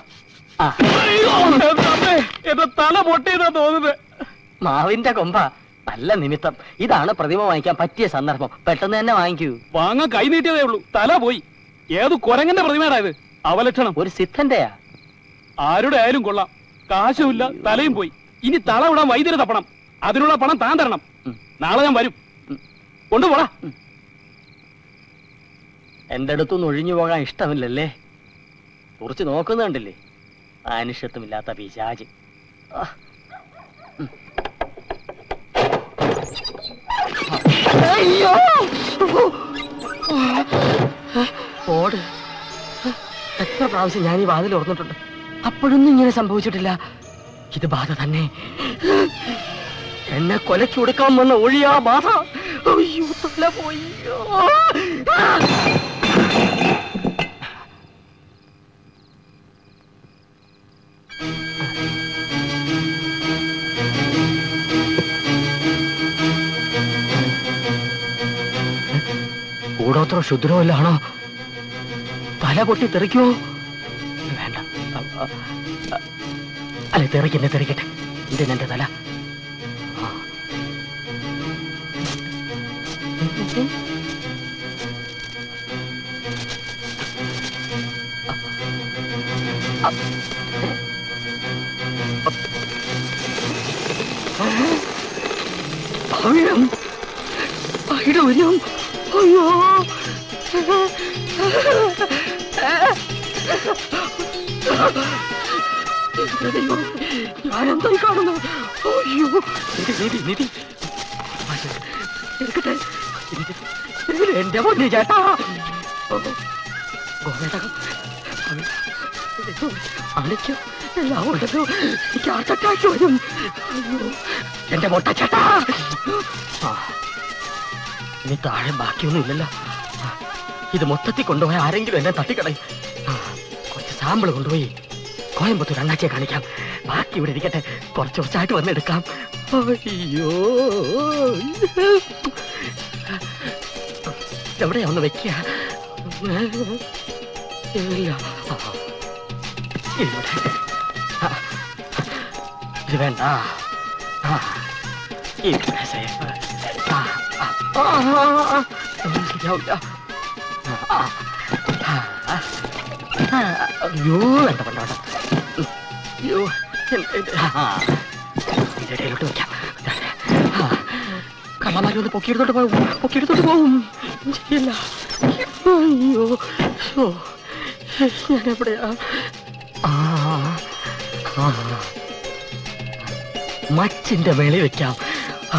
എന്റെ തല പൊട്ടിയതാ തോന്നുന്നത് മാവിന്റെ കൊമ്പ നല്ല നിമിത്തം ഇതാണ് പ്രതിമ വാങ്ങിക്കാൻ പറ്റിയ സന്ദർഭം പെട്ടെന്ന് തന്നെ വാങ്ങിക്കൂ വാങ്ങാൻ കൈ നീട്ടിയതേ ഉള്ളൂ തല പോയി ഏത് കുരങ്ങന്റെ പ്രതിമയാടാ ഇത് അവലക്ഷണം ഒരു സിദ്ധന്റെയാ ആരുടെ ആയാലും കൊള്ളാം കാശുമില്ല തലയും പോയി ഇനി തള വിടാൻ വൈദ്യുതി തപ്പണം അതിനുള്ള പണം താൻ തരണം നാളെ ഞാൻ വരും കൊണ്ടുപോടാ എന്റെ അടുത്തൊന്നും ഒഴിഞ്ഞു പോകാൻ ഇഷ്ടമില്ലല്ലേ കുറിച്ച് നോക്കുന്നുണ്ടല്ലേ ആനുഷ്യത്വമില്ലാത്ത പിശാച് ആ. ഉം. അയ്യോ ഓട് എത്ര പ്രാവശ്യം ഞാൻ ഈ വാതിൽ ഓർന്നിട്ടുണ്ട് അപ്പോഴൊന്നും ഇങ്ങനെ സംഭവിച്ചിട്ടില്ല ഇത് ബാധ തന്നെ എന്നെ കൊലയ്ക്ക് കൊടുക്കാൻ വന്ന ഒഴിയാ ബാധ അയ്യോ തല പോയി ആ. കൂടോത്ര ക്ഷുദ്രമല്ലാണോ തല പൊട്ടി തെറിക്കുമോ വേണ്ട അ- അ- അ- അല്ല തെറിക്കന്നെ തെറിക്കട്ടെ എന്തിനാ എന്റെ തല ആ. അ- ഇടൂരും അയ്യോ ഞാനെന്തായി കാണുന്നു അയ്യോ നിധി നിധി നിധി എടുക്കട്ടെ ഇതിൽ എന്റെ പൊന്നു ചേട്ടാ ഗോവേട്ട അണിക്കോ എല്ലാം ഉണ്ടല്ലോ എനിക്ക് ഹാർട്ട് അറ്റാക്ക് വരും അയ്യോ എന്റെ മൊട്ട ചേട്ടാ ആ, ഇനി താഴെ ബാക്കിയൊന്നും ഇല്ലല്ലോ ആ, ഇത് മൊത്തത്തിൽ കൊണ്ടുപോയ ആരെങ്കിലും എന്നെ തട്ടിക്കളയും ആ, കുറച്ച് സാമ്പിൾ കൊണ്ടുപോയി കോയമ്പത്തൂർ അണ്ണാച്ചിയെ കാണിക്കാം ബാക്കി ഇവിടെ ഇരിക്കട്ടെ കുറച്ച് കുറച്ചായിട്ട് വന്നെടുക്കാം അയ്യോ എവിടെയാ ഒന്ന് വെക്കുക ഇല്ല ആ, ഇവിടെ ആ, ഇത് വേണ്ട ആ, ഇവിടെ സേഫ് ആ, ആ, ആ, ആ, ആ, ഒന്നും ശരിയാവില്ല ആ, ആ, ആ, ആ, ആ, അയ്യോ വേണ്ട വേണ്ട വേണ്ട ഉം, അയ്യോ എന്ത് ഇത്? ആ, ഇതിന്റെ ഇടയിലോട്ട് വെക്കാം ആ, കള്ളന്മാരും ഒന്ന് പൊക്കിയെടുത്തോട്ട് പോകും പൊക്കിയെടുത്തോട്ട് പോകും ശരിയല്ല അയ്യോ ഓ ഞാൻ എവിടെയാ ആ ആ മച്ചിന്റെ മേളി വെക്കാം ആ.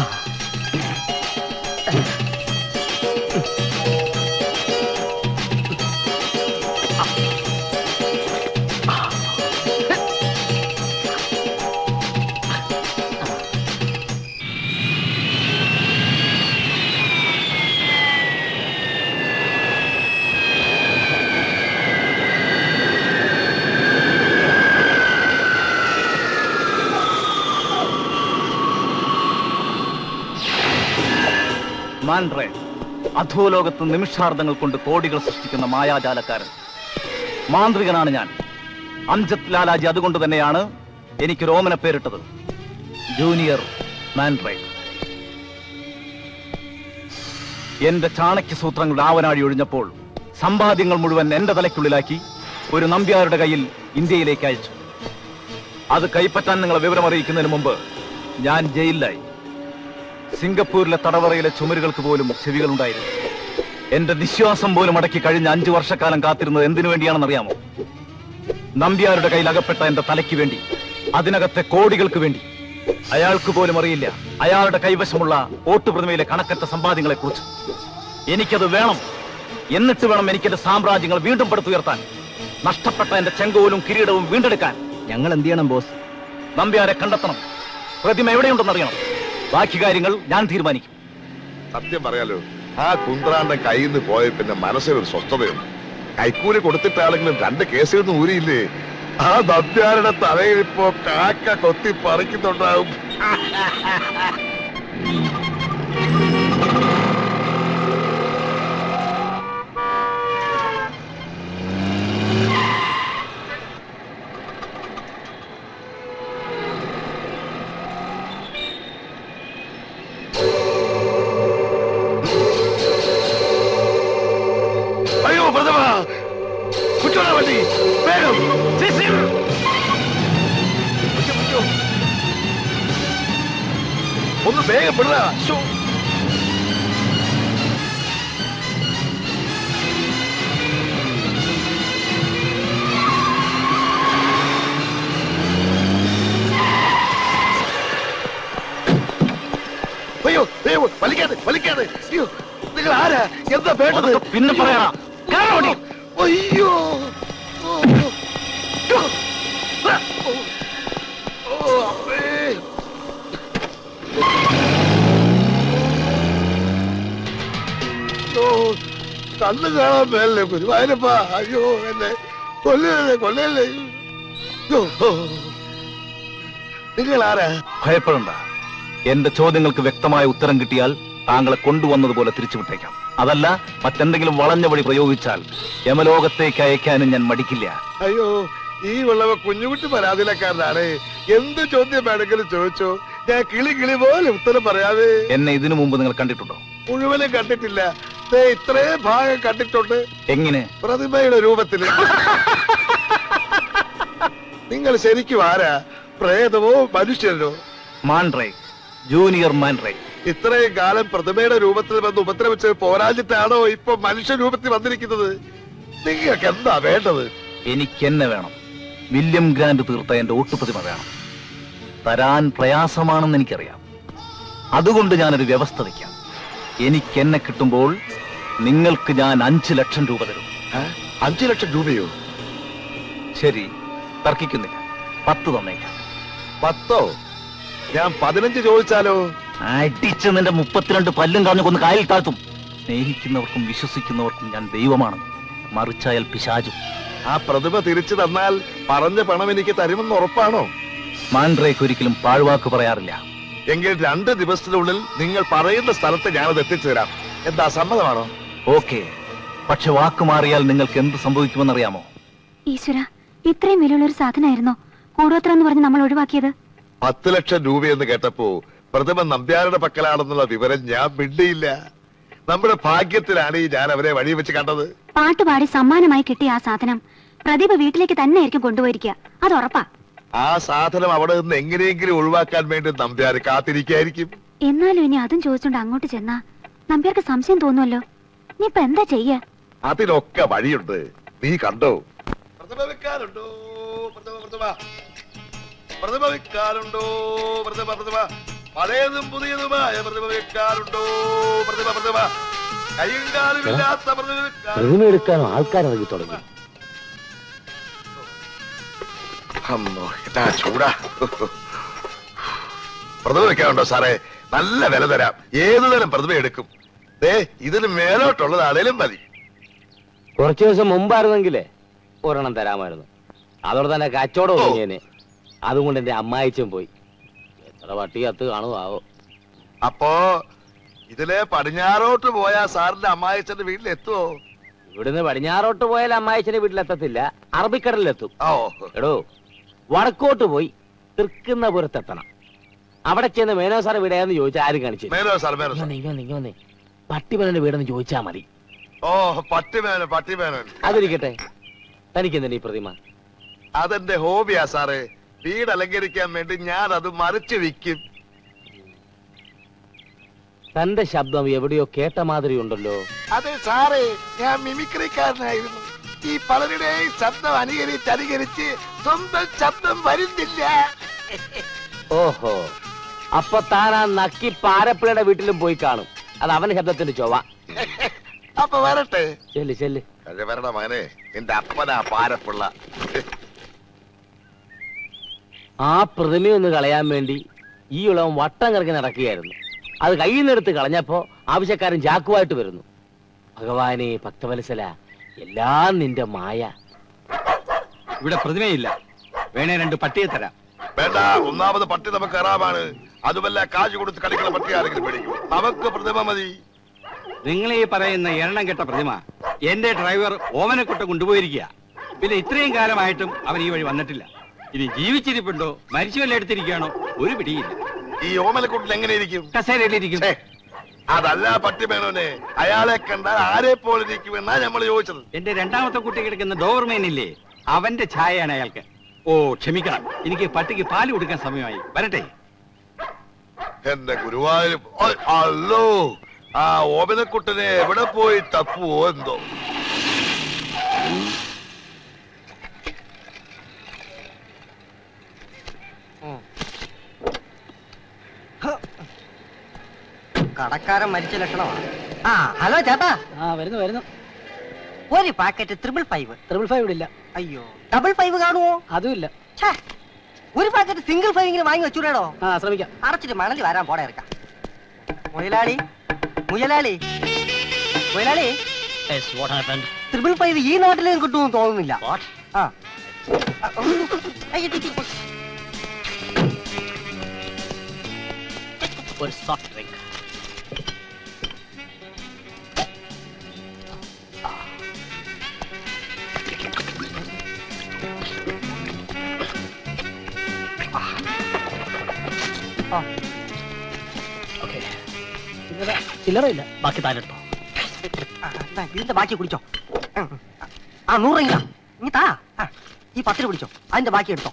മാൻഡ്രേ അധോലോകത്ത് നിമിഷാർദ്ധങ്ങൾ കൊണ്ട് കോടികൾ സൃഷ്ടിക്കുന്ന മായാജാലക്കാരൻ മാന്ത്രികനാണ് ഞാൻ അംജത് ലാലാജി അതുകൊണ്ട് തന്നെയാണ് എനിക്ക് രോമന പേരിട്ടത് ജൂനിയർ മാൻഡ്രേ എന്റെ ചാണക്യ സൂത്രങ്ങളുടെ ആവനാഴി ഒഴിഞ്ഞപ്പോൾ സമ്പാദ്യങ്ങൾ മുഴുവൻ എന്റെ തലയ്ക്കുള്ളിലാക്കി ഒരു നമ്പ്യാരുടെ കയ്യിൽ ഇന്ത്യയിലേക്ക് അയച്ചു അത് കൈപ്പറ്റാൻ നിങ്ങളെ വിവരമറിയിക്കുന്നതിന് മുമ്പ് ഞാൻ ജയിലിലായി സിംഗപ്പൂരിലെ തടവറയിലെ ചുമരുകൾക്ക് പോലും ചെവികളുണ്ടായിരുന്നു എന്റെ നിശ്വാസം പോലും അടക്കി കഴിഞ്ഞ അഞ്ചു വർഷക്കാലം കാത്തിരുന്നത് എന്തിനു വേണ്ടിയാണെന്നറിയാമോ നമ്പ്യാരുടെ കയ്യിൽ അകപ്പെട്ട എന്റെ തലയ്ക്ക് വേണ്ടി അതിനകത്തെ കോടികൾക്ക് വേണ്ടി അയാൾക്ക് പോലും അറിയില്ല അയാളുടെ കൈവശമുള്ള ഓട്ടുപ്രതിമയിലെ കണക്കറ്റ സമ്പാദ്യങ്ങളെ കുറിച്ച് എനിക്കത് വേണം എന്നിട്ട് വേണം എനിക്കെന്റെ സാമ്രാജ്യങ്ങൾ വീണ്ടും പടുത്തുയർത്താൻ നഷ്ടപ്പെട്ട എന്റെ ചെങ്കോലും കിരീടവും വീണ്ടെടുക്കാൻ ഞങ്ങൾ എന്ത് ചെയ്യണം ബോസ് നമ്പ്യാരെ കണ്ടെത്തണം പ്രതിമ എവിടെയുണ്ടെന്നറിയണം ബാക്കി കാര്യങ്ങൾ ഞാൻ തീരുമാനിക്കും സത്യം പറയാലോ ആ കുന്ത്രാണ്ടൻ കയ്യിൽ നിന്ന് പോയ പിന്നെ മനസ്സിനൊരു സ്വസ്ഥതയുണ്ട് കൈക്കൂലി കൊടുത്തിട്ടാണെങ്കിലും രണ്ട് കേസിൽ നിന്ന് ഊരിയില്ലേ ആ നദ്യാരുടെ തലയിൽ ഇപ്പോ കാക്ക കൊത്തി പറിക്കുന്നുണ്ടാവും അയ്യോ പ്രഥമ കുറ്റോള വണ്ടി വേഗം അയ്യോ, അയ്യോ. ഒന്ന് വേഗം വിട അയ്യോ അയ്യോ വലിക്കാതെ വലിക്കാതെ അയ്യോ നിങ്ങൾ ആരാ എന്താ വേണ്ടത് പിന്നെ പറയാം അയ്യോ ഓ, ഓ, ഓ, അമ്മേ. ഓ, കണ്ണ് കാണാൻ മേലേ ഗുരുവായൂരപ്പ അയ്യോ എന്നെ കൊല്ലല്ലേ കൊല്ലല്ലേ അയ്യോ, ഓ. നിങ്ങൾ ആരാ ഭയപ്പെടണ്ട എന്റെ ചോദ്യങ്ങൾക്ക് വ്യക്തമായ ഉത്തരം കിട്ടിയാൽ താങ്കളെ കൊണ്ടുവന്നതുപോലെ തിരിച്ചുവിട്ടേക്കാം അതല്ല മറ്റെന്തെങ്കിലും വളഞ്ഞ വഴി പ്രയോഗിച്ചാൽ യമലോകത്തേക്ക് അയക്കാനും ഞാൻ മടിക്കില്ല അയ്യോ ഈ ഉള്ളവ കുഞ്ഞുകുട്ടി പരാതിയിലക്കാരനാണ് എന്ത് ചോദ്യം വേണമെങ്കിലും ചോദിച്ചോ ഞാൻ കിളി കിളി പോലെ ഉത്തരം പറയാവേ എന്നെ ഇതിനു മുമ്പ് നിങ്ങൾ കണ്ടിട്ടുണ്ടോ മുഴുവനും കണ്ടിട്ടില്ല ദേ ഇത്രയും ഭാഗം കണ്ടിട്ടുണ്ട് എങ്ങനെ പ്രതിമയുടെ രൂപത്തില് നിങ്ങൾ ശരിക്കും ആരാ പ്രേതമോ മനുഷ്യനോ മാൻഡ്രേ ജൂനിയർ മാൻഡ്രേ ഇത്രയും കാലം പ്രതിമയുടെ രൂപത്തിൽ വന്ന് ഉപദ്രവിച്ച് പോരാഞ്ഞിട്ടാണോ ഇപ്പൊ മനുഷ്യ രൂപത്തിൽ വന്നിരിക്കുന്നത് നിങ്ങൾക്ക് എന്താ വേണ്ടത് എനിക്ക് എന്നെ വേണം വില്യം ഗ്രാൻഡ് തീർത്ത എന്റെ ഒട്ടുപ്രതിമ വേണം തരാൻ പ്രയാസമാണെന്ന് എനിക്കറിയാം അതുകൊണ്ട് ഞാനൊരു വ്യവസ്ഥ വയ്ക്കാം എനിക്ക് എന്നെ കിട്ടുമ്പോൾ നിങ്ങൾക്ക് ഞാൻ അഞ്ചു ലക്ഷം രൂപ തരും അഞ്ചു ലക്ഷം രൂപയോ ശരി തർക്കിക്കുന്നില്ല പത്ത് തന്നേക്കാം പത്തോ ഞാൻ പതിനഞ്ച് ചോദിച്ചാലോ അടിച്ച് നിന്റെ മുപ്പത്തിരണ്ട് പല്ലും കളഞ്ഞു കൊന്ന് കായൽ താഴ്ത്തും സ്നേഹിക്കുന്നവർക്കും വിശ്വസിക്കുന്നവർക്കും ഞാൻ ദൈവമാണ് മറിച്ചായാൽ പിശാചും ആ പ്രതിമ തിരിച്ചു തന്നാൽ പറഞ്ഞ പണം എനിക്ക് തരുമെന്ന് ഉറപ്പാണോ മാൻഡ്രേക്ക് ഒരിക്കലും പാഴ്വാക്ക് പറയാറില്ല എങ്കിൽ രണ്ട് ദിവസത്തിനുള്ളിൽ നിങ്ങൾ പറയുന്ന സ്ഥലത്ത് ഞാനത് എത്തിച്ചു തരാം എന്താ സമ്മതമാണോ ഓക്കെ പക്ഷെ വാക്ക് മാറിയാൽ നിങ്ങൾക്ക് എന്ത് സംഭവിക്കുമെന്നറിയാമോ ഈശ്വര ഇത്രയും വിലയുള്ള ഒരു സാധനമായിരുന്നോ കൂടോത്ര എന്ന് പറഞ്ഞ് നമ്മൾ ഒഴിവാക്കിയത് പത്ത് ലക്ഷം രൂപയെന്ന് കേട്ടപ്പോ പ്രതിമ നമ്പ്യാരുടെ പക്കലാണെന്നുള്ള വിവരം ഞാൻ മിണ്ടിയില്ല നമ്മുടെ ഭാഗ്യത്തിലാണ് ഈ ഞാൻ അവരെ വഴി വെച്ച് കണ്ടത് പാട്ടുപാടി സമ്മാനമായി കിട്ടിയ ആ സാധനം പ്രദീപ വീട്ടിലേക്ക് തന്നെ ആയിരിക്കും കൊണ്ടുപോയിരിക്കുക അത് ഉറപ്പാ ആ സാധനം അവിടെ നിന്ന് എങ്ങനെയെങ്കിലും ഒഴിവാക്കാൻ വേണ്ടി നമ്പ്യാർ കാത്തിരിക്കായിരിക്കും എന്നാലും ഇനി അതും ചോദിച്ചോണ്ട് അങ്ങോട്ട് ചെന്നാ നമ്പ്യാർക്ക് സംശയം തോന്നുമല്ലോ നീ ഇപ്പൊ എന്താ ചെയ്യാ അതിനൊക്കെ വഴിയുണ്ട് നീ കണ്ടോ പ്രതിമ വെക്കാനുണ്ടോ പ്രതിമ പ്രതിമ പ്രതിമ വെക്കാനുണ്ടോ പ്രതിമ പ്രതിമ പഴയതും പുതിയതുമായ പ്രതിമ വെക്കാനുണ്ടോ പ്രതിമ പ്രതിമ കൈയും കാലുമില്ലാത്ത പ്രതിമ വെക്കാൻ പ്രതിമ എടുക്കാനും ആൾക്കാരിറങ്ങി തുടങ്ങി അമ്മോ എന്നാ ചൂടാ പ്രതിമ വെക്കാനുണ്ടോ സാറേ നല്ല വില തരാം ഏതു തരം പ്രതിമ എടുക്കും ദേ ഇതിന് മേലോട്ടുള്ളതാണേലും മതി കുറച്ചു ദിവസം മുമ്പായിരുന്നെങ്കിലേ ഒരെണ്ണം തരാമായിരുന്നു അതോടെ തന്നെ കച്ചവടം ഒതുങ്ങിയേനെ അതുകൊണ്ട് എന്റെ അമ്മായിച്ചും പോയി എത്ര പട്ടി കത്ത് കാണുമാവോ അപ്പോ ഇതിലെ പടിഞ്ഞാറോട്ട് പോയാ സാറിന്റെ അമ്മായിച്ചന്റെ വീട്ടിൽ എത്തുവോ ഇവിടുന്ന് പടിഞ്ഞാറോട്ട് പോയാൽ അമ്മായിച്ചന്റെ വീട്ടിലെത്തത്തില്ല അറബിക്കടലിലെത്തും ഓ എടോ വടക്കോട്ട് പോയി തൃക്കുന്നപുരത്തെത്തണം അവിടെ ചെന്ന് മേനോ സാർ വീടെന്ന് ചോദിച്ചാൽ ആരും കാണിച്ചു മേനോ സാർ മേനോ സാർ ഇങ്ങനെ പട്ടിമലന്റെ വീടെന്ന് ചോദിച്ചാ മതി ഓ പട്ടിമേനൻ പട്ടിമേനൻ അതിരിക്കട്ടെ തനിക്ക് എന്തിനാ ഈ പ്രതിമ അതെന്റെ ഹോബിയാ സാറേ വീട് അലങ്കരിക്കാൻ വേണ്ടി ഞാൻ അത് മറിച്ച് വിൽക്കും തന്റെ ശബ്ദം എവിടെയോ കേട്ട മാതിരി ഉണ്ടല്ലോ അതെ സാറേ ഞാൻ മിമിക്രിക്കാരനായിരുന്നു ഈ പലരുടെയും ശബ്ദം അനുകരിച്ച് അനുകരിച്ച് സ്വന്തം ശബ്ദം വരുന്നില്ല ഓഹോ അപ്പൊ താൻ ആ നക്കി പാരപ്പിളയുടെ വീട്ടിലും പോയി കാണും അത് അവന്റെ ശബ്ദത്തിന്റെ ചൊവ്വ അപ്പൊ വരട്ടെ ചെല്ല് ചെല്ല് അതെ വരണ മകനെ നിന്റെ അപ്പനാ പാരപ്പിള്ള ആ പ്രതിമയൊന്ന് കളയാൻ വേണ്ടി ഈ ഉളവൻ വട്ടം കറക്കി നടക്കുകയായിരുന്നു അത് കയ്യിൽ നിന്നെടുത്ത് കളഞ്ഞപ്പോ ആവശ്യക്കാരൻ ചാക്കുമായിട്ട് വരുന്നു ഭഗവാനെ ഭക്തവത്സല എല്ലാം നിന്റെ മായ ഇവിടെ പ്രതിമയില്ല വേണേ രണ്ട് പട്ടിയെ തരാം വേണ്ട ഒന്നാമത് പട്ടി നമുക്ക് ഹറാമാണ് അതുമല്ല കാശ് കൊടുത്ത് കളിക്കുന്ന പട്ടി ആരെങ്കിലും മേടിക്കും നമുക്ക് പ്രതിമ മതി നിങ്ങൾ ഈ പറയുന്ന എണ്ണം കെട്ട പ്രതിമ എന്റെ ഡ്രൈവർ ഓമനക്കൊട്ട കൊണ്ടുപോയിരിക്കുക പിന്നെ ഇത്രയും കാലമായിട്ടും അവൻ ഈ വഴി വന്നിട്ടില്ല ഇനി ജീവിച്ചിരിപ്പുണ്ടോ മരിച്ചുവല്ല എടുത്തിരിക്കുകയാണോ ഒരു പിടിയില്ല ഈ ഓമലക്കൂട്ടിൽ എങ്ങനെ ഇരിക്കും കസേരയിലിരിക്കും അതല്ല പട്ടി മേനോനെ അയാളെ കണ്ടാൽ ആരെ പോലെ ഇരിക്കുമെന്നാ നമ്മൾ ചോദിച്ചത് എന്റെ രണ്ടാമത്തെ കുട്ടി കിടക്കുന്ന ഡോവർമേൻ ഇല്ലേ അവന്റെ ഛായയാണ് അയാൾക്ക് ഓ ക്ഷമിക്കണം എനിക്ക് പട്ടിക്ക് പാല് കൊടുക്കാൻ സമയമായി വരട്ടെ എന്റെ ഗുരുവായൂർ ഓയ്, അല്ലോ ആ ഓമനക്കുട്ടനെ എവിടെ പോയി തപ്പുവോ എന്തോ കടക്കാരൻ മരിച്ച ലക്ഷണമാണ് ആ ഹലോ ചേട്ടാ ആ വരുന്നു വരുന്നു ഒരു packet triple five triple five ഇടില്ല അയ്യോ ഡബിൾ ഫൈവ് കാണുമോ അതുമില്ല ഛേ, ഒരു പാക്കറ്റ് സിംഗിൾ ഫൈവ് ഇങ്ങനെ വാങ്ങി വെച്ചൂടോ ആ ശ്രമിക്കാം അടച്ചിട്ട് മണലി വരാൻ പോടെ ഇറക്കാം മുയലാളി മുയലാളി മുയലാളി ട്രിപ്പിൾ ഫൈവ് ഈ നാട്ടിലും കിട്ടുമെന്ന് തോന്നുന്നില്ല ആ അയ്യോ, ടി, ടി, ടി. ഒരു സോഫ്റ്റ് ഡ്രിങ്ക് ചില്ലറ ഇല്ല ബാക്കി താനെടുത്തോ ആ, ദാ, ഇതിന്റെ ബാക്കി കുടിച്ചോ ഉം. ആ നൂറെങ്കിലാ ഇനി താ ആ, ഈ പത്തിന് പിടിച്ചോ അതിന്റെ ബാക്കി എടുത്തോ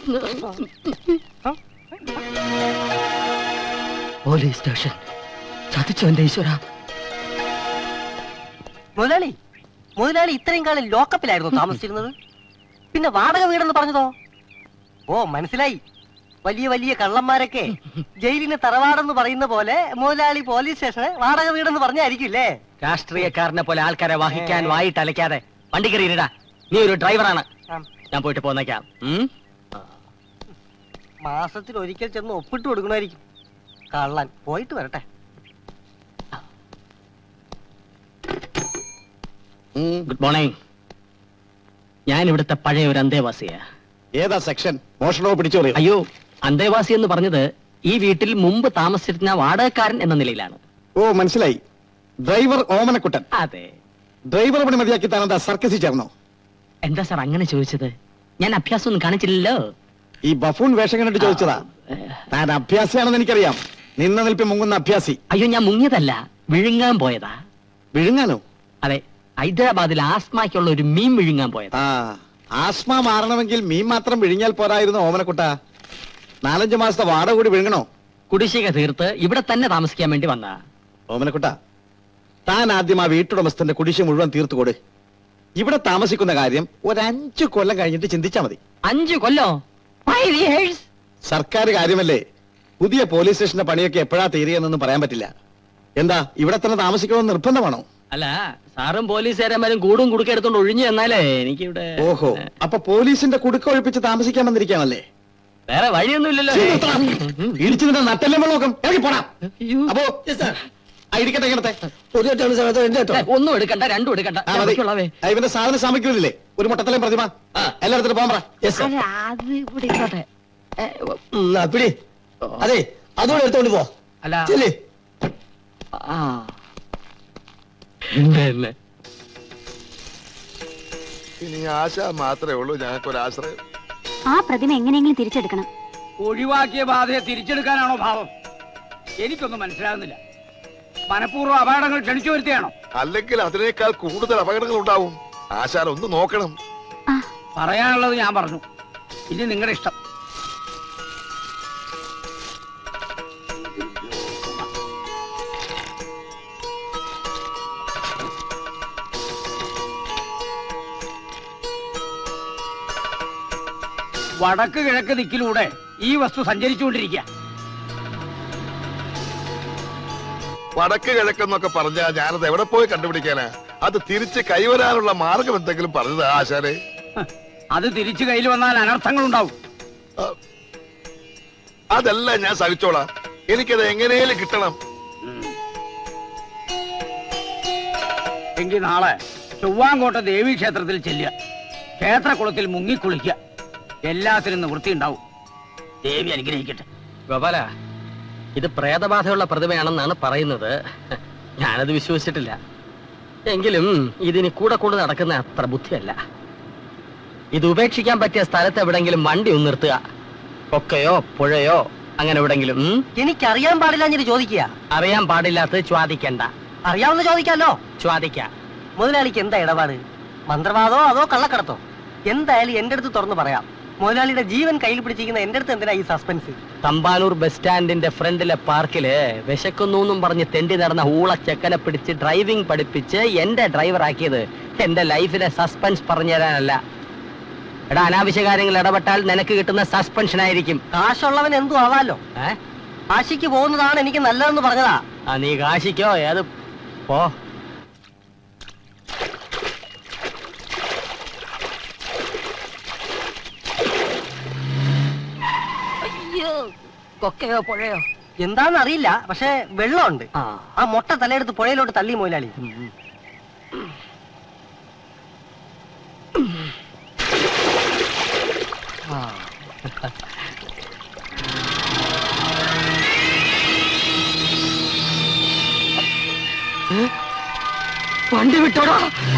പോലീസ് സ്റ്റേഷൻ ചതിച്ചു എന്റെ ഈശ്വര മുതലാളി മുതലാളി ഇത്രയും കാലം ലോക്കപ്പിലായിരുന്നു താമസിച്ചിരുന്നത് പിന്നെ വാടക വീടെന്ന് പറഞ്ഞതോ ഓ മനസ്സിലായി വലിയ വലിയ കള്ളന്മാരൊക്കെ ജയിലിന് തറവാടെന്ന് പറയുന്ന പോലെ മുതലാളി പോലീസ് സ്റ്റേഷന് വാടക വീടെന്ന് പറഞ്ഞായിരിക്കില്ലേ രാഷ്ട്രീയക്കാരനെ പോലെ ആൾക്കാരെ വഹിക്കാൻ വായിട്ട് അലക്കാതെ വണ്ടി കയറിയിടാ നീ ഒരു ഡ്രൈവറാണ് ഞാൻ പോയിട്ട് പോന്നേക്കാം ഉം? മാസത്തിൽ ഒരിക്കൽ ചെന്ന് ഒപ്പിട്ട് കൊടുക്കണമായിരിക്കും കള്ളൻ പോയിട്ട് വരട്ടെ ഗുഡ് മോർണിംഗ് ഞാൻ ഇവിടുത്തെ പഴയ ഒരു അന്തേവാസിയാ ഏതാ സെക്ഷൻ മോഷണമോ പിടിച്ചോ അയ്യോ അന്തേവാസി എന്ന് പറഞ്ഞത് ഈ വീട്ടിൽ മുമ്പ് താമസിച്ചിരുന്ന വാടകക്കാരൻ എന്ന നിലയിലാണ് ഓ മനസ്സിലായി ഡ്രൈവർ ഓമനക്കുട്ടൻ അതെ ഡ്രൈവർ പണി മതിയാക്കി താൻ എന്താ സർക്കസിൽ ചേർന്നോ എന്താ സാർ അങ്ങനെ ചോദിച്ചത് ഞാൻ അഭ്യാസം ഒന്നും കാണിച്ചില്ലല്ലോ ഈ ബഫൂൺ വേഷം കണ്ടിട്ട് ചോദിച്ചതാ താൻ അഭ്യാസിയാണെന്ന് എനിക്കറിയാം നിന്ന നിൽപ്പി മുങ്ങുന്ന അഭ്യാസി അയ്യോ ഞാൻ മുങ്ങിയതല്ല വിഴുങ്ങാൻ പോയതാ വിഴുങ്ങാനോ അതെ ഹൈദരാബാദിൽ ആസ്മയ്ക്കുള്ള ഒരു മീൻ വിഴുങ്ങാൻ പോയത് ആ ആസ്മ മാറണമെങ്കിൽ മീൻ മാത്രം വിഴുങ്ങിയാൽ പോരായിരുന്നു ഓമനക്കുട്ട നാലഞ്ചു മാസത്തെ വാടക കൂടി വിഴുങ്ങണോ കുടിശ്ശിക തീർത്ത് ഇവിടെ തന്നെ താമസിക്കാൻ വേണ്ടി വന്ന ഓമനക്കുട്ട താൻ ആദ്യം ആ വീട്ടുടമസ്ഥന്റെ കുടിശ്ശിക മുഴുവൻ തീർത്തു കൊടു ഇവിടെ താമസിക്കുന്ന കാര്യം ഒരു അഞ്ചു കൊല്ലം കഴിഞ്ഞിട്ട് ചിന്തിച്ചാ മതി അഞ്ചു കൊല്ലോ സർക്കാർ കാര്യമല്ലേ പുതിയ പോലീസ് സ്റ്റേഷന്റെ പണിയൊക്കെ എപ്പോഴാ തീരുകയെന്നൊന്നും പറയാൻ പറ്റില്ല എന്താ ഇവിടെ തന്നെ താമസിക്കണമെന്ന് നിർബന്ധമാണോ അല്ല സാറും പോലീസുകാരന്മാരും കൂടും കുടുക്ക എടുത്തോണ്ട് ഒഴിഞ്ഞു എന്നാലേ എനിക്കിവിടെ ഓഹോ അപ്പൊ പോലീസിന്റെ കുടുക്ക ഒഴിപ്പിച്ച് താമസിക്കാൻ വന്നിരിക്കുകയാണല്ലേ വേറെ വഴിയൊന്നുമില്ലല്ലോ ഇടിച്ചു നിന്റെ നട്ടെല്ലാം നോക്കും ഇറങ്ങി പോടാ അപ്പോ ആ, ഇരിക്കട്ടെ ഇങ്ങനത്തെ ഒരു ഒറ്റ സമയത്ത് എന്റെ കേട്ടോ ഒന്നും എടുക്കണ്ട രണ്ടും എടുക്കണ്ട ആ, മതി. ആ, ഇവന്റെ സാധന സാമഗ്രികളില്ലേ ഒരു മുട്ടത്തലയും പ്രതിമ എല്ലായിടത്തും പോകാൻ പറ അല്ല, അത് ഇവിടെ ഇരുന്നോട്ടെ. ഏ, ഓ, പിടി അതെ അതുകൂടെ എടുത്തോണ്ട് പോ അല്ല ചെല്ലേ ആ ഇന്നെ ഇനി ആശ മാത്രമേ ഉള്ളൂ ഞങ്ങൾക്ക് ഒരു ആശ്രയം ആ പ്രതിമ എങ്ങനെയെങ്കിലും തിരിച്ചെടുക്കണം ഒഴിവാക്കിയ ബാധയെ തിരിച്ചെടുക്കാനാണോ ഭാവം എനിക്കൊന്നും മനസ്സിലാകുന്നില്ല മനഃപൂർവ്വം അപകടങ്ങൾ ക്ഷണിച്ചു വരുത്തിയാണോ അല്ലെങ്കിൽ അതിനേക്കാൾ കൂടുതൽ അപകടങ്ങൾ ഉണ്ടാവും ആശാൻ ഒന്ന് നോക്കണം പറയാനുള്ളത് ഞാൻ പറഞ്ഞു ഇനി നിങ്ങളുടെ ഇഷ്ടം വടക്ക് കിഴക്ക് ദിക്കിലൂടെ ഈ വസ്തു സഞ്ചരിച്ചുകൊണ്ടിരിക്കുക വടക്ക് കിഴക്കെന്നൊക്കെ പറഞ്ഞാ ഞാനത് എവിടെ പോയി കണ്ടുപിടിക്കാനാ അത് തിരിച്ച് കൈവരാനുള്ള മാർഗം എന്തെങ്കിലും പറഞ്ഞത് ആശാനെ അത് തിരിച്ചു കയ്യിൽ വന്നാൽ അനർത്ഥങ്ങൾ ഉണ്ടാവും അതല്ല ഞാൻ സഹിച്ചോളാം എനിക്കത് എങ്ങനെയും കിട്ടണം എങ്കിൽ നാളെ ചൊവ്വാങ്കോട്ട ദേവീ ക്ഷേത്രത്തിൽ ചെല്ലുക ക്ഷേത്രകുളത്തിൽ മുങ്ങിക്കുളിക്കുക എല്ലാത്തിനും നിവൃത്തി ഉണ്ടാവും ദേവി അനുഗ്രഹിക്കട്ടെ ഗോപാല ഇത് പ്രേതബാധയുള്ള പ്രതിമയാണെന്നാണ് പറയുന്നത് ഞാനത് വിശ്വസിച്ചിട്ടില്ല എങ്കിലും ഇതിന് കൂടെ കൂടെ നടക്കുന്ന അത്ര ബുദ്ധിയല്ല ഇത് ഉപേക്ഷിക്കാൻ പറ്റിയ സ്ഥലത്ത് എവിടെങ്കിലും വണ്ടി ഒന്ന് നിർത്തുക കൊക്കയോ പുഴയോ അങ്ങനെ എവിടെങ്കിലും ഉം? എനിക്കറിയാൻ പാടില്ല ഞാൻ ചോദിക്കുക അറിയാൻ പാടില്ലാത്തത് ചോദിക്കണ്ട അറിയാവുന്ന ചോദിക്കാലോ ചോദിക്ക മുതലാളിക്ക് എന്താ ഇടപാട് മന്ത്രവാദോ അതോ കള്ളക്കടത്തോ എന്തായാലും എന്റെ അടുത്ത് തുറന്നു പറയാം മുതലാളിയുടെ ജീവൻ കയ്യിൽ പിടിച്ചിരിക്കുന്ന എന്റെ അടുത്ത് എന്തിനാ ഈ സസ്പെൻസ് തമ്പാനൂർ ബസ് സ്റ്റാൻഡിന്റെ ഫ്രണ്ടിലെ പാർക്കില് വിശക്കുന്നു എന്നും പറഞ്ഞ് തെണ്ടി നടന്ന ഊള ചെക്കനെ പിടിച്ച് ഡ്രൈവിംഗ് പഠിപ്പിച്ച് എന്റെ ഡ്രൈവർ ആക്കിയത് എന്റെ ലൈഫിലെ സസ്പെൻസ് പറഞ്ഞു തരാനല്ല എടാ അനാവശ്യ കാര്യങ്ങൾ ഇടപെട്ടാൽ നിനക്ക് കിട്ടുന്ന സസ്പെൻഷൻ ആയിരിക്കും കാശുള്ളവൻ എന്തു ആവാലോ കാശിക്ക് പോകുന്നതാണ് എനിക്ക് നല്ലതെന്ന് പറഞ്ഞതാ ആ നീ കാശിക്കോ ഏത് പോ അയ്യോ കൊക്കയോ പുഴയോ എന്താന്ന് അറിയില്ല പക്ഷെ വെള്ളമുണ്ട് ആ മുട്ട തലയെടുത്ത് പുഴയിലോട്ട് തള്ളി മുതലാളി വണ്ടി വിട്ടോടാ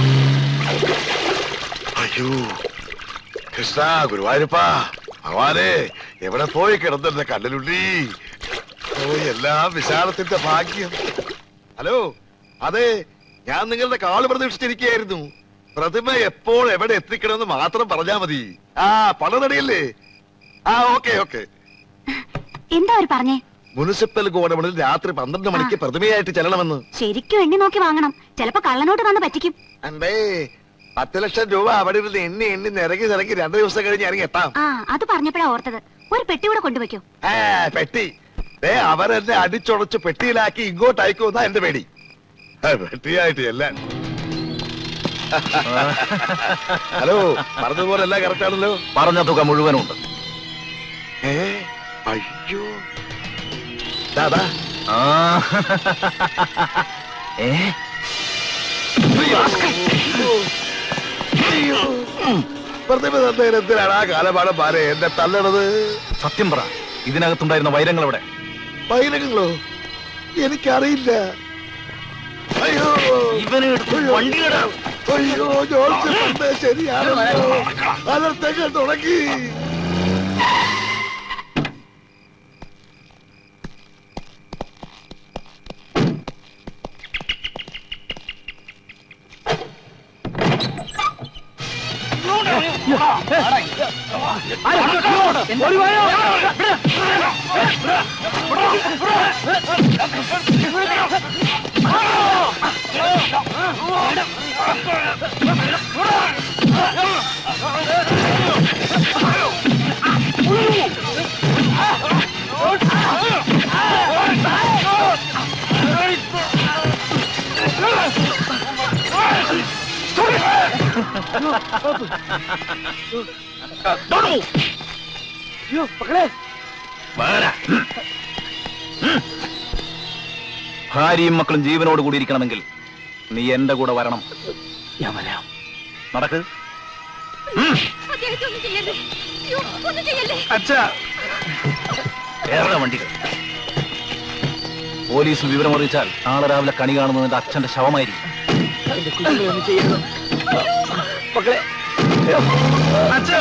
അയ്യോ കൃഷ്ണ ഗുരുവായൂരപ്പ ഭഗവാനെ എവിടെ പോയി കിടന്നിരുന്ന കണ്ണലുള്ളി ഓ എല്ലാം വിശാലത്തിന്റെ ഭാഗ്യം ഹലോ അതെ ഞാൻ നിങ്ങളുടെ കാള് പ്രതീക്ഷിച്ചിരിക്കുകയായിരുന്നു പ്രതിമ എപ്പോൾ എവിടെ എത്തിക്കണമെന്ന് മാത്രം പറഞ്ഞാ മതി ആ പണം റെഡിയല്ലേ ആ ഓക്കെ ഓക്കെ എന്താ അവര് പറഞ്ഞേ മുനിസിപ്പൽ ഗോഡൌണിൽ രാത്രി പന്ത്രണ്ട് മണിക്ക് പ്രതിമയായിട്ട് ചെല്ലണമെന്ന് ശരിക്കും എണ്ണി നോക്കി വാങ്ങണം ചിലപ്പോ കള്ളനോട്ട് തന്ന് പറ്റിക്കും അണ്ടേ പത്ത് ലക്ഷം രൂപ അവിടെ ഇരുന്ന് എണ്ണി എണ്ണി നിരങ്ങി നിരങ്ങി രണ്ടു ദിവസം കഴിഞ്ഞ് ഇറങ്ങി എത്താം ആ അത് പറഞ്ഞപ്പോഴാ ഓർത്തത് ഒരു പെട്ടി കൂടെ കൊണ്ടുവയ്ക്കോ ആ പെട്ടി ഏ അവരെന്നെ അടിച്ചുടച്ച് പെട്ടിയിലാക്കി ഇങ്ങോട്ട് അയക്കുമെന്നാ എന്റെ പേടി ആ, പെട്ടിയായിട്ട് എല്ലാം ഹലോ പറഞ്ഞതുപോലെ എല്ലാം കറക്റ്റ് ആണല്ലോ പറഞ്ഞ തുക മുഴുവനുണ്ട് ഏ അയ്യോ ദാദാ ആ ഏ പ്രതിമ തന്നതിന് എന്തിനാണ് ആ കാലപാടം പാരെ എന്നെ തല്ലണത് സത്യം പറ ഇതിനകത്തുണ്ടായിരുന്ന വൈരങ്ങൾ എവിടെ പൈരങ്ങളോ എനിക്കറിയില്ല അയ്യോ ഇവനെ അയ്യോ. അയ്യോ ജോർജ് പറഞ്ഞത് ശരിയാണല്ലോ അനർത്ഥങ്ങൾ തുടങ്ങി ഭാര്യയും മക്കളും ജീവനോട് കൂടി ഇരിക്കണമെങ്കിൽ നീ എന്റെ കൂടെ വരണം ഞാൻ വരാം നടക്ക് അദ്ദേഹത്തെ ഒന്നും ചെയ്യല്ലേ അയ്യോ, ഒന്നും ചെയ്യല്ലേ അച്ഛാ വേറെ വണ്ടികൾ പോലീസ് വിവരം അറിയിച്ചാൽ നാളെ രാവിലെ കണി കാണുന്നത് എന്റെ അച്ഛന്റെ ശവമായിരിക്കും മക്കളെ അച്ഛാ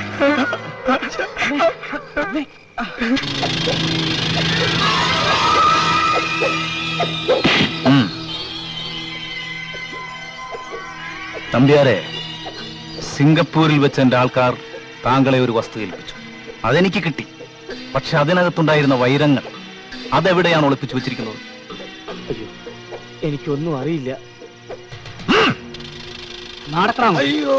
ഉം. നമ്പ്യാരെ സിംഗപ്പൂരിൽ വെച്ച് എന്റെ ആൾക്കാർ താങ്കളെ ഒരു വസ്തു ഏൽപ്പിച്ചു അതെനിക്ക് കിട്ടി പക്ഷെ അതിനകത്തുണ്ടായിരുന്ന വൈരങ്ങൾ അതെവിടെയാണ് ഒളിപ്പിച്ചു വെച്ചിരിക്കുന്നത് എനിക്കൊന്നും അറിയില്ല അയ്യോ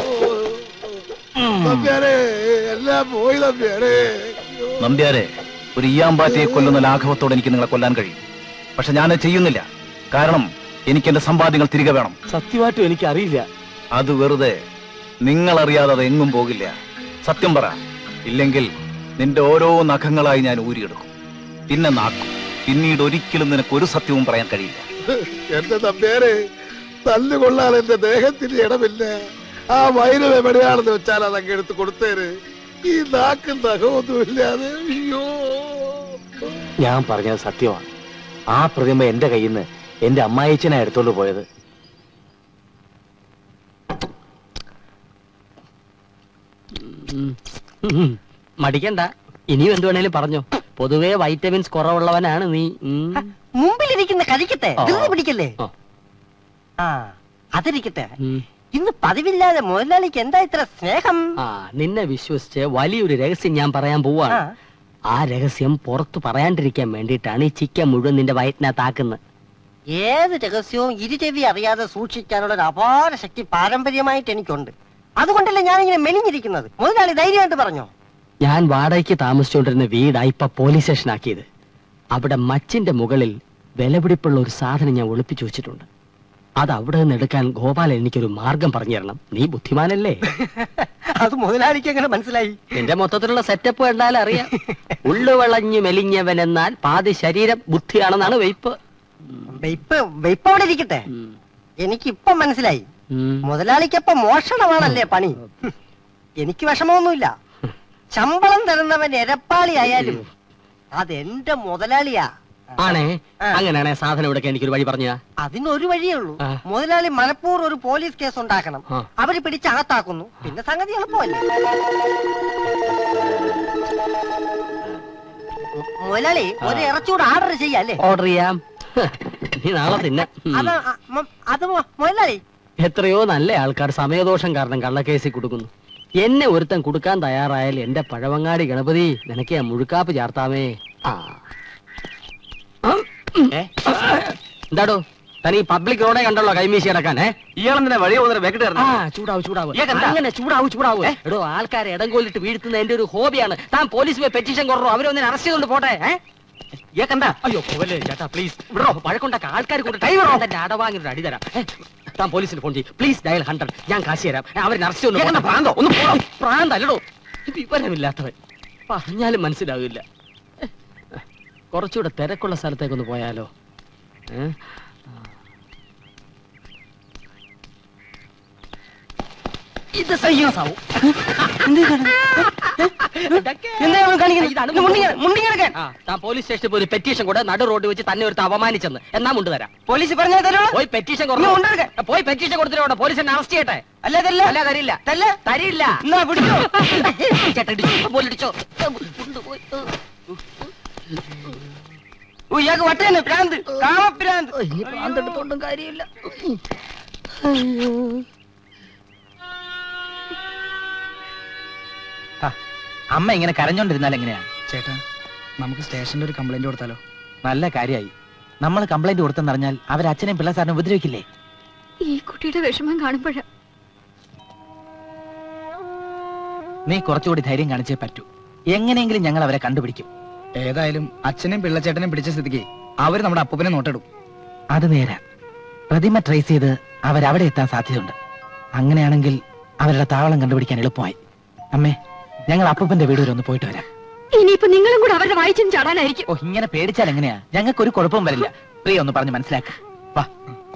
നമ്പ്യാരെ എല്ലാം പോയി നമ്പ്യാരെ നമ്പ്യാരെ ഒരു ഈയാമ്പാറ്റയെ കൊല്ലുന്ന ലാഘവത്തോടെ എനിക്ക് നിങ്ങളെ കൊല്ലാൻ കഴിയും പക്ഷെ ഞാനത് ചെയ്യുന്നില്ല കാരണം എനിക്ക് എന്റെ സമ്പാദ്യങ്ങൾ തിരികെ വേണം സത്യമായിട്ടും എനിക്ക് അറിയില്ല അത് വെറുതെ നിങ്ങൾ അറിയാതെ അത് എങ്ങും പോകില്ല സത്യം പറ ഇല്ലെങ്കിൽ നിന്റെ ഓരോ നഖങ്ങളായി ഞാൻ ഊരിയെടുക്കും പിന്നെ നാക്കും പിന്നീട് ഒരിക്കലും നിനക്ക് ഒരു സത്യവും പറയാൻ കഴിയില്ല എന്റെ നമ്പ്യാരെ തല്ലുകൊള്ളാൻ എന്റെ ദേഹത്തിന് ഇടമില്ല ആ വൈരം എവിടെയാണെന്ന് വെച്ചാൽ അതങ്ങ് എടുത്ത് കൊടുത്തേര് ഈ നാക്കും നഖമൊന്നുമില്ലാതെ അയ്യോ ഞാൻ പറഞ്ഞത് സത്യമാണ് ആ പ്രതിമ എന്റെ കയ്യിൽ നിന്ന് എന്റെ അമ്മായിച്ചനാ എടുത്തോണ്ട് പോയത് മടിക്കണ്ട ഇനിയും എന്ത് വേണേലും പറഞ്ഞോ പൊതുവേ വൈറ്റമിൻസ് കുറവുള്ളവനാണ് നീ ഉം. മുമ്പിലിരിക്കുന്ന കഴിക്കട്ടെ ആ. ധൃതി പിടിക്കല്ലേ ആ. ആ അതിരിക്കട്ടെ ഇന്ന് പതിവില്ലാതെ മുതലാളിക്ക് എന്താ ഇത്ര സ്നേഹം ആ നിന്നെ വിശ്വസിച്ച് വലിയൊരു രഹസ്യം ഞാൻ പറയാൻ പോവാണ് ആ. ആ രഹസ്യം പുറത്തു പറയാണ്ടിരിക്കാൻ വേണ്ടിയിട്ടാണ് ഈ ചിക്കൻ മുഴുവൻ നിന്റെ വയറ്റിനകത്താക്കുന്നത് ഏത് രഹസ്യവും ഇരുചെവി അറിയാതെ സൂക്ഷിക്കാനുള്ള ഒരു അപാര ശക്തി പാരമ്പര്യമായിട്ട് എനിക്കുണ്ട് അതുകൊണ്ടല്ലേ ഞാനിങ്ങനെ മെലിഞ്ഞിരിക്കുന്നത് മുതലാളി ധൈര്യമായിട്ട് പറഞ്ഞോ ഞാൻ വാടകയ്ക്ക് താമസിച്ചുകൊണ്ടിരുന്ന വീടാ ഇപ്പൊ പോലീസ് സ്റ്റേഷനാക്കിയത് അവിടെ മച്ചിന്റെ മുകളിൽ വിലപിടിപ്പുള്ള ഒരു സാധനം ഞാൻ ഒളിപ്പിച്ചു വെച്ചിട്ടുണ്ട് അത് അവിടെ നിന്ന് എടുക്കാൻ ഗോപാലൻ എനിക്കൊരു മാർഗം പറഞ്ഞു തരണം നീ ബുദ്ധിമാനല്ലേ അത് മുതലാളിക്ക് എങ്ങനെ മനസ്സിലായി നിന്റെ മൊത്തത്തിലുള്ള സെറ്റപ്പ് കണ്ടാൽ അറിയാം ഉള്ളു വളഞ്ഞു മെലിഞ്ഞവൻ എന്നാൽ പാതി ശരീരം ബുദ്ധിയാണെന്നാണ് വെയ്പ്പ് വെയ്പ്പ് വെയ്പ്പ് അവിടെ ഇരിക്കട്ടെ എനിക്ക് ഇപ്പൊ മനസ്സിലായി മുതലാളിക്കപ്പൊ മോഷണമാണല്ലേ പണി എനിക്ക് വിഷമമൊന്നുമില്ല ശമ്പളം തരുന്നവൻ എരപ്പാളി ആയാലും അതെന്റെ മുതലാളിയാ ആണേ അങ്ങനെയാണേ സാധനം എടുക്കാൻ എനിക്കൊരു വഴി പറഞ്ഞ അതിനൊരു വഴിയേ ഉള്ളൂ ആ. മുതലാളി മനഃപൂർവ്വം ഒരു പോലീസ് കേസ് ഉണ്ടാക്കണം ആ. അവര് പിടിച്ച് അകത്താക്കുന്നു പിന്നെ സംഗതി എളുപ്പമല്ലേ മു- മുതലാളി ഒരു ഇറച്ചൂട് ഓർഡർ ചെയ്യല്ലേ ഓർഡർ ചെയ്യാം നീ നാളെ തിന്നെ ഉം. അത് അ- മ- അത് മു- മുതലാളി എത്രയോ നല്ല ആൾക്കാർ സമയദോഷം കാരണം കള്ളക്കേസിൽ കൊടുക്കുന്നു എന്നെ ഒരുത്തൻ കൊടുക്കാൻ തയ്യാറായാൽ എന്റെ പഴവങ്ങാടി ഗണപതി നിനക്ക് ഞാൻ മുഴുക്കാപ്പ് ചാർത്താമേ ആ എന്താടോ തനി പബ്ലിക് റോഡേ കണ്ടല്ലോ കൈമീശി കിടക്കാൻ ഏ ഇയാളെന്തിനാ വഴി പോകുന്ന വെക്കിട്ട് ആ ചൂടാവും ചൂടാവും ഇയാൾക്കെന്താ? അങ്ങനെ ചൂടാവും ചൂടാവും എടോ ആൾക്കാരെ ഇടം കൊല്ലിട്ട് വീഴ്ത്തുന്ന എന്റെ ഒരു ഹോബിയാണ് താൻ പോലീസ് പോയി പെറ്റീഷൻ കുറോ അവരൊന്നിനെ അറസ്റ്റ് ചെയ്തോണ്ട് പോട്ടെ ഏ ഇയാൾക്കെന്താ അയ്യോ പോവല്ലേ ചേട്ടാ പ്ലീസ് വിടോ വഴക്കുണ്ടാക്ക ആൾക്കാർ കൊണ്ട് തന്റെ അടവാങ്ങി ഒരു അടി തരാം ഏ, താൻ പോലീസിന് ഫോൺ ചെയ്യും പ്ലീസ് ഡയൽ ഹൺഡ്രഡ് ഞാൻ കാശ് തരാം അവരെ അറസ്റ്റ് ഇയാൾക്കെന്താ ഭ്രാന്തോ? ഒന്ന് പോടോ. പ്രാന്തല്ലടോ വിവരമില്ലാത്തവൻ പറഞ്ഞാലും മനസ്സിലാവില്ല ഏ, കുറച്ചുകൂടെ തിരക്കുള്ള സ്ഥലത്തേക്കൊന്ന് പോയാലോ ഏ ഇത് സയ്യാസാവും താൻ പോലീസ് സ്റ്റേഷനിൽ പോയി പെറ്റീഷൻ കൂടെ നടു റോഡ് വെച്ച് തന്നെ ഒരു അപമാനിച്ചെന്ന് എന്നാ മുണ്ട് തരാം പോലീസ് പറഞ്ഞാൽ തരുള്ളൂ പോയി പെറ്റീഷൻ കൊടുത്തു പോയി പെറ്റീഷൻ കൊടുത്തിട്ട് പോലീസ് എന്നെ അറസ്റ്റ് ചെയ്യട്ടെ അല്ല തല്ല അല്ല തരില്ല തല്ല തരില്ല എന്നാ പിടിച്ചോ ചേട്ടാ ഇടിച്ചു പോലിടിച്ചോ ഓ ഇയാൾക്ക് വട്ടേന്ന് പ്രാന്ത് കാമപ്രാന്ത് ഇനി പ്രാന്ത് എടുത്തോണ്ടും കാര്യമില്ല അമ്മ ഇങ്ങനെ കരഞ്ഞോണ്ടിരുന്നാൽ എങ്ങനെയാ ചേട്ടാ നമുക്ക് സ്റ്റേഷനിൽ ഒരു കംപ്ലൈന്റ് കൊടുത്താലോ നല്ല കാര്യമായി നമ്മൾ കംപ്ലൈന്റ് കൊടുത്തെന്നറിഞ്ഞാൽ അവർ അച്ഛനെയും പിള്ള സാറിനെ ഉപദ്രവിക്കില്ലേ ഈ കുട്ടിയുടെ വിഷമം കാണുമ്പോഴാ നീ കുറച്ചുകൂടി ധൈര്യം കാണിച്ചേ പറ്റൂ എങ്ങനെയെങ്കിലും ഞങ്ങൾ അവരെ കണ്ടുപിടിക്കും ഏതായാലും അച്ഛനെയും പിള്ളച്ചേട്ടനെയും പിടിച്ച സ്ഥിതിക്ക് അവര് നമ്മുടെ അപ്പൂപ്പനെ നോട്ടിടും അത് നേരാ പ്രതിമ ട്രേസ് ചെയ്ത് അവരവിടെ എത്താൻ സാധ്യതയുണ്ട് അങ്ങനെയാണെങ്കിൽ അവരുടെ താവളം കണ്ടുപിടിക്കാൻ എളുപ്പമായി അമ്മേ ഞങ്ങൾ അപ്പൂപ്പന്റെ വീട് വരെ ഒന്ന് പോയിട്ട് വരാം ഇനിയിപ്പോ നിങ്ങളും കൂടെ അവരുടെ വായിച്ചും ചാടാനായിരിക്കും ഓ ഇങ്ങനെ പേടിച്ചാൽ എങ്ങനെയാ ഞങ്ങൾക്ക് ഒരു കുഴപ്പവും വരില്ല പ്രിയ ഒന്ന് പറഞ്ഞ് മനസ്സിലാക്ക വാ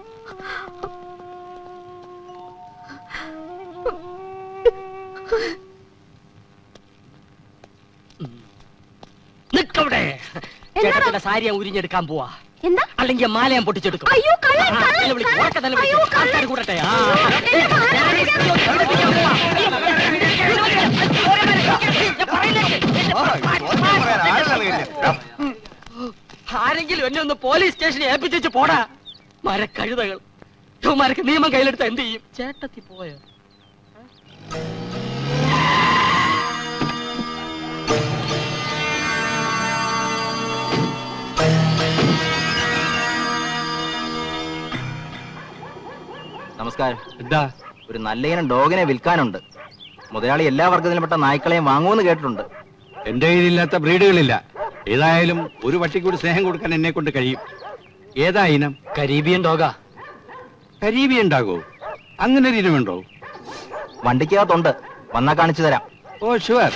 നിക്കവിടെ ചേട്ടത്തിന്റെ സാരി ഞാൻ ഉരിഞ്ഞെടുക്കാൻ പോവാ എന്താ അല്ലെങ്കിൽ മാല ഞാൻ പൊട്ടിച്ചെടുക്കും അയ്യോ കള്ളൻ ആ, കള്ളൻ എന്നെ വിളിക്ക്, കള്ളൻ. ഉറക്കെ തന്നെ വിളിക്ക്. അയ്യോ, കള്ളൻ. ആൾക്കാര് കൂടട്ടെ ആ. എന്നെ മാല ആരെങ്കിലും എന്നെ ഒന്ന് പോലീസ് സ്റ്റേഷനിൽ ഏൽപ്പിച്ചു പോടാ മരക്കഴുതകൾ ഇവന്മാരൊക്കെ നിയമം കയ്യിലെടുത്ത എന്ത് ചെയ്യും ചേട്ടത്തി പോയോ നമസ്കാരം എന്താ ഒരു നല്ല ഇനം ഡോഗിനെ വിൽക്കാനുണ്ട് മുതലാളി എല്ലാ വർഗത്തിലുംപ്പെട്ട നായ്ക്കളെയും വാങ്ങുമെന്ന് കേട്ടിട്ടുണ്ട് എന്റെ കയ്യിലില്ലാത്ത ബ്രീഡുകളില്ല ഏതായാലും ഒരു പട്ടിക്ക് കൂടി സ്നേഹം കൊടുക്കാൻ എന്നെ കൊണ്ട് കഴിയും ഏതാ ഇനം കരീബിയൻ ഡോഗ കരീബി ഉണ്ടാകോ അങ്ങനെ ഒരു ഇനമുണ്ടോ വണ്ടിക്കകത്തുണ്ട് വന്നാ കാണിച്ചു തരാം ഓ ഷുവർ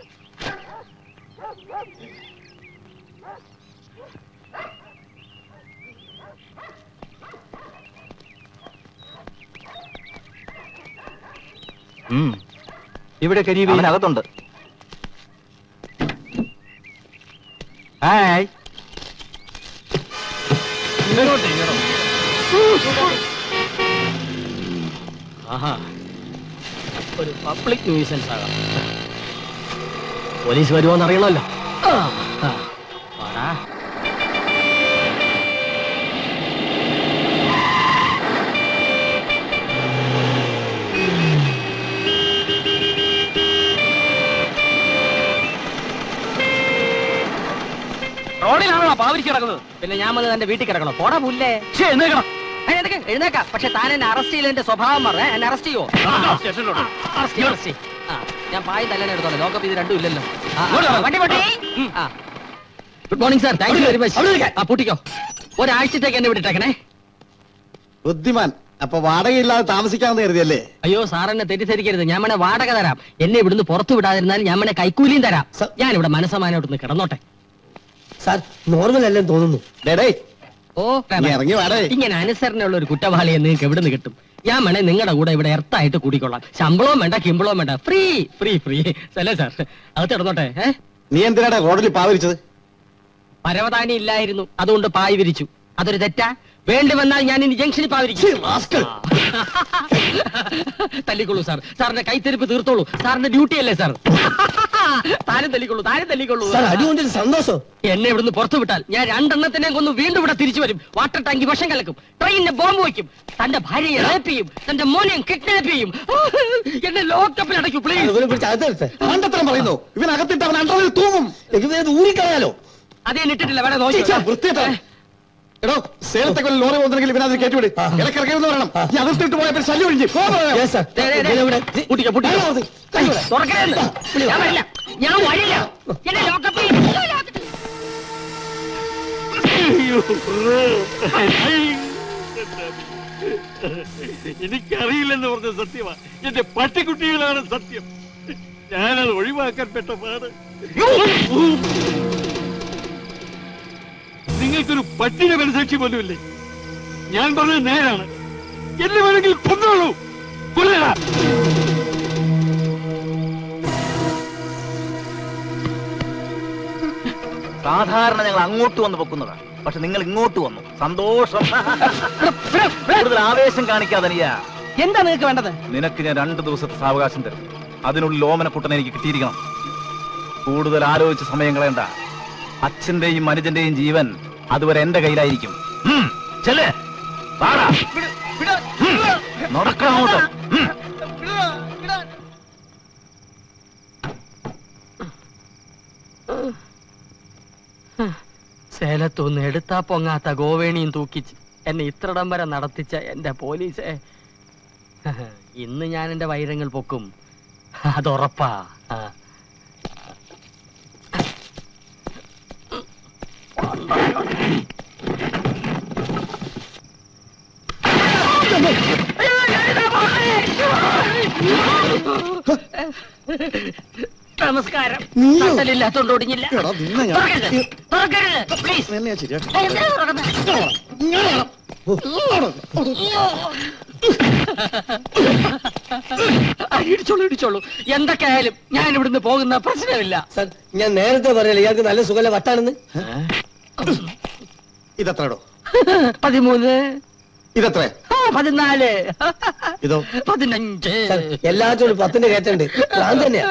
ഉം. ഇവിടെ കരീബി അവനകത്തുണ്ട് ഹായ് ആഹാ ഒരു പബ്ലിക് ന്യൂസൻസ് ആകാം പോലീസ് വരുമോന്ന് അറിയണമല്ലോ ആ, ആ. വാടാ. റോഡിലാണോ പാവരിച്ച് കിടക്കുന്നത് പിന്നെ ഞാൻ വന്ന് എന്റെ വീട്ടിൽ കിടക്കണോ പോടാ പുല്ലേ എഴുന്നേക്കണം എഴുന്നേക്കാം പക്ഷെ താൻ എന്നെ അറസ്റ്റ് ചെയ്യില്ല എന്റെ സ്വഭാവം പറ എന്നെ അറസ്റ്റ് ചെയ്യുവോ അറസ്റ്റ് ചെയ്യ്, അറസ്റ്റ് ചെയ്യ്. ആ, ഞാൻ പായും തല്ലനെ എടുത്തോളാം ലോകപ്പ് ഇത് രണ്ടും ഇല്ലല്ലോ ആ, ആ, ഇങ്ങോട്ട് വാ. വണ്ടി വണ്ടി good morning sir thank you very much ആ പൂട്ടിക്കോ ഒരാഴ്ചത്തേക്ക് എന്നെ വിട്ടിട്ടേക്കണേ ബുദ്ധിമാൻ അപ്പൊ വാടകയില്ലാതെ താമസിക്കാമെന്ന് കരുതിയല്ലേ അയ്യോ സാർ എന്നെ തെറ്റിദ്ധരിക്കരുത് ഞാൻ വേണേ വാടക തരാം എന്നെ ഇവിടുന്ന് പുറത്തു വിടാതിരുന്നാൽ ഞാൻ വേണേ കൈക്കൂലിയും തരാം ഞാൻ ഇവിടെ മനസ്സമാനോട്ടൊന്ന് കിടന്നോട്ടെ സാർ നോർമൽ അല്ലെന്ന് തോന്നുന്നു ഓ നീ ഇറങ്ങി വാടേ. ഇങ്ങനെ അനുസരണയുള്ള ഒരു കുറ്റവാളിയെ നിങ്ങൾക്ക് എവിടെ നിന്ന് കിട്ടും ഞാൻ വേണേ നിങ്ങളുടെ കൂടെ ഇവിടെ എർത്തായിട്ട് കൂടിക്കൊള്ളാം ശമ്പളവും വേണ്ട കിമ്പളവും വേണ്ട ഫ്രീ ഫ്രീ ഫ്രീ അല്ലേ സാർ അകത്ത് കിടന്നോട്ടെ ഏ നീ എന്തിനാടാ റോഡിൽ പാവരിച്ചത് പരവതാനി ഇല്ലായിരുന്നു അതുകൊണ്ട് പായ് വിരിച്ചു അതൊരു തെറ്റാ വേണ്ടി വന്നാൽ ഞാൻ ഇനി ജംഗ്ഷനിൽ പാതിരിക്കും തല്ലിക്കൊള്ളൂ സാർ സാറിന്റെ കൈത്തെരുപ്പ് തീർത്തോളൂ സാറിന്റെ ഡ്യൂട്ടി അല്ലേ സാർ താനും തല്ലിക്കൊള്ളൂ താനും തല്ലിക്കൊള്ളൂ സാർ, അടികൊണ്ടൊരു സന്തോഷം. എന്നെ ഇവിടുന്ന് പുറത്തു വിട്ടാൽ ഞാൻ രണ്ടെണ്ണത്തിനെ കൊന്ന് വീണ്ടും ഇവിടെ തിരിച്ചു വരും വാട്ടർ ടാങ്കി വിഷം കലക്കും ട്രെയിനിന് ബോംബ് വയ്ക്കും തന്റെ ഭാര്യയെ റേപ്പ് ചെയ്യും തന്റെ മോനെയും കിഡ്നാപ്പ് ചെയ്യും എന്നെ ലോക്കപ്പിൽ അടയ്ക്കൂ പ്ലീസ് ഇവനെ പിടിച്ച് അകത്തെടുത്ത് ആണ്ടത്തരം പറയുന്നു ഇവനകത്തിട്ട് അവൻ അണ്ടറിൽ തൂങ്ങും ഇത് ഊരിക്കളയാലോ അതേ ഇട്ടിട്ടില്ല വേണേ നോക്കി വൃത്തിയായിട്ടാ എടോ സേലത്തെ കൊല്ലം ലോറി പോകുന്നെങ്കിൽ ഇവനതിൽ കയറ്റിവിട് ഇടക്കിറക്കിയെന്ന് പറയണം ഈ അകത്തിട്ട് പോയപ്പോൾ ശല്യം ഒഴിഞ്ഞ് തുറക്കരുത് ഞാൻ വരില്ല ഞാൻ വരില്ല എന്നെ ലോക്കപ്പിൽ എനിക്കറിയില്ലെന്ന് പറഞ്ഞ സത്യമാ എന്റെ പട്ടിക്കുട്ടികളാണ് സത്യം ഞാനത് ഒഴിവാക്കാൻ പെട്ട പാട് നിങ്ങൾക്കൊരു പട്ടിയുടെ മനസാക്ഷി പോലുമില്ലേ ഞാൻ പറഞ്ഞത് നേരാണ് എന്നെ വേണമെങ്കിൽ കൊന്നോളൂ കൊല്ലടാ സാധാരണ ഞങ്ങൾ അങ്ങോട്ട് വന്ന് പൊക്കുന്നതാണ് പക്ഷെ നിങ്ങൾ ഇങ്ങോട്ട് വന്നു സന്തോഷം കൂടുതൽ ആവേശം കാണിക്കാതെ നീയാ എന്താ നിങ്ങൾക്ക് വേണ്ടത് നിനക്ക് ഞാൻ രണ്ട് ദിവസത്തെ സാവകാശം തരും അതിനുള്ളിൽ ഓമനക്കുട്ടനെ എനിക്ക് കിട്ടിയിരിക്കണം കൂടുതൽ ആലോചിച്ച് സമയം കളയണ്ട അച്ഛന്റെയും അനുജന്റെയും ജീവൻ അതുവരെ എന്റെ കയ്യിലായിരിക്കും ഉം, ചെല്ല്. വാടാ. ഉം, നടക്കണം അങ്ങോട്ട് ഉം. സേലത്തുനിന്ന് എടുത്താ പൊങ്ങാത്ത ഗോവേണിയും തൂക്കിച്ച് എന്നെ ഇത്രടം വരെ നടത്തിച്ച എന്റെ പോലീസെ ഇന്ന് ഞാൻ എന്റെ വൈരങ്ങൾ പൊക്കും അതുറപ്പാ ആ. നമസ്കാരം തട്ടലില്ലാത്തോണ്ട് ഒടിഞ്ഞില്ല തുറക്കരുത് തുറക്കരുത് പ്ലീസ് എന്തിനാ തുറക്കുന്നത് ആ, ഇടിച്ചോളൂ ഇടിച്ചോളൂ എന്തൊക്കെ ആയാലും ഞാൻ ഇവിടുന്ന് പോകുന്ന പ്രശ്നമില്ല സാർ ഞാൻ നേരത്തെ പറയല്ലേ ഇയാൾക്ക് നല്ല സുഖല വട്ടാണെന്ന് ഇതെത്രടോ പതിമൂന്ന് ഇതെത്ര ആ, പതിനാല് ഇതോ പതിനഞ്ച് എല്ലാത്തോടും പത്തിന്റെ കയറ്റുണ്ട് ഞാൻ തന്നെയാ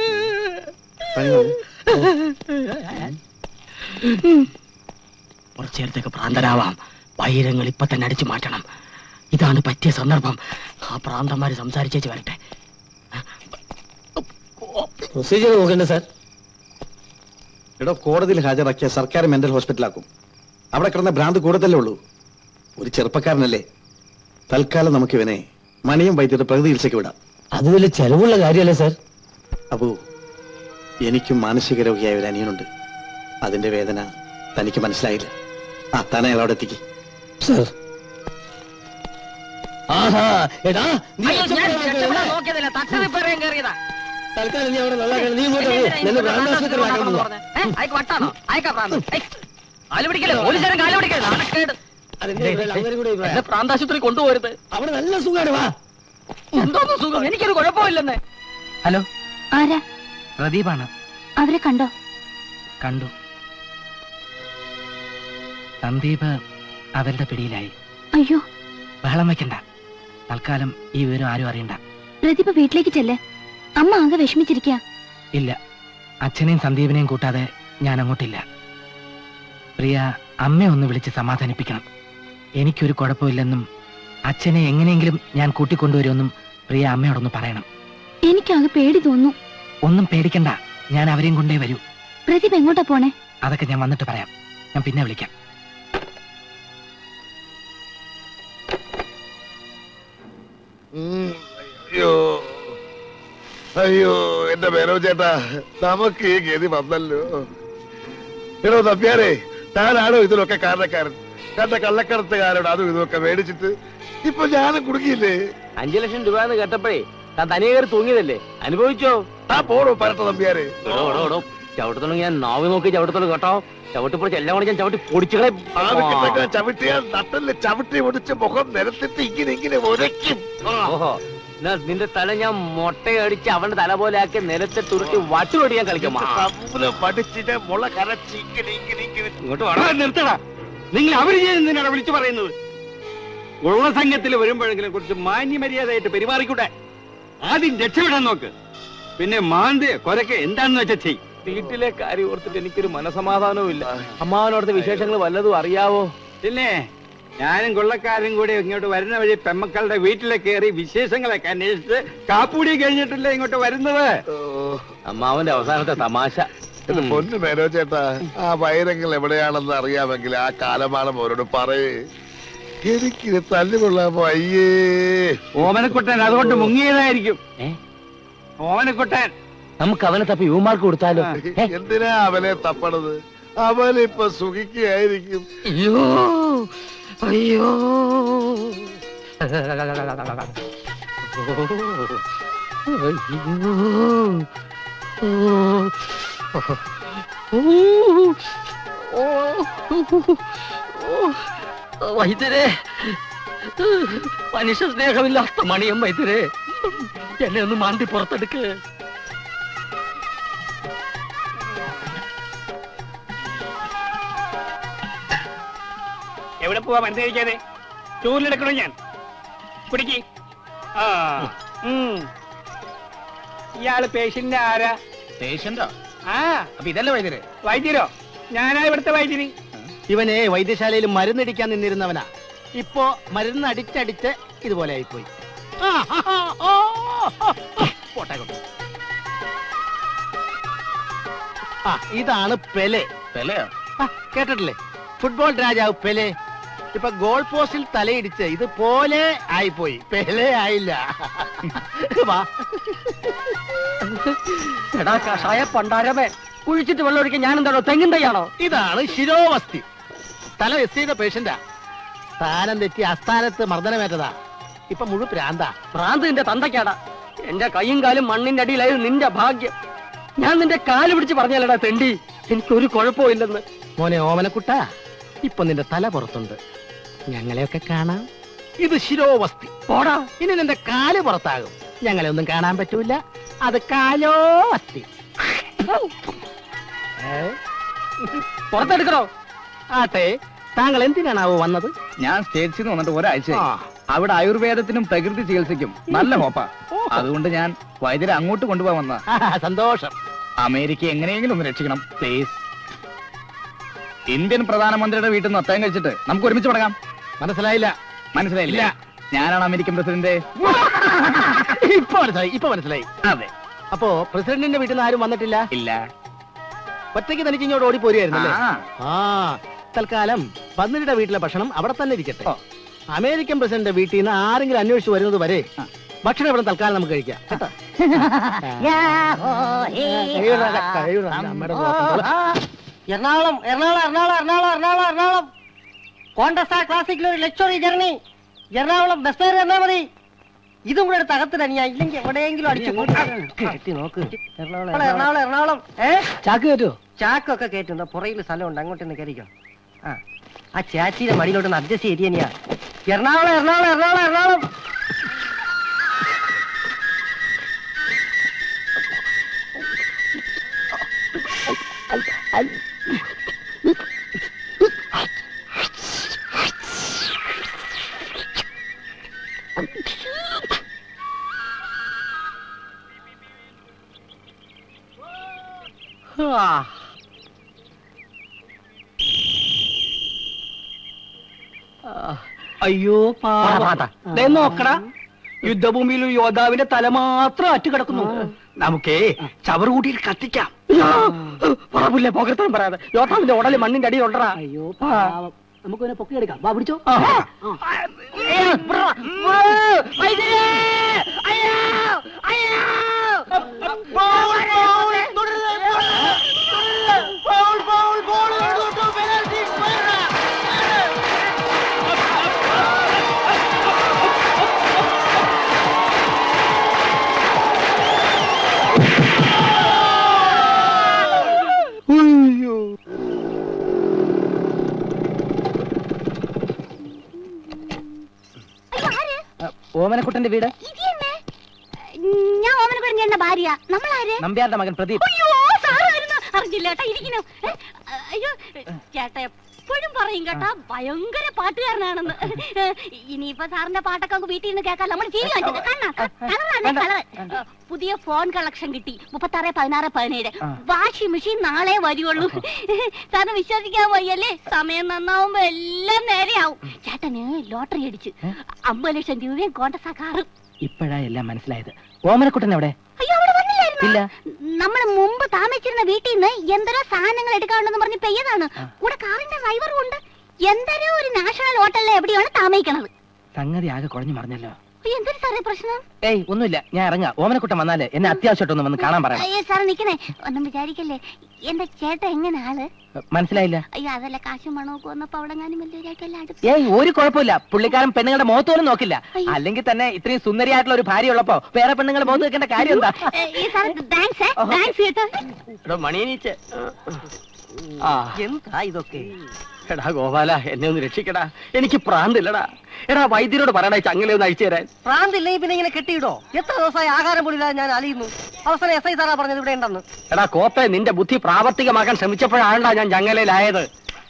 കുറച്ചു നേരത്തേക്ക് ഭ്രാന്തരാവാം വൈരങ്ങൾ ഇപ്പൊ തന്നെ അടിച്ചു മാറ്റണം ഇതാണ് പറ്റിയ സന്ദർഭം ആ പ്രാന്തന്മാര് സംസാരിച്ചേച്ച് വരട്ടെ പ്രൊസീജിയർ നോക്കണ്ടേ സാർ എടോ കോടതിയിൽ ഹാജരാക്കിയ സർക്കാർ മെന്റൽ ഹോസ്പിറ്റലാക്കും അവിടെ കിടന്ന ഭ്രാന്ത് കൂടുതലേ ഉള്ളൂ ഒരു ചെറുപ്പക്കാരനല്ലേ തൽക്കാലം നമുക്ക് ഇവനെ മണിയും വൈദ്യുത പ്രകൃതി ചികിത്സയ്ക്ക് വിടാം അത് വലിയ ചെലവുള്ള കാര്യമല്ലേ സാർ അപ്പോ എനിക്കും മാനസിക രോഗിയായ ഒരു അനിയനുണ്ട് അതിന്റെ വേദന തനിക്ക് മനസ്സിലായില്ല ആ താനെ അയാൾ അവിടെ എത്തിക്ക് സാർ ആഹാ എടാ നീ അയ്യോ, ഞാൻ ഒറ്റപ്പെടാൻ രക്ഷപ്പെടാൻ കഴിയില്ല. നോക്കിയതല്ല തട്ടറിപ്പറയാൻ കയറിയതാ തൽക്കാലം നീ അവിടെ വെള്ളം നീ ഇങ്ങോട്ട് വരൂ. നിന്നെ ഭ്രാന്താശുപത്രിയിലാക്കാൻ പോവാ. അയക്ക് വട്ടാണോ അയക്കാ പ്രാന്ത് ഏയ്, കാല് പിടിക്കല്ലേ പോലീസുകാരൻ കാല് പിടിക്കല്ലേ നാണക്കേട് അതെന്താ ഇവിടെ അങ്ങനെ കൂടെ ഇവിടെ? എന്നെ പ്രാന്താശുപത്രി കൊണ്ടുപോരുത് അവിടെ നല്ല സുഖമാണ് വാ എന്തോന്ന് സുഖം എനിക്കൊരു കുഴപ്പമില്ലെന്ന് ഹലോ ആരാ പ്രദീപാണ് അവരെ കണ്ടോ കണ്ടു സന്ദീപ് അവരുടെ പിടിയിലായി അയ്യോ ബഹളം വെക്കണ്ട തൽക്കാലം ഈ വിവരം ആരും അറിയണ്ട പ്രതിഭ വീട്ടിലേക്ക് ചെല്ലേ അമ്മ ആകെ വിഷമിച്ചിരിക്കുക ഇല്ല അച്ഛനെയും സന്ദീപിനെയും കൂട്ടാതെ ഞാൻ അങ്ങോട്ടില്ല പ്രിയ അമ്മയെ ഒന്ന് വിളിച്ച് സമാധാനിപ്പിക്കണം എനിക്കൊരു കുഴപ്പമില്ലെന്നും അച്ഛനെ എങ്ങനെയെങ്കിലും ഞാൻ കൂട്ടിക്കൊണ്ടുവരുമെന്നും പ്രിയ അമ്മയോടൊന്ന് പറയണം എനിക്കാകെ പേടി തോന്നുന്നു ഒന്നും പേടിക്കണ്ട ഞാൻ അവരെയും കൊണ്ടേ വരൂ പ്രതിഭ എങ്ങോട്ടാ പോണേ അതൊക്കെ ഞാൻ വന്നിട്ട് പറയാം ഞാൻ പിന്നെ വിളിക്കാം ഉം, അയ്യോ അയ്യോ എന്റെ മേനോ ചേട്ടാ നമുക്ക് ഈ ഗതി വന്നല്ലോ എടോ നമ്പ്യാരെ താനാണോ ഇതിലൊക്കെ കാരണക്കാരൻ കണ്ട കള്ളക്കടത്തുകാരോട് അതും ഇതൊക്കെ മേടിച്ചിട്ട് ഇപ്പൊ ഞാനും കുടുങ്ങിയില്ലേ അഞ്ചു ലക്ഷം രൂപ എന്ന് കേട്ടപ്പോഴേ താൻ തനിയെ കയറി തൂങ്ങിയതല്ലേ അനുഭവിച്ചോ ആ പോടോ പരട്ട നമ്പ്യാരെ എടോ, എടോ, എടോ. ചവിട്ടത്തുണ്ടെങ്കിൽ ഞാൻ നാവി നോക്കി ചവിട്ടത്തുള്ളൂ കേട്ടോ ചവിട്ടിപ്പൊളിച്ച് എല്ലാം കൂടി ഞാൻ ചവിട്ടി പൊടിച്ചുകളെ ആവശ്യപ്പെട്ട ചവിട്ടിയാൽ നട്ടല് ചവിട്ടി ഒടിച്ച് മുഖം നിരത്തിട്ട് ഇങ്ങനെ ഇങ്ങനെ ഉരയ്ക്കും ഓഹോ എന്നാ നിന്റെ തല ഞാൻ മുട്ടയടിച്ച് അവന്റെ തല പോലെ ആക്കി നിലത്തെ തുരുട്ടി വട്ടുപൊടി ഞാൻ കളിക്കാം തമ്മില് പഠിച്ചിട്ട് മുള കരച്ച് ഇങ്ങനെ ഇങ്ങനെ ഇങ്ങനെ ഇങ്ങോട്ട് വേണം നിർത്തടാ നിങ്ങൾ അവര് ചെയ്യുന്നതിനാണ് വിളിച്ചു പറയുന്നത് ഉള്ള സംഘത്തിൽ വരുമ്പോഴെങ്കിലും കുറച്ച് മാന്യമര്യാദയായിട്ട് പെരുമാറിക്കൂടെ ആദ്യം രക്ഷപ്പെടാൻ നോക്ക് പിന്നെ മാന്ത് കൊരക്കെ എന്താണെന്ന് വെച്ചാ ചെയ് വീട്ടിലെ കാര്യം ഓർത്തിട്ട് എനിക്കൊരു മനസമാധാനവും ഇല്ല അമ്മാവനോടത്തെ വിശേഷങ്ങൾ വല്ലതും അറിയാവോ പിന്നെ ഞാനും കൊള്ളക്കാരും കൂടി ഇങ്ങോട്ട് വരുന്ന വഴി പെമ്മക്കളുടെ വീട്ടിലെ കയറി വിശേഷങ്ങളൊക്കെ അന്വേഷിച്ച് കാപ്പൂടി കഴിഞ്ഞിട്ടല്ലേ ഇങ്ങോട്ട് വരുന്നത് അമ്മാവന്റെ അവസാനത്തെ തമാശ എന്റെ പൊന്നു മേനോ ചേട്ടാ ആ വൈരങ്ങൾ എവിടെയാണെന്ന് അറിയാമെങ്കിൽ ആ കാലമാനം അവരോട് പറയേ എനിക്കിത് തല്ലുകൊള്ളാമോ അയ്യേ ഓമനക്കുട്ടൻ അതുകൊണ്ട് മുങ്ങിയതായിരിക്കും ഓമനക്കുട്ടൻ നമുക്ക് അവനെ തപ്പി യുവമാർക്ക് കൊടുത്താലോ എന്തിനാ അവനെ തപ്പണത് അവനിപ്പൊ സുഖിക്കുകയായിരിക്കും അയ്യോ അയ്യോ വൈദ്യരെ മനുഷ്യ സ്നേഹമില്ലാത്ത മണിയം വൈദ്യരെ എന്നെ ഒന്ന് മാന്തി പുറത്തെടുക്ക് എവിടെ പോവാ മനസ്സിലാക്കാതെ ചോറിലെടുക്കണോ ഞാൻ കുടിക്ക് ആ ഉം. ഇയാള് പേഷ്യന്റ് ആരാ പേഷ്യന്റോ ആ അപ്പൊ ഇതല്ലേ വൈദ്യര് വൈദ്യരോ ഞാനാ ഇവിടുത്തെ വൈദ്യര് ഇവനെ വൈദ്യശാലയിൽ മരുന്നടിക്കാൻ നിന്നിരുന്നവനാ ഇപ്പോ മരുന്ന് അടിച്ചടിച്ച് ഇതുപോലെ ആയിപ്പോയി ആ, ആ, ആ, ഓ, പോട്ടെ കൊണ്ട്. ആ ഇതാണ് പെലെ പെലയോ കേട്ടിട്ടില്ലേ ഫുട്ബോൾ രാജാവ് പെലെ ഇപ്പൊ ഗോൾ പോസ്റ്റിൽ തലയിടിച്ച് ഇതുപോലെ ആയിപ്പോയി പെലെ ആയില്ല വാ എടാ കഷായ പണ്ടാരമേ കുഴിച്ചിട്ട് വെള്ളം ഒഴിക്കാൻ ഞാൻ എന്താണോ തെങ്ങിൻ തയ്യാണോ ഇതാണ് ശിരോവസ്തി തല എസ് ചെയ്ത പേഷ്യന്റാ സ്ഥാനം തെറ്റി അസ്ഥാനത്ത് മർദ്ദനമേറ്റതാ ഇപ്പൊ മുഴു പ്രാന്താ ഭ്രാന്ത് നിന്റെ തന്തയ്ക്കാടാ എന്റെ കൈയും കാലും മണ്ണിന്റെ അടിയിലായിരുന്നു നിന്റെ ഭാഗ്യം ഞാൻ നിന്റെ കാല് പിടിച്ച് പറഞ്ഞല്ലടാ തെണ്ടി എനിക്കൊരു കുഴപ്പമില്ലെന്ന് മോനെ ഓമനക്കുട്ട ഇപ്പൊ നിന്റെ തല പുറത്തുണ്ട് ഞങ്ങളെയൊക്കെ കാണാം ഇത് ശിരോവസ്തി പോടാ ഇനി നിന്റെ കാല് പുറത്താകും ഞങ്ങളെ ഒന്നും കാണാൻ പറ്റൂല അത് കാലോ അസ്ഥി പുറത്തെടുക്കണോ ആട്ടെ താങ്കൾ എന്തിനാണാവോ വന്നത് ഞാൻ സ്റ്റേറ്റ്സിൽ നിന്ന് വന്നിട്ട് ഒരാഴ്ച അവിടെ ആയുർവേദത്തിനും പ്രകൃതി ചികിത്സയ്ക്കും നല്ല ഹോപ്പാ അതുകൊണ്ട് ഞാൻ വൈദ്യരെ അങ്ങോട്ട് കൊണ്ടുപോകാൻ വന്ന സന്തോഷം അമേരിക്ക എങ്ങനെയെങ്കിലും ഒന്ന് രക്ഷിക്കണം പ്ലീസ് ഇന്ത്യൻ പ്രധാനമന്ത്രിയുടെ വീട്ടിൽ നിന്ന് അത്തായം കഴിച്ചിട്ട് നമുക്ക് ഒരുമിച്ച് തുടങ്ങാം മനസ്സിലായില്ല മനസ്സിലായില്ല ഞാനാണ് അമേരിക്കൻ പ്രസിഡന്റ് ഇപ്പൊ മനസ്സിലായി ഇപ്പൊ മനസ്സിലായി അതെ അപ്പോ പ്രസിഡന്റിന്റെ വീട്ടിൽ നിന്ന് ആരും വന്നിട്ടില്ല ഇല്ല ഒറ്റയ്ക്ക് തനിക്ക് ഇങ്ങോട്ട് ഓടിപ്പോരുമായിരുന്നല്ലേ ആ. ആ തൽക്കാലം പന്നിരുടെ വീട്ടിലെ ഭക്ഷണം അവിടെ തന്നെ ഇരിക്കട്ടെ അമേരിക്കൻ പ്രസിഡന്റ് വീട്ടിൽ നിന്ന് ആരെങ്കിലും അന്വേഷിച്ച് വരുന്നത് വരെ ഭക്ഷണം ഇവിടെ തൽക്കാലം നമുക്ക് കഴിക്കാം കേട്ടോ കഴിയൂടാ, കഴിയൂടാ, അമ്മയുടെ നോട്ടം. എറണാകുളം എറണാകുളം എറണാകുളം എറണാകുളം എറണാകുളം എറണാകുളം കോണ്ടസ ക്ലാസിക്കിൽ ഒരു luxury journey Ernakulam bus fare തന്നാ മതി ഇതും കൂടെ എടുത്ത് അകത്ത് തനിയാ ഇല്ലെങ്കിൽ എവിടെയെങ്കിലും അടിച്ചു കെട്ടി നോക്ക് എറണാകുളം എറണാകുളം എറണാകുളം ഏ ചാക്ക് കയറ്റോ ചാക്കൊക്കെ കയറ്റുന്ന പുറയിൽ സ്ഥലമുണ്ട് അങ്ങോട്ടൊന്ന് കയറിക്കോ ആ ആ ചാച്ചിയുടെ മടിയിലോട്ടൊന്ന് അഡ്ജസ്റ്റ് ചെയ്തിയാ എറണാകുളം എറണാകുളം എറണാകുളം എറണാകുളം അയ്യോ ദേ നോക്കടാ യുദ്ധഭൂമിയിൽ ഒരു യോദ്ധാവിന്റെ തല മാത്രം അറ്റു കിടക്കുന്നു നമുക്കേ ചവറ് കൂട്ടിയിട്ട് കത്തിക്കാം പറപ്പില്ല പോകർത്തനം പറയാതെ യോദ്ധാവിന്റെ ഉടല് മണ്ണിന്റെ അടിയിൽ ഉണ്ടടാ അയ്യോ നമുക്ക് ഇതിനെ പൊക്കി എടുക്കാം വാ പിടിച്ചോ ഓമനക്കുട്ടന്റെ വീട് ഞാൻ ഓമനക്കുടഞ്ഞ ഭാര്യ നമ്മളാര് നമ്പ്യാരുടെ മകൻ പ്രദീപ് അയ്യോ സാറായിരുന്നു അറിഞ്ഞില്ല ഏട്ടാ ഇരിക്കുന്നു ഏ, അയ്യോ ചേട്ടാ എപ്പോഴും പറയും കേട്ടാ ഭയങ്കര പാട്ടുകാരനാണെന്ന് ഇനിയിപ്പോ സാറിന്റെ പാട്ടൊക്കെ നമുക്ക് വീട്ടിൽ നിന്ന് കേൾക്കാം നമ്മൾ ടി വി കാണിച്ചത് കളറാണ് കളർ പുതിയ ഫോൺ കളക്ഷൻ കിട്ടി മുപ്പത്തി ആറ് പതിനാറ് പതിനേഴ് വാഷിംഗ് മെഷീൻ നാളെ വരുവുള്ളൂ സാറിന് വിശ്വസിക്കാൻ വയ്യല്ലേ സമയം നന്നാവുമ്പോ എല്ലാം നേരെയാവും ചേട്ടന് ലോട്ടറി അടിച്ച് അമ്പത് ലക്ഷം രൂപയും കോണ്ടസാ കാറും ഇപ്പോഴാ എല്ലാം മനസ്സിലായത് ഓമനക്കുട്ടൻ എവിടെ അയ്യോ അവിടെ വന്നില്ലായിരുന്നു ഇല്ല നമ്മൾ മുമ്പ് താമസിച്ചിരുന്ന വീട്ടിൽ നിന്ന് എന്തരോ സാധനങ്ങൾ എടുക്കാനുണ്ടെന്ന് പറഞ്ഞ് പെയ്യതാണ് കൂടെ കാറിന്റെ ഡ്രൈവറും ഉണ്ട് എന്തരോ ഒരു നാഷണൽ ഹോട്ടലിൽ എവിടെയാണ് താമസിക്കണത് സംഗതി ആകെ കുഴഞ്ഞു മറിഞ്ഞല്ലോ അയ്യോ, എന്തൊരു സാറേ പ്രശ്നം ഏയ് ഒന്നുമില്ല ഞാൻ ഇറങ്ങാം ഓമനക്കുട്ടൻ വന്നാല് എന്നെ അത്യാവശ്യമായിട്ടൊന്ന് വന്ന് കാണാൻ പറയണം അയ്യോ സാറ് നിക്കണേ ഒന്നും വിചാരിക്കല്ലേ എന്റെ ചേട്ടൻ എങ്ങനെ ആള് മനസ്സിലായില്ല അയ്യോ അതല്ല കാശും പണമൊക്കെ വന്നപ്പോ അവിടെ ഞാനും വലിയൊരായിട്ടല്ല അടുത്ത് ഏയ് ഒരു കുഴപ്പമില്ല പുള്ളിക്കാരൻ പെണ്ണുങ്ങളുടെ മുഖത്ത് പോലും നോക്കില്ല അല്ലെങ്കിൽ തന്നെ ഇത്രയും സുന്ദരിയായിട്ടുള്ള ഒരു ഭാര്യ ഉള്ളപ്പോ വേറെ പെണ്ണുങ്ങളുടെ മുഖത്ത് വെക്കേണ്ട കാര്യം എന്താ ഏ, ഈ സാറ് താങ്ക്സ് താങ്ക്സ് കേട്ടോ എടോ മണിയനീച്ച് ആ എന്താ ഇതൊക്കെ എടാ ഗോപാല എന്നെ ഒന്ന് രക്ഷിക്കടാ എനിക്ക് പ്രാന്തില്ലടാ എടാ വൈദ്യരോട് പറയടാ ഈ ചങ്ങല ഒന്ന് അഴിച്ചു തരാൻ പ്രാന്തില്ലെങ്കിൽ പിന്നെ ഇങ്ങനെ കെട്ടിയിടോ എത്ര ദിവസമായി ആഹാരം പോലും ഇല്ലാതെ ഞാൻ അലിയുന്നു അവസാനം എസ് ഐ സാറാ പറഞ്ഞത് ഇവിടെ ഉണ്ടെന്ന് എടാ കോപ്പെ നിന്റെ ബുദ്ധി പ്രാവർത്തികമാക്കാൻ ശ്രമിച്ചപ്പോഴാണ്ടാ ഞാൻ ചങ്ങലയിലായത്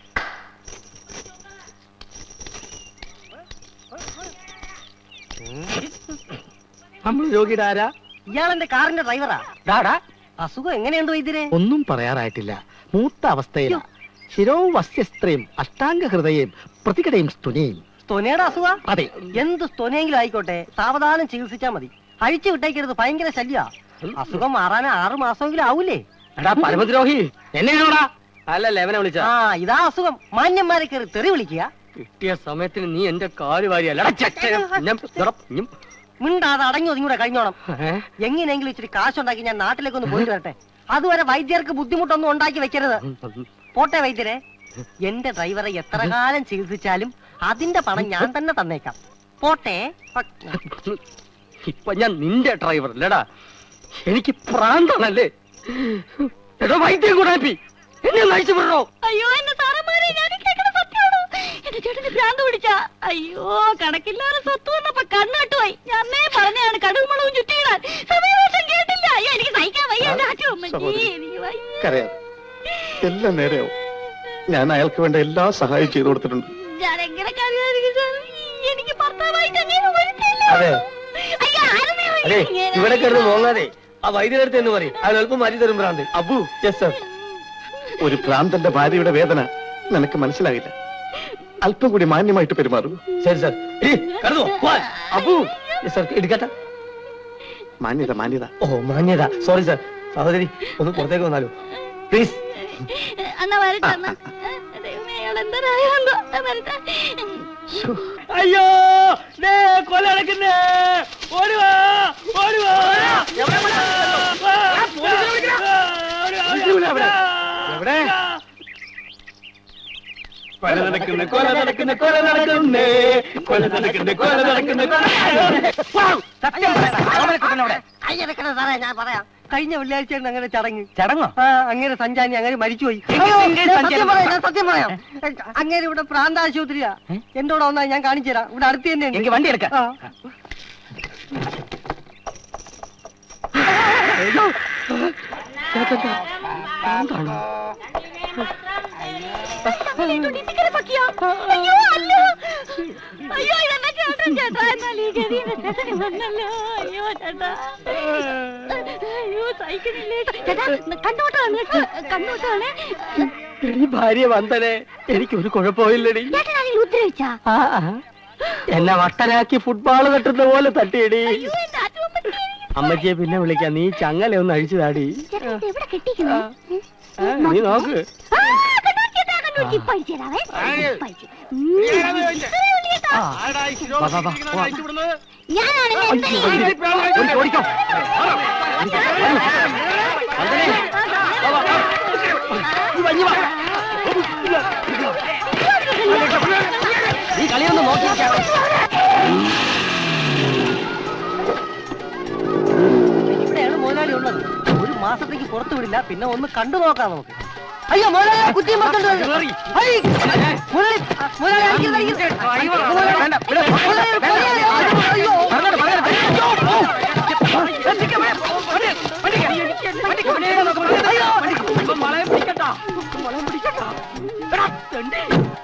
നമ്മൾ രോഗിയുടെ ആരാ ഇയാളെന്റെ കാറിന്റെ ഡ്രൈവറാ ഡാടാ അസുഖം എങ്ങനെയുണ്ട് വൈദ്യരെ ഒന്നും പറയാറായിട്ടില്ല മൂത്ത അവസ്ഥയില ശിരോവസ്യസ്ത്രീം അഷ്ടാംഗ ഹൃദയം പ്രതികടയും സ്തുനയും സ്തൊനയുടെ അസുഖ അതെ എന്ത് സ്തൊനയെങ്കിലും ആയിക്കോട്ടെ സാവധാനം ചികിത്സിച്ചാ മതി അഴിച്ചു വിട്ടേക്കരുത് ഭയങ്കര ശല്യ അസുഖം മാറാൻ ആറു മാസമെങ്കിലും ആവൂലേ എടാ പരമദ്രോഹി എന്നെയാണോടാ അല്ലല്ല എവനെ വിളിച്ച ആ ഇതാ അസുഖം മാന്യന്മാരെ കയറി തെറി വിളിക്കുക കിട്ടിയ സമയത്തിന് നീ എന്റെ കാല് വാരിയല്ലടാ ചെറ്റ- ഞാൻ- എടാ, ഞാൻ- മിണ്ടാതെ അടങ്ങി ഒതുങ്ങൂടെ കഴിഞ്ഞോണം ഏ? എങ്ങനെയെങ്കിലും ഇച്ചിരി കാശുണ്ടാക്കി ഞാൻ നാട്ടിലേക്ക് ഒന്ന് പോയിട്ട് വരട്ടെ അതുവരെ വൈദ്യർക്ക് ബുദ്ധിമുട്ടൊന്നും ഉണ്ടാക്കി വെക്കരുത് പോട്ടെ വൈദ്യരെ എന്റെ ഡ്രൈവറെ എത്ര കാലം ചികിത്സിച്ചാലും അതിന്റെ പണം ഞാൻ തന്നെ തന്നേക്കാം പോട്ടെ ഇപ്പൊ ഞാൻ നിന്റെ ഡ്രൈവർ അല്ലടാ എനിക്ക് പ്രാന്താണല്ലേ എടോ വൈദ്യം കൂടാപ്പി എന്നെ ഒന്ന് അഴിച്ചു വിടണോ അയ്യോ എന്റെ സാറന്മാരെ ഞാൻ കേൾക്കണ സത്യമാണോ എന്റെ ചേട്ടന് ഭ്രാന്ത് പിടിച്ച അയ്യോ കണക്കില്ലാതെ സ്വത്ത് വന്നപ്പോ കണ്ണുകെട്ടുപോയി ഞാനേ പറഞ്ഞാണ് കടുകും മുളകും ചുറ്റിയിടാൻ സമയദോഷം കേട്ടില്ല അയ്യോ എനിക്ക് സഹിക്കാൻ വയ്യ എന്റെ അച്ഛൻ സഹോദരി. എനിക്ക് വയ്യ കരയാതെ എല്ലാം നേരെയാവും ഞാൻ അയാൾക്ക് വേണ്ട എല്ലാ സഹായവും ചെയ്തു കൊടുത്തിട്ടുണ്ട് ഞാൻ എങ്ങനെ കറിയാതിരിക്കും സാർ? എനിക്ക് ഭർത്താവായിട്ട് അങ്ങനെ ഒരുത്തില്ല. അതെ അയ്യോ ആരുമേ അതെ ഇങ്ങനെ- ഇവിടെ കിടന്ന് പോങ്ങാതെ ആ വൈദ്യരടുത്ത് എന്ന് പറയും അത് എളുപ്പം മാറ്റി തരും ഭ്രാന്ത് അബു യെസ് സർ ഒരു ഭ്രാന്തന്റെ ഭാര്യയുടെ വേദന നിനക്ക് മനസ്സിലാകില്ല അല്പം കൂടി മാന്യമായിട്ട് പെരുമാറൂ ശരി സർ കടന്നു അബു യെസ് സർ എടുക്കട്ടെ മാന്യത മാന്യത ഓ മാന്യത സോറി സർ സഹോദരി ഒന്ന് പുറത്തേക്ക് വന്നാലോ പ്ലീസ് എന്നാ വരട്ടെ എന്നാ. ദൈവമേ, അയാൾ എന്തരായോ എന്തോ. വരട്ടെ. അയ്യോ ദേ കൊല നടക്കുന്നേ ഓടുവാ ഓടുവാ എവിടെ കൊല നടക്കുന്നു കൊല നടക്കുന്നു കൊല നടക്കുന്നേ കൊല നടക്കുന്നു കൊല നടക്കുന്നു അയ്യടക്കണ സാറേ ഞാൻ പറയാം കഴിഞ്ഞ വെള്ളിയാഴ്ച അങ്ങനെ ചടങ്ങ് ചടങ്ങോ ആ അങ്ങനെ സഞ്ചാരി അങ്ങനെ മരിച്ചുപോയി എങ്കിൽ- അയ്യോ, എങ്കിൽ ഞാൻ സഞ്ചാരി സത്യം പറയാം ഞാൻ നടത്താം. സത്യം പറയാം അങ്ങനെ ഇവിടെ പ്രാന്താശുപത്രിയാ എന്റെ കൂടെ വന്നാൽ ഞാൻ കാണിച്ചു തരാം ഇവിടെ അടുത്ത് തന്നെ എനിക്ക് വണ്ടി എടുക്കാം ഇടിക്കല് പക്കിയോ? അയ്യോ, അല്ല. അയ്യോ, ഇതെന്നെ ചേട്ടൻ, ചേട്ടാ, എന്നാൽ ഈ ഗതി എന്റെ ചേട്ടന് വന്നല്ലോ. അയ്യോ, ചേട്ടാ. അയ്യോ, സഹിക്കണില്ലേ. ചേട്ടാ, കണ്ണോട്ടാണ് കേട്ടോ, കണ്ണോട്ടാണ്. എടി ഭാര്യ വന്തനെ എനിക്ക് ഒരു കുഴപ്പമില്ലടി ചേട്ടൻ ആരെങ്കിലും ഉപദ്രവിച്ചാ? ആ, ആ. എന്നെ വട്ടനാക്കി ഫുട്ബോൾ തട്ടുന്ന പോലെ തട്ടിയടി അയ്യോ, എന്റെ ആറ്റും പറ്റി. അമ്മച്ചിയെ പിന്നെ വിളിക്കാം നീ ചങ്ങല ഒന്ന് അഴിച്ചു താടി ചേട്ടാ, ഇത് എവിടെ കെട്ടിയിരിക്കുന്നു? ആ, നീ നോക്ക് ആ, കണ്ണൂർ ചേട്ടാ, കണ്ണൂർ. ഇപ്പൊ അഴിച്ചു തരാവേ. ഇപ്പൊ അഴിച്ചു. ഉം. ഇത്രയേ ഉള്ളൂ ചേട്ടാ. വാ, വാ, വാ, വാ. ഞാനാണ് ഓടി, ഓടിക്കോ. നീ കളിയൊന്ന് നോക്കിയിരിക്കാം ഇവിടെയാണ് മുതലാളി ഉള്ളത് ഒരു മാസത്തേക്ക് പുറത്തു വിടില്ല പിന്നെ ഒന്ന് കണ്ടു നോക്കാം നമുക്ക് അയ്യോ മുതലാളി കുത്തിയും മറന്നുണ്ട് വന്നു. ഹൈ! മുതലാളി, ആ, മുതലാളി അടിക്കരുത്, അടിക്കരുത്. മുതലാളി, വേണ്ട, വിട്. മുതലാളി, മുതലാളി, അയ്യോ. പറഞ്ഞോട്ടെ, പറഞ്ഞോട്ടെ. അയ്യോ, ഓ. എത്തിക്ക്, വേ. വണ്ടി, വണ്ടിക്ക്. വണ്ടിക്ക്, വണ്ടിക്ക് നോക്ക്, വണ്ടിക്ക്. വണ്ടിക്ക്. ഇപ്പൊ മളയെ പിടിക്കട്ടാ. മളയെ പിടിക്കട്ടാ. എടാ, തെണ്ടി.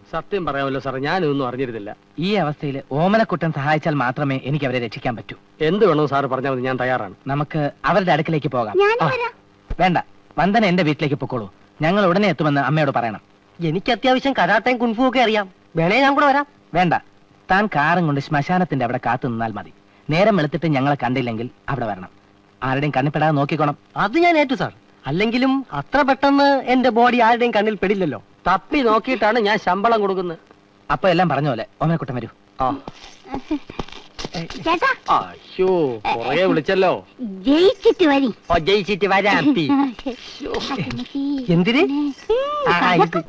സത്യം പറയാമല്ലോ സാറേ ഞാനിതൊന്നും അറിഞ്ഞിരുന്നില്ല ഈ അവസ്ഥയിൽ ഓമനക്കുട്ടൻ സഹായിച്ചാൽ മാത്രമേ എനിക്ക് അവരെ രക്ഷിക്കാൻ പറ്റൂ എന്ത് വേണോ സാറ് പറഞ്ഞാൽ മതി ഞാൻ തയ്യാറാണ് നമുക്ക് അവരുടെ അടുക്കിലേക്ക് പോകാം ഞാനും ആ, വരാം. വേണ്ട വന്ദന എന്റെ വീട്ടിലേക്ക് പൊക്കോളൂ ഞങ്ങൾ ഉടനെ എത്തുമെന്ന് അമ്മയോട് പറയണം എനിക്ക് അത്യാവശ്യം കരാട്ടയും കുൻഫും ഒക്കെ അറിയാം വേണേ ഞാൻ കൂടെ വരാം വേണ്ട താൻ കാറും കൊണ്ട് ശ്മശാനത്തിന്റെ അവിടെ കാത്തു നിന്നാൽ മതി നേരം വെളുത്തിട്ട് ഞങ്ങളെ കണ്ടില്ലെങ്കിൽ അവിടെ വരണം ആരുടെയും കണ്ണിപ്പെടാതെ നോക്കിക്കോണം അത് ഞാൻ ഏറ്റു സാർ അല്ലെങ്കിലും അത്ര പെട്ടെന്ന് എന്റെ ബോഡി ആരുടെയും കണ്ണിൽ പെടില്ലല്ലോ തപ്പി നോക്കിയിട്ടാണ് ഞാൻ ശമ്പളം കൊടുക്കുന്നത് അപ്പൊ എല്ലാം പറഞ്ഞ പോലെ ഓമനക്കുട്ടൻ വരൂ ചേട്ടാ അയ്യോ കൊറേ വിളിച്ചല്ലോ ജയിച്ചിട്ട് വരി ഓ, ജയിച്ചിട്ട് വരാം പി. എന്തിന് ആ, ആ, ഇത്.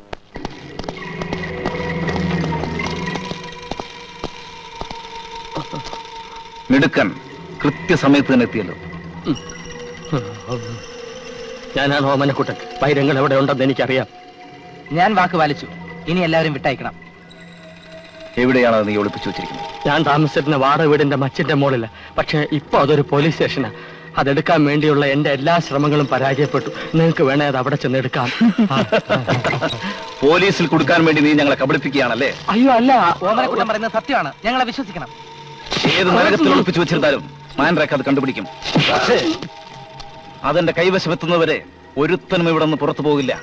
മിടുക്കൻ കൃത്യസമയത്ത് തന്നെ എത്തിയല്ലോ ഞാനാണ് ഓമനക്കുട്ടൻ വൈരങ്ങൾ എവിടെ ഉണ്ടെന്ന് എനിക്കറിയാം ഞാൻ വാക്ക് പാലിച്ചു ഇനി എല്ലാവരും വിട്ടയക്കണം എവിടെയാണ് നീ ഒളിപ്പിച്ചു വെച്ചിരിക്കുന്നത് ഞാൻ താമസിച്ചിരുന്ന വാടക വീടിന്റെ മച്ചിന്റെ മുകളില് പക്ഷെ ഇപ്പൊ അതൊരു പോലീസ് സ്റ്റേഷനാ അതെടുക്കാൻ വേണ്ടിയുള്ള എന്റെ എല്ലാ ശ്രമങ്ങളും പരാജയപ്പെട്ടു നിങ്ങൾക്ക് വേണേ അത് അവിടെ ചെന്ന് എടുക്കാം ആ, ആ. പോലീസിൽ കൊടുക്കാൻ വേണ്ടി നീ ഞങ്ങളെ കബളിപ്പിക്കുകയാണല്ലേ അയ്യോ അല്ല ഓമനക്കുട്ടൻ പറയുന്നത് സത്യമാണ് ഞങ്ങളെ വിശ്വസിക്കണം ഏത് നരകത്തിൽ ഒളിപ്പിച്ചു വെച്ചിരുന്നാലും മാൻറാക്ക് അത് കണ്ടുപിടിക്കും പക്ഷേ അതെന്റെ കൈവശമെത്തുന്നവരെ ഒരുത്തനും ഇവിടെ നിന്ന് പുറത്തു പോകില്ല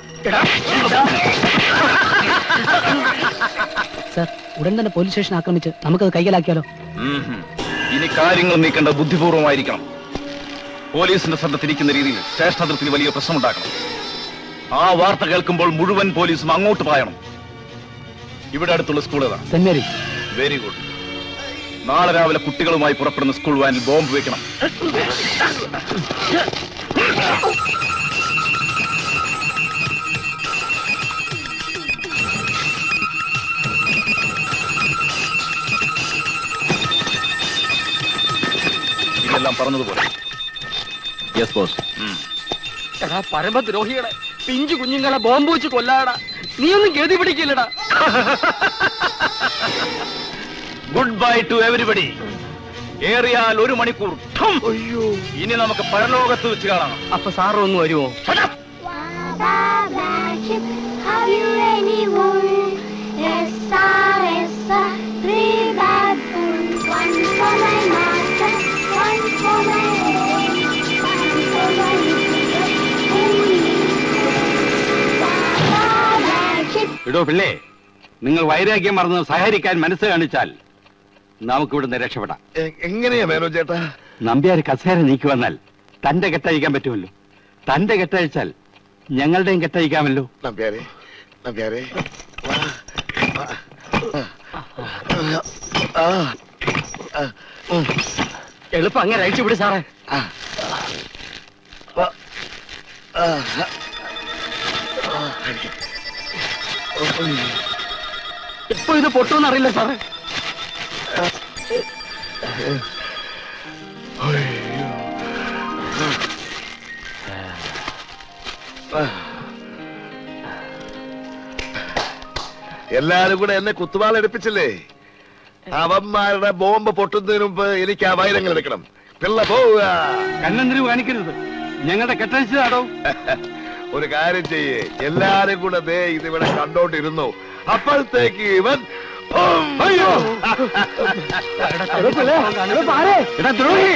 സർ ഉടൻ തന്നെ പോലീസ് സ്റ്റേഷൻ ആക്രമിച്ച് നമുക്കത് കൈകലാക്കിയാലോ ഉം ഹും. ഇനി കാര്യങ്ങൾ നീക്കേണ്ട ബുദ്ധിപൂർവമായിരിക്കണം പോലീസിന്റെ ശ്രദ്ധ തിരിക്കുന്ന രീതിയിൽ സ്റ്റേഷൻ അതിർത്തിയിൽ വലിയ പ്രശ്നമുണ്ടാക്കണം ആ വാർത്ത കേൾക്കുമ്പോൾ മുഴുവൻ പോലീസും അങ്ങോട്ട് പായണം ഇവിടെ അടുത്തുള്ള സ്കൂൾ ഏതാ സെന്റ് മേരി വെരി ഗുഡ് നാളെ രാവിലെ കുട്ടികളുമായി പുറപ്പെടുന്ന സ്കൂൾ വാനിൽ ബോംബ് വെക്കണം ഇതെല്ലാം പറഞ്ഞതുപോലെ യെസ് ബോസ് എടാ പരമദ്രോഹികളെ പിഞ്ചു കുഞ്ഞുങ്ങളെ ബോംബ് വെച്ച് കൊല്ലാടാ നീ ഒന്നും ഗതി പിടിക്കില്ലടാ ഗുഡ് ബൈ ടു എവരിബഡി ഏറിയാൽ ഒരു മണിക്കൂർ ഠം! ഇനി നമുക്ക് പരലോകത്ത് വെച്ച് കാണാം അപ്പൊ സാറ് ഒന്ന് വരുമോ Have you anyone? Yes, sir, yes, sir. Three bad fools. One for my master, one for my own, one for my ഇടോ പിള്ളേ നിങ്ങൾ വൈരാഗ്യം മറന്ന് സഹകരിക്കാൻ മനസ്സ് കാണിച്ചാൽ നമുക്ക് ഇവിടുന്ന് രക്ഷപ്പെടാം എ- എങ്ങനെയാ മേനോ ചേട്ടാ നമ്പ്യാർ കസേര നീക്കി വന്നാൽ തന്റെ കെട്ടഴിക്കാൻ പറ്റുമല്ലോ തന്റെ കെട്ടഴിച്ചാൽ ഞങ്ങളുടെയും കെട്ടഴിക്കാമല്ലോ നമ്പ്യാരെ നമ്പ്യാരെ വാ. വാ. ആ. ആ. ഉം. എളുപ്പം അങ്ങനെ അഴിച്ചു വിട് സാറേ വാ. ആ. ആ. അടിക്ക്. ഉം. ഇപ്പൊ ഇത് പൊട്ടുമെന്ന് അറിയില്ല സാറേ എല്ലാരും കൂടെ എന്നെ കുത്തുവാൾ എടുപ്പിച്ചില്ലേ അവന്മാരുടെ ബോംബ് പൊട്ടുന്നതിന് മുമ്പ് എനിക്ക് ആ വൈരങ്ങൾ എടുക്കണം പിള്ള പോവുക കണ്ണെന്തിനു കാണിക്കരുത് ഞങ്ങളുടെ കെട്ടഴിച്ചതാടോ ഒരു കാര്യം ചെയ്യേ എല്ലാരും കൂടെ ദേ ഇതിവിടെ കണ്ടോണ്ടിരുന്നു അപ്പോഴത്തേക്ക് ഇവൻ ഉം. അയ്യോ എടാ ദ്രോഹി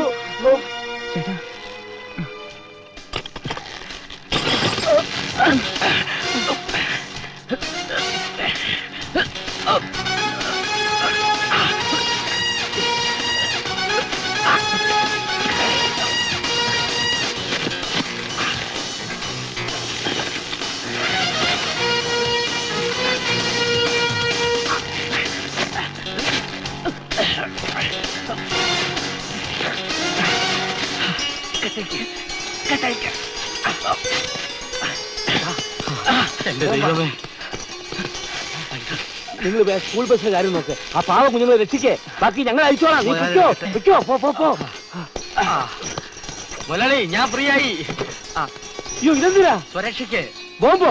എന്റെ ദൈവമേ നിങ്ങൾ സ്കൂൾ ബസ്സിലെ കാര്യം നോക്ക് ആ പാവ കുഞ്ഞുങ്ങളെ രക്ഷിക്കേ ബാക്കി ഞങ്ങൾ അയച്ചോളാം നീ വിൽക്കോ വിൽക്കോ പോ പോ പോ മുതലാളി ഞാൻ ഫ്രീ ആയി അയ്യോ ഇതെന്തിനാ സുരക്ഷയ്ക്ക് ബോംബോ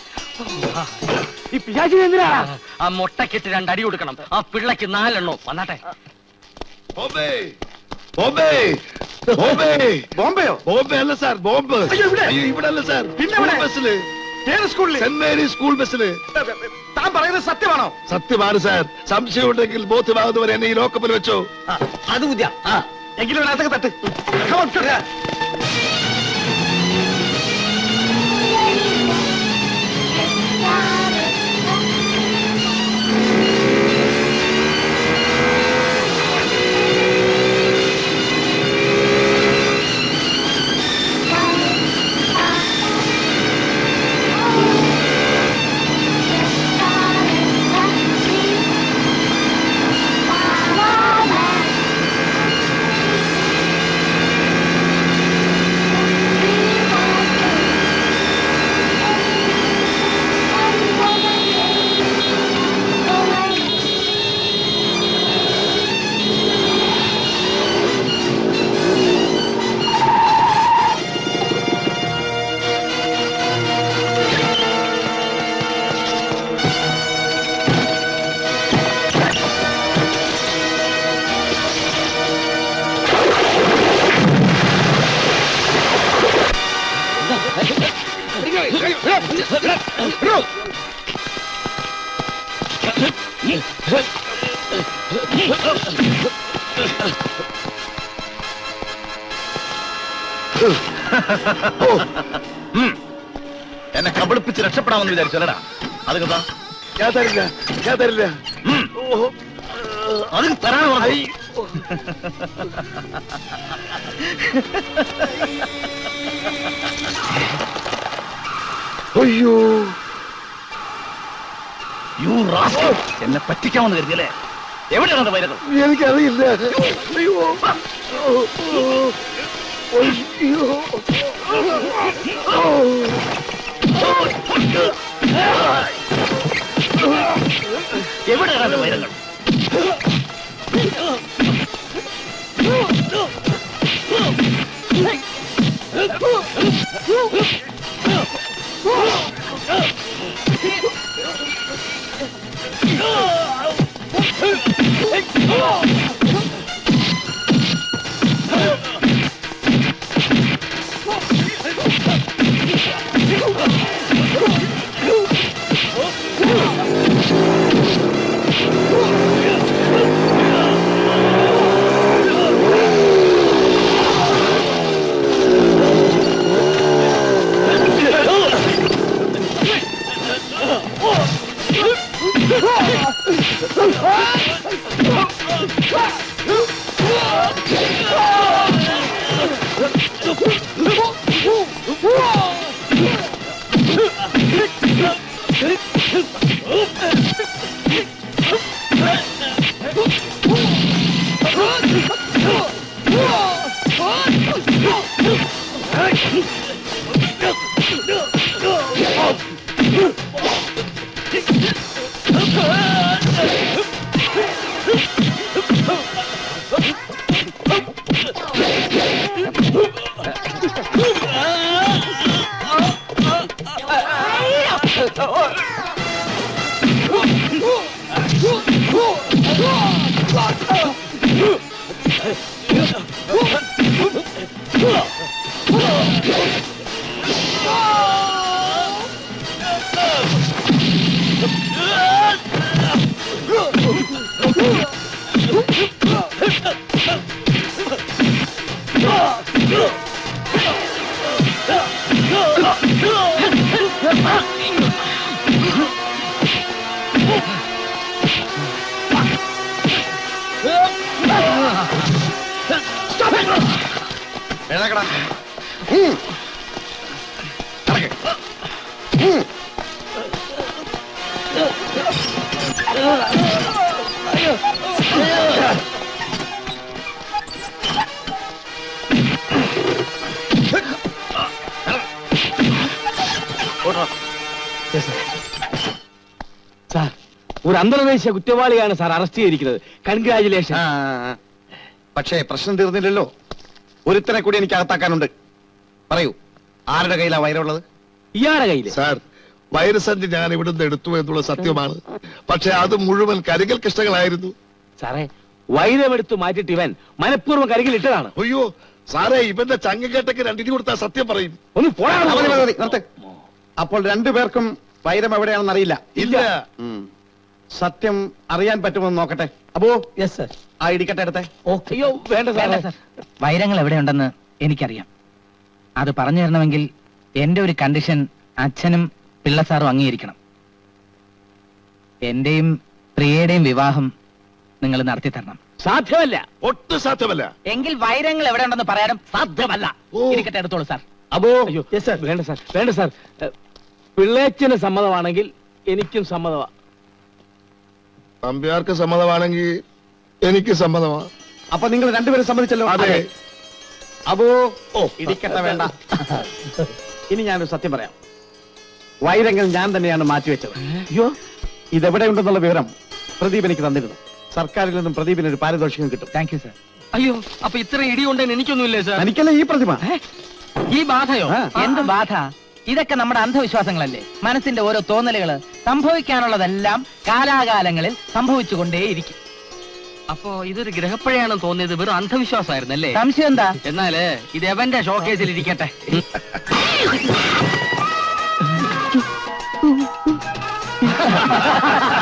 ഈ പിശാചിന് എന്തിനാ ആ മുട്ടക്കിട്ട് രണ്ടടി കൊടുക്കണം ആ പിള്ളക്ക് നാലെണ്ണോ വന്നാട്ടെ ബോംബെ ബോംബെ ബോംബെ ബോംബെയോ ബോംബെ അല്ല സാർ ബോംബ് അയ്യോ, ഇവിടെ അല്ല സാർ പിന്നെ ബസ്സില് സ്കൂളിൽ സെന്റ് മേരി സ്കൂൾ ബസ്സില് താൻ പറയുന്നത് സത്യമാണോ സത്യമാണ് സാർ സംശയമുണ്ടെങ്കിൽ ബോധ്യമാകുന്നവരെ എന്നെ ഈ ലോക്കപ്പിൽ വെച്ചോ അത് ബുദ്ധിയ എങ്കിലും അതിനകത്തൊക്കെ തട്ട് Come on, come on. ഉം. എന്നെ കബളിപ്പിച്ച് രക്ഷപ്പെടാമെന്ന് വിചാരിച്ചല്ലടാ അത് കേട്ടാ ഞാൻ തരില്ല ഞാൻ തരില്ല അതിന് തരാൻ അയ്യോ യു റാസ്കൽ. എന്നെ പറ്റിക്കാമെന്ന് കരുതിയല്ലേ എവിടെയാണ് എന്റെ വൈരകൾ എനിക്കറിയില്ല അയ്യോ അയ്യോ എവിടെയാണ് എന്റെ വൈരങ്ങൾ എഴുന്നേക്കടാ സാർ ഒരു അന്തർദേശീയ കുറ്റവാളിയാണ് സാർ അറസ്റ്റ് ചെയ്തിരിക്കുന്നത് കൺഗ്രാചുലേഷൻ പക്ഷേ പ്രശ്നം തീർന്നില്ലല്ലോ ഒരുത്തനെ കൂടി എനിക്ക് അകത്താക്കാനുണ്ട് പറയൂ ആരുടെ കയ്യിലാ വൈരമുള്ളത് ഇയാളുടെ കയ്യില് സാർ വൈറസഞ്ചി ഞാൻ ഇവിടുന്ന് എടുത്തു എന്നുള്ള സത്യമാണ് പക്ഷെ അത് മുഴുവൻ കരികൽ കൃഷ്ണകളായിരുന്നു സാറേ വൈരമെടുത്ത് മാറ്റിയിട്ട് ഇവൻ മനഃപൂർവ്വം കരികിൽ ഇട്ടതാണ് അയ്യോ സാറേ ഇവന്റെ ചങ്ങക്കെട്ടൊക്കെ രണ്ടിന് കൊടുത്താൽ സത്യം പറയും ഒന്ന് ആ, മതി, മതി, മതി, നിർത്ത്. അപ്പോൾ രണ്ടുപേർക്കും വൈരം എവിടെയാണെന്ന് അറിയില്ല ഇല്ല ഉം. സത്യം അറിയാൻ പറ്റുമെന്ന് നോക്കട്ടെ അപ്പോ യെസ് സർ ആ ഇടിക്കട്ടെ എടുത്തേ അയ്യോ വേണ്ട സാറേ വൈരങ്ങൾ എവിടെയുണ്ടെന്ന് എനിക്കറിയാം അത് പറഞ്ഞു തരണമെങ്കിൽ എന്റെ ഒരു കണ്ടീഷൻ അച്ഛനും പിള്ള സാറും അംഗീകരിക്കണം എന്റെയും പ്രിയയുടെയും വിവാഹം നിങ്ങൾ നടത്തി തരണം സാധ്യമല്ല ഒട്ടും സാധ്യമല്ല എങ്കിൽ വൈരങ്ങൾ എവിടെയുണ്ടെന്ന് പറയാനും സാധ്യമല്ല ഇരിക്കട്ടെ എടുത്തോളൂ സാർ അപ്പോ അയ്യോ വേണ്ട സാർ വേണ്ട സാർ ഏ, പിള്ളേച്ചന് സമ്മതമാണെങ്കിൽ എനിക്കും സമ്മതമാ നമ്പ്യാർക്ക് സമ്മതമാണെങ്കിൽ എനിക്ക് സമ്മതമാ അപ്പൊ നിങ്ങൾ രണ്ടുപേരും സമ്മതിച്ചല്ലോ അതെ അപ്പോ ഓ ഇടിക്കട്ടെ വേണ്ട ഇനി ഞാനൊരു സത്യം പറയാം വൈരങ്ങൾ ഞാൻ തന്നെയാണ് മാറ്റിവെച്ചത് അയ്യോ ഇതെവിടെ ഉണ്ടെന്നുള്ള വിവരം പ്രദീപ് എനിക്ക് തന്നിരുന്നു സർക്കാരിൽ നിന്നും പ്രദീപിന് ഒരു പാരിതോഷികം കിട്ടും താങ്ക് യു സർ അയ്യോ അപ്പൊ ഇത്ര ഇടി ഉണ്ടെന്ന് എനിക്കൊന്നുമില്ലേ സാർ എനിക്കല്ലേ ഈ പ്രതിമ ഈ ബാധയോ എന്ത് ബാധ ഇതൊക്കെ നമ്മുടെ അന്ധവിശ്വാസങ്ങളല്ലേ മനസ്സിന്റെ ഓരോ തോന്നലുകള് സംഭവിക്കാനുള്ളതെല്ലാം കാലാകാലങ്ങളിൽ സംഭവിച്ചുകൊണ്ടേയിരിക്കും അപ്പോ ഇതൊരു ഗ്രഹപ്പഴയാണെന്ന് തോന്നിയത് വെറും അന്ധവിശ്വാസമായിരുന്നല്ലേ സംശയം എന്താ എന്നാല് ഇത് എവന്റെ ഷോക്കേസിൽ ഇരിക്കട്ടെ Ha ha ha ha!